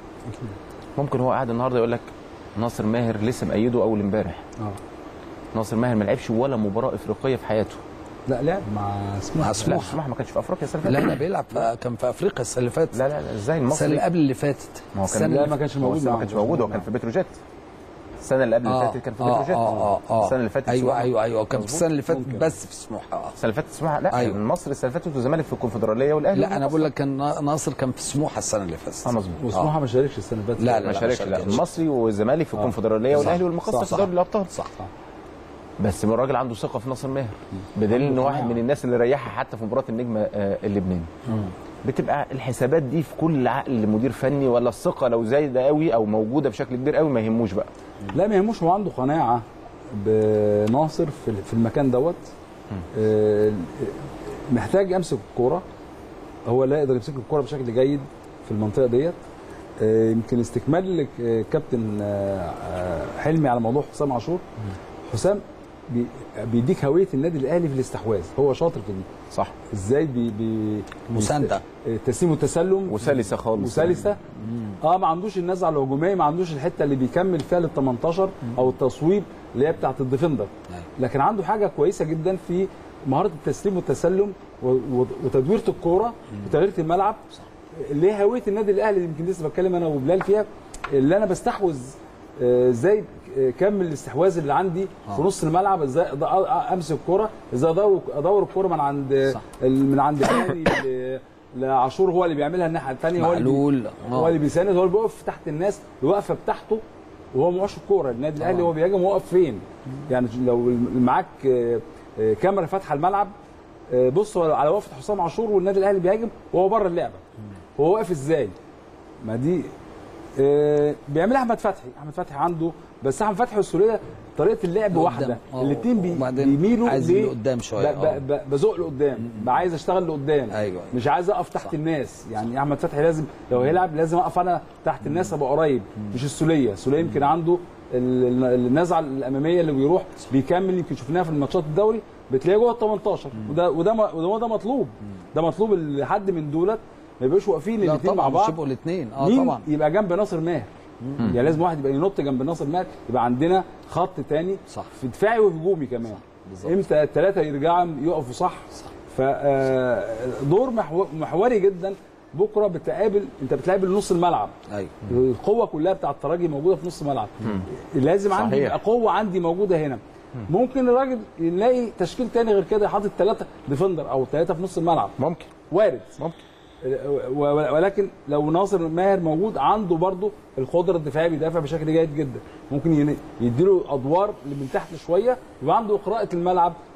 ممكن هو قاعد النهارده يقول لك ناصر ماهر لسه مأيده اول امبارح اه ناصر ماهر ما لعبش ولا مباراه افريقيه في حياته لا لعب مع سموحه مع لا سموحه سموحه ما كانش في افريقيا السنه اللي لا فاتت لا بيلعب في- كان في افريقيا السنه اللي فاتت لا لا لا ازاي السنه المصري اللي قبل اللي فاتت ما هو السنة كان لا اللي ما كانش هو موجود السنة ما معاهم. كانش موجود هو كان في بتروجيت السنه اللي قبل اللي آه، فاتت كان في آه، بتروجيت آه، آه. السنه اللي فاتت ايوه سموحة. ايوه ايوه كان في مظبوط. السنه اللي فاتت ممكن. بس في سموحه اه السنه اللي فاتت سموحه لا أيوة. أيوة. مصر السنه اللي فاتت والزمالك في الكونفدراليه والاهلي لا انا بقول لك كان نا- ناصر كان في سموحه السنه اللي فاتت اه مظبوط وسموحه ما شاركش السنه اللي فاتت لا، لا، ما لا، شاركش ما لا شاركش. المصري والزمالك في آه. الكونفدراليه صح. والاهلي والمقصه صح، في صح. دوري الابطال صح بس الراجل عنده ثقه في ناصر ماهر بدليل ان عنده واحد قناعة. من الناس اللي ريحها حتى في مباراه النجم آه، اللبناني بتبقى الحسابات دي في كل عقل مدير فني ولا الثقه لو زايده قوي او موجوده بشكل كبير قوي ما يهموش بقى لا ما يهموش هو عنده قناعه بناصر في في المكان دوت آه، محتاج يمسك الكوره هو لا يقدر يمسك الكوره بشكل جيد في المنطقه ديت آه، يمكن استكمال لك- آه، كابتن آه، آه، حلمي على موضوع حسام عاشور حسام بي- بيديك هويه النادي الاهلي في الاستحواذ هو شاطر في دي صح ازاي بي بي مساندة. آه، تسليم وتسلم وسلسه خالص وسلسه اه ما عندوش النزعه الهجوميه ما عندوش الحته اللي بيكمل فيها لل 18 او التصويب اللي هي بتاعه الديفندر لكن عنده حاجه كويسه جدا في مهاره التسليم والتسلم و- و- وتدويره الكوره وتغيير الملعب اللي هي هويه النادي الاهلي يمكن لسه بتكلم انا وبلال فيها اللي انا بستحوذ آه، ازاي آه، كم الاستحواذ اللي عندي في نص الملعب ازاي أض- أ- امسك الكوره ازاي ادور ادور الكوره من عند ال- من عند هاني ل- لعاشور هو اللي بيعملها الناحيه الثانيه هو اللي بي- معلول. هو آه. اللي بيساند هو اللي بيقف تحت الناس الوقفه بتاعته وهو معوش الكوره النادي الاهلي طبعاً. هو بيهاجم واقف فين يعني لو معاك آه، آه، كاميرا فاتحه الملعب آه، بص على وقفه حسام عاشور والنادي الاهلي بيهاجم وهو بره اللعبه هو واقف ازاي ما دي آه، بيعملها احمد فتحي احمد فتحي عنده بس احمد فتحي والسوليه طريقه اللعب لقدام. واحده آه. الاثنين بي وبعدين بيميلوا عايز ليه؟ لقدام شوية. ب- ب- آه. ب- بزق لقدام بقى عايز اشتغل لقدام أيوة. مش عايز اقف تحت الناس يعني احمد فتحي لازم لو هيلعب لازم اقف انا تحت الناس ابقى قريب مش السوليه السوليه يمكن عنده ال- ال- النزعه الاماميه اللي بيروح بيكمل يمكن شفناها في الماتشات الدوري بتلاقيه جوه ال 18 وده وده م- وده, وده مطلوب ده مطلوب لحد من دولت ما يبقوش واقفين لا الاثنين مع طبعا مش بعض يبقوا الاثنين اه مين طبعا يبقى جنب ناصر ماهر يعني لازم واحد يبقى ينط جنب ناصر ماهر يبقى عندنا خط تاني صح. في دفاعي وهجومي كمان بالظبط. امتى الثلاثه يرجعوا يقفوا صح, صح. فدور محو... محوري جدا بكره بتقابل انت بتقابل نص الملعب ايوه القوه كلها بتاع الترجي موجوده في نص الملعب لازم عندي صحيح. يبقى قوه عندي موجوده هنا ممكن الراجل يلاقي تشكيل تاني غير كده حاطط ثلاثه ديفندر او ثلاثه في نص الملعب ممكن وارد ممكن و- و- ولكن لو ناصر ماهر موجود عنده برضه القدره الدفاعيه بيدافع بشكل جيد جدا ممكن ين- يديله ادوار اللي من تحت شويه يبقى عنده قراءه الملعب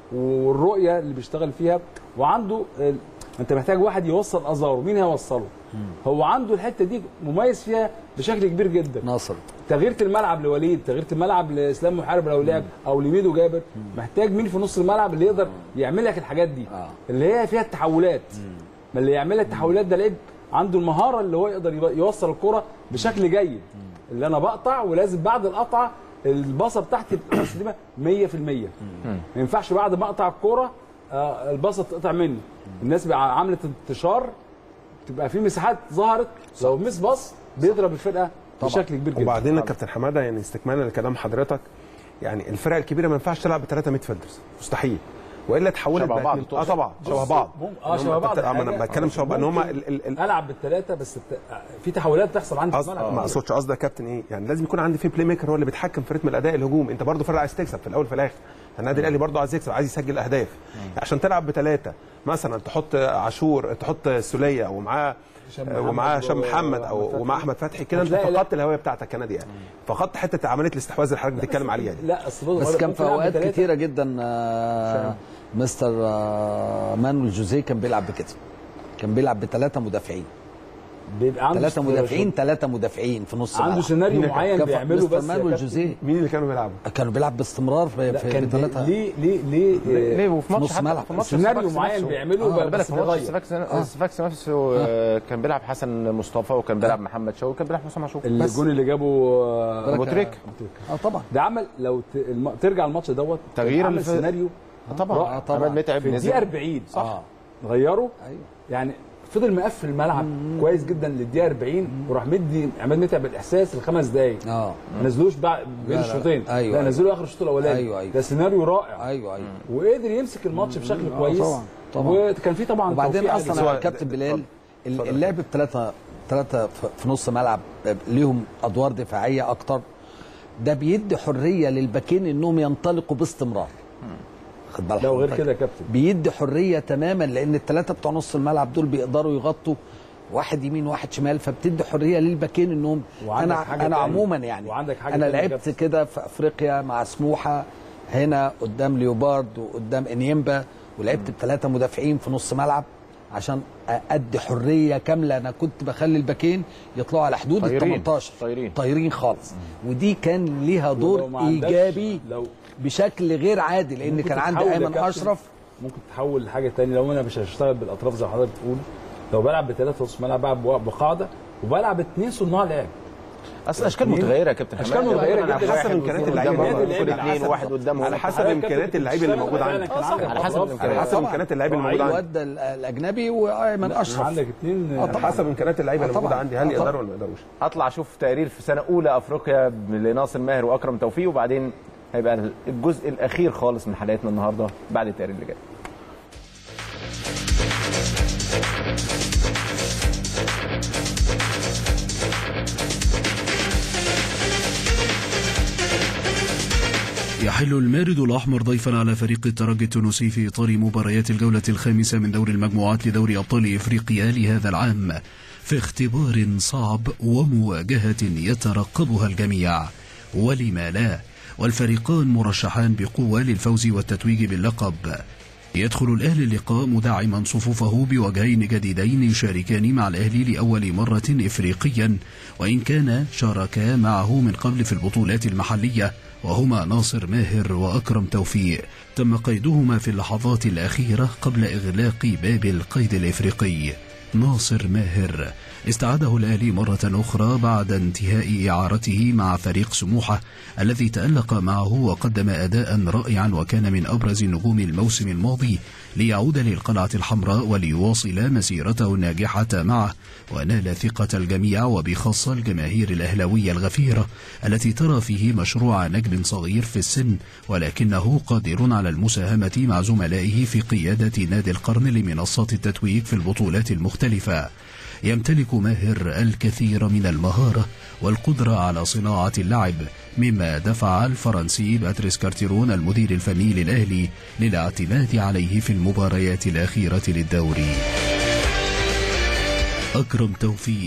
والرؤيه اللي بيشتغل فيها وعنده ال- انت محتاج واحد يوصل ازاره مين هيوصله هو عنده الحته دي مميز فيها بشكل كبير جدا ناصر تغيير الملعب لوليد تغيير الملعب لاسلام محارب لو لعب او لميدو جابر محتاج مين في نص الملعب اللي يقدر يعمل لك الحاجات دي اللي هي فيها التحولات ما اللي يعمل لك التحولات ده لعيب عنده المهاره اللي هو يقدر يب- يوصل الكره بشكل جيد اللي انا بقطع ولازم بعد القطعه الباصه بتاعتي تبقى مسلمه 100% ما ينفعش بعد ما اقطع الكوره آه، الباصه تقطع مني الناس بقى عملت انتشار تبقى في مساحات ظهرت لو مس باص بيضرب الفرقه بشكل كبير جدا وبعدين يا كابتن حماده يعني استكمالا لكلام حضرتك يعني الفرق الكبيره ما ينفعش تلعب بثلاثه ميد فيلدرز مستحيل والا تحولت شبه بقت بعض من- اه تقصد؟ طبعا شبه بص، بعض مم- اه إن هم شبه بعض بت- آه، ما حاجة. انا بتكلم شبه بعض ان هم ممكن ال- ال- ال- العب بالثلاثه بس الت- في تحولات بتحصل عندي في قصد الملعب ما اقصدش قصدي يا كابتن ايه يعني لازم يكون عندي في بلاي ميكر هو اللي بيتحكم في رتم الاداء الهجومي انت برضه فرقه عايز تكسب في الاول وفي الاخر النادي الاهلي برضه عايز يكسب عايز يسجل اهداف عشان تلعب بثلاثه مثلا تحط عاشور تحط السوليه ومعاه هشام آه، ومعاه محمد هشام و- محمد وأحمد او فتحي. ومع احمد فتحي كده انت هتلاقي لا- فقدت الهويه بتاعتك كنادي يعني فقدت حته عمليه الاستحواذ اللي حضرتك بتتكلم عليها دي لا اصل بس كان في ممكن ألعب اوقات بتلاتة. كتيره جدا آه، مستر آه، مانويل جوزيه كان بيلعب بكده كان بيلعب بثلاثه مدافعين بيبقى عنده ثلاثه استراتيجية. مدافعين ثلاثه مدافعين في نص عنده الملعب. سيناريو كان- معين كان بيعمله مستر بس يا مانويل كابتن. جوزيه مين اللي كانوا بيلعبوا؟ كانوا بيلعب باستمرار في, لا في كان بي- بثلاثه ليه ليه ليه ليه ليه وفي ماتش نص حتى ملعب. في ماتش سيناريو الصفاقس معين نفسه. بيعمله آه، بس بالك في ماتش بيغير. الصفاقس الصفاقس نفسه آه، كان بيلعب حسن مصطفى وكان بيلعب محمد شوقي وكان بيلعب حسام عاشور بس الجون اللي جابه آه، ابو تريكه اه طبعا ده عمل لو ت... الم... ترجع الماتش دوت تغيير عمل الف- سيناريو طبعا رائع. آه، طبعا عماد متعب في نزل. الدقيقه 40 صح. آه. غيره ايوه يعني فضل مقفل الملعب كويس جدا للدقيقه 40 وراح مدي عماد متعب الاحساس الخمس دقايق اه ما نزلوش بعد بين لا، لا. الشوطين أيوة، لا أيوة. نزلوا اخر الشوط الاولاني أيوة، أيوة. ده سيناريو رائع ايوه ايوه وقدر يمسك الماتش بشكل آه، كويس طبعا، طبعا. وكان في طبعا وبعدين توفيق عالي. اصلا يا كابتن بلال ال- اللعب بثلاثه ثلاثه في نص ملعب ليهم ادوار دفاعيه اكتر ده بيدي حريه للباكين انهم ينطلقوا باستمرار خد بالك لو غير حضرتك؟ كده يا كابتن بيدي حريه تماما لان الثلاثه بتوع نص الملعب دول بيقدروا يغطوا واحد يمين واحد شمال فبتدي حريه للباكين انهم وعندك انا حاجة انا تانية. عموما يعني وعندك حاجة انا تانية يا لعبت كابتن. كده في افريقيا مع سموحه هنا قدام ليوبارد وقدام انيمبا ولعبت بثلاثه مدافعين في نص ملعب عشان ادي حريه كامله انا كنت بخلي الباكين يطلعوا على حدود ال طايرين. 18 طايرين. طايرين خالص ودي كان ليها ولو دور ما عندكش- ايجابي لو بشكل غير عادي لان ممكن كان عندي تتحول يا ايمن كابتن. اشرف ممكن تحول لحاجه تانية لو انا مش هشتغل بالاطراف زي ما حضرتك بتقول لو بلعب بثلاثه نص ملعب بلعب بقاعده وبلعب اثنين صناع لعب اصل اشكال متغيره يا كابتن أشكال حماد. متغيرة على جدا. حسب حسب امكانيات اللعيبه اللعيبه اللي اللي موجود موجود اثنين واحد قدامهم على حسب امكانيات اللعيب اللي موجود عندك على حسب على الامكانيات حسب امكانيات اللعيب اللي موجود عندك الواد ال- الاجنبي وايمن اشرف عندك اثنين على حسب امكانيات اللعيبه اللي طبعاً. موجوده عندي هل آه، طبعاً. يقدروا ولا ما يقدروش هطلع اشوف تقرير في سنه اولى افريقيا لناصر ماهر واكرم توفيق وبعدين هيبقى الجزء الاخير خالص من حلقتنا النهارده بعد التقرير اللي جاي يحل المارد الأحمر ضيفا على فريق الترجي التونسي في إطار مباريات الجولة الخامسة من دور المجموعات لدوري أبطال إفريقيا لهذا العام في اختبار صعب ومواجهة يترقبها الجميع ولما لا والفريقان مرشحان بقوة للفوز والتتويج باللقب يدخل الأهلي اللقاء مدعما صفوفه بوجهين جديدين يشاركان مع الأهلي لأول مرة إفريقيا وإن كان شاركا معه من قبل في البطولات المحلية وهما ناصر ماهر وأكرم توفيق تم قيدهما في اللحظات الأخيرة قبل إغلاق باب القيد الإفريقي ناصر ماهر استعاده الأهلي مرة أخرى بعد انتهاء إعارته مع فريق سموحة الذي تألق معه وقدم أداء رائعا وكان من أبرز نجوم الموسم الماضي ليعود للقلعة الحمراء وليواصل مسيرته الناجحة معه ونال ثقة الجميع وبخاصة الجماهير الأهلاوية الغفيرة التي ترى فيه مشروع نجم صغير في السن ولكنه قادر على المساهمة مع زملائه في قيادة نادي القرن لمنصات التتويج في البطولات المختلفة يمتلك ماهر الكثير من المهارة والقدرة على صناعة اللعب مما دفع الفرنسي باتريس كارتيرون المدير الفني للأهلي للاعتماد عليه في المباريات الأخيرة للدوري أكرم توفيق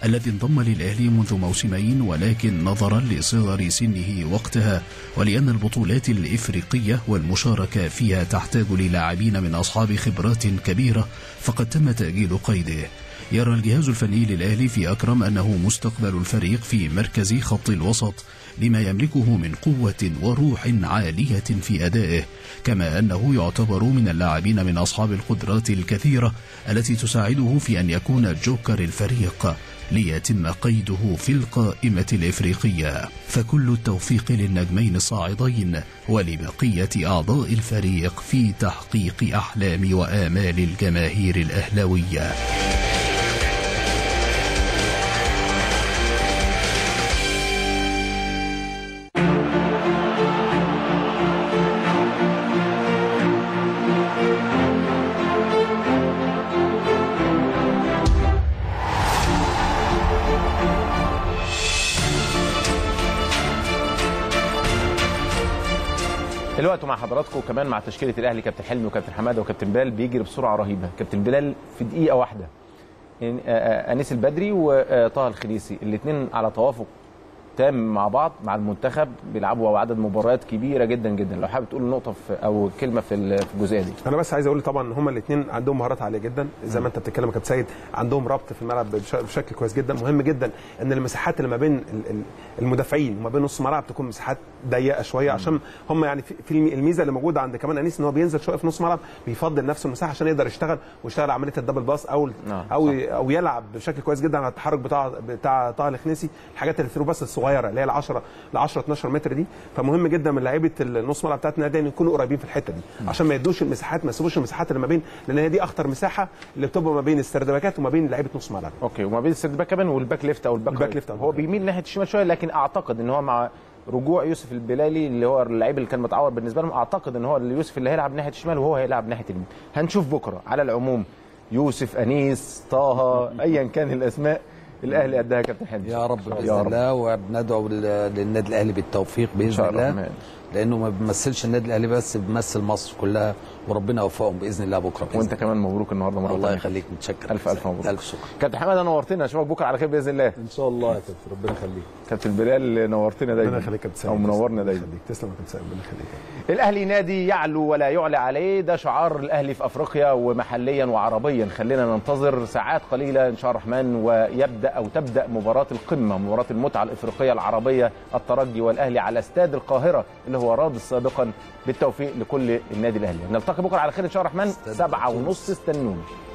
الذي انضم للأهلي منذ موسمين ولكن نظرا لصغر سنه وقتها ولأن البطولات الإفريقية والمشاركة فيها تحتاج للاعبين من أصحاب خبرات كبيرة فقد تم تأجيل قيده يرى الجهاز الفني للأهلي في أكرم أنه مستقبل الفريق في مركز خط الوسط لما يملكه من قوة وروح عالية في أدائه كما أنه يعتبر من اللاعبين من أصحاب القدرات الكثيرة التي تساعده في أن يكون جوكر الفريق ليتم قيده في القائمة الإفريقية فكل التوفيق للنجمين الصاعدين ولبقية أعضاء الفريق في تحقيق أحلام وآمال الجماهير الأهلاوية الوقت مع حضراتكم كمان مع تشكيله الاهلي كابتن حلمي وكابتن حماده وكابتن بلال بيجري بسرعه رهيبه كابتن بلال في دقيقه واحده إن- آه، آه، انيس البدري وطه الخليسي الاثنين على توافق تام مع بعض مع المنتخب بيلعبوا عدد مباريات كبيره جدا جدا لو حابب تقول نقطه في او كلمه في ال- في الجزئيه دي انا بس عايز اقول طبعا ان هما الاثنين عندهم مهارات عاليه جدا زي ما انت بتتكلم يا كابتن سيد عندهم ربط في الملعب بش- بشكل كويس جدا مهم جدا ان المساحات اللي ما بين ال- ال- المدافعين وما بين نص الملعب تكون مساحات ضيقه شويه عشان هم يعني في في الم- الميزه اللي موجوده عند كمان انيس ان هو بينزل شويه في نص الملعب بيفضل نفسه المساحه عشان يقدر يشتغل ويشتغل عمليه الدبل باس او نعم، او او يلعب بشكل كويس جدا على التحرك بتاع بتاع طه الخنيسي الحاجات اللي الثرو باس الصغيره اللي هي ال 10 ل 10 12 متر دي فمهم جدا من لعيبه النص ملعب بتاعت النادي ان يكونوا قريبين في الحته دي عشان ما يدوش المساحات ما يسيبوش المساحات اللي ما بين لان هي دي اخطر مساحه اللي بتبقى ما بين السردباكات وما بين لعيبه نص ملعب اوكي وما بين السيرد باك كمان والباك ليفت او الباك, الباك ليفت أو هو بيميل ناحيه الشمال شويه لكن اعتقد ان هو مع رجوع يوسف البلالي اللي هو اللعيب اللي كان متعور بالنسبه لهم اعتقد ان هو اللي يوسف اللي هيلعب ناحيه الشمال وهو هيلعب ناحيه اليمين هنشوف بكره على العموم يوسف انيس طه ايا كان الاسماء الاهلي قدها كابتن حلمي يا رب باذن يا رب. الله وبندعو لل- للنادي الاهلي بالتوفيق إن باذن شاء الله الرحمن. لانه ما بيمثلش النادي الاهلي بس بيمثل مصر كلها وربنا يوفقهم باذن الله بكره بإذن وانت كمان مبروك النهارده مره الله تانية. يخليك متشكر الف الف مبروك الف شكر كابتن حماده نورتنا اشوفك بكره على خير باذن الله ان شاء الله يا كابتن ربنا يخليك كابتن بلال نورتنا دايما ربنا يخليك يا كابتن سيد او منورنا دايما تسلم يا كابتن سيد ربنا يخليك الاهلي نادي يعلو ولا يعلى عليه ده شعار الاهلي في افريقيا ومحليا وعربيا خلينا ننتظر ساعات قليله ان شاء الرحمن ويبدا او تبدا مباراه القمه مباراه المتعه الافريقيه العربيه الترجي والاهلي على استاد القاهره اللي هو راد سابقا بالتوفيق لكل النادي الاهلي نلتقي بكره على خير ان شاء الرحمن سبعة ونص استنوني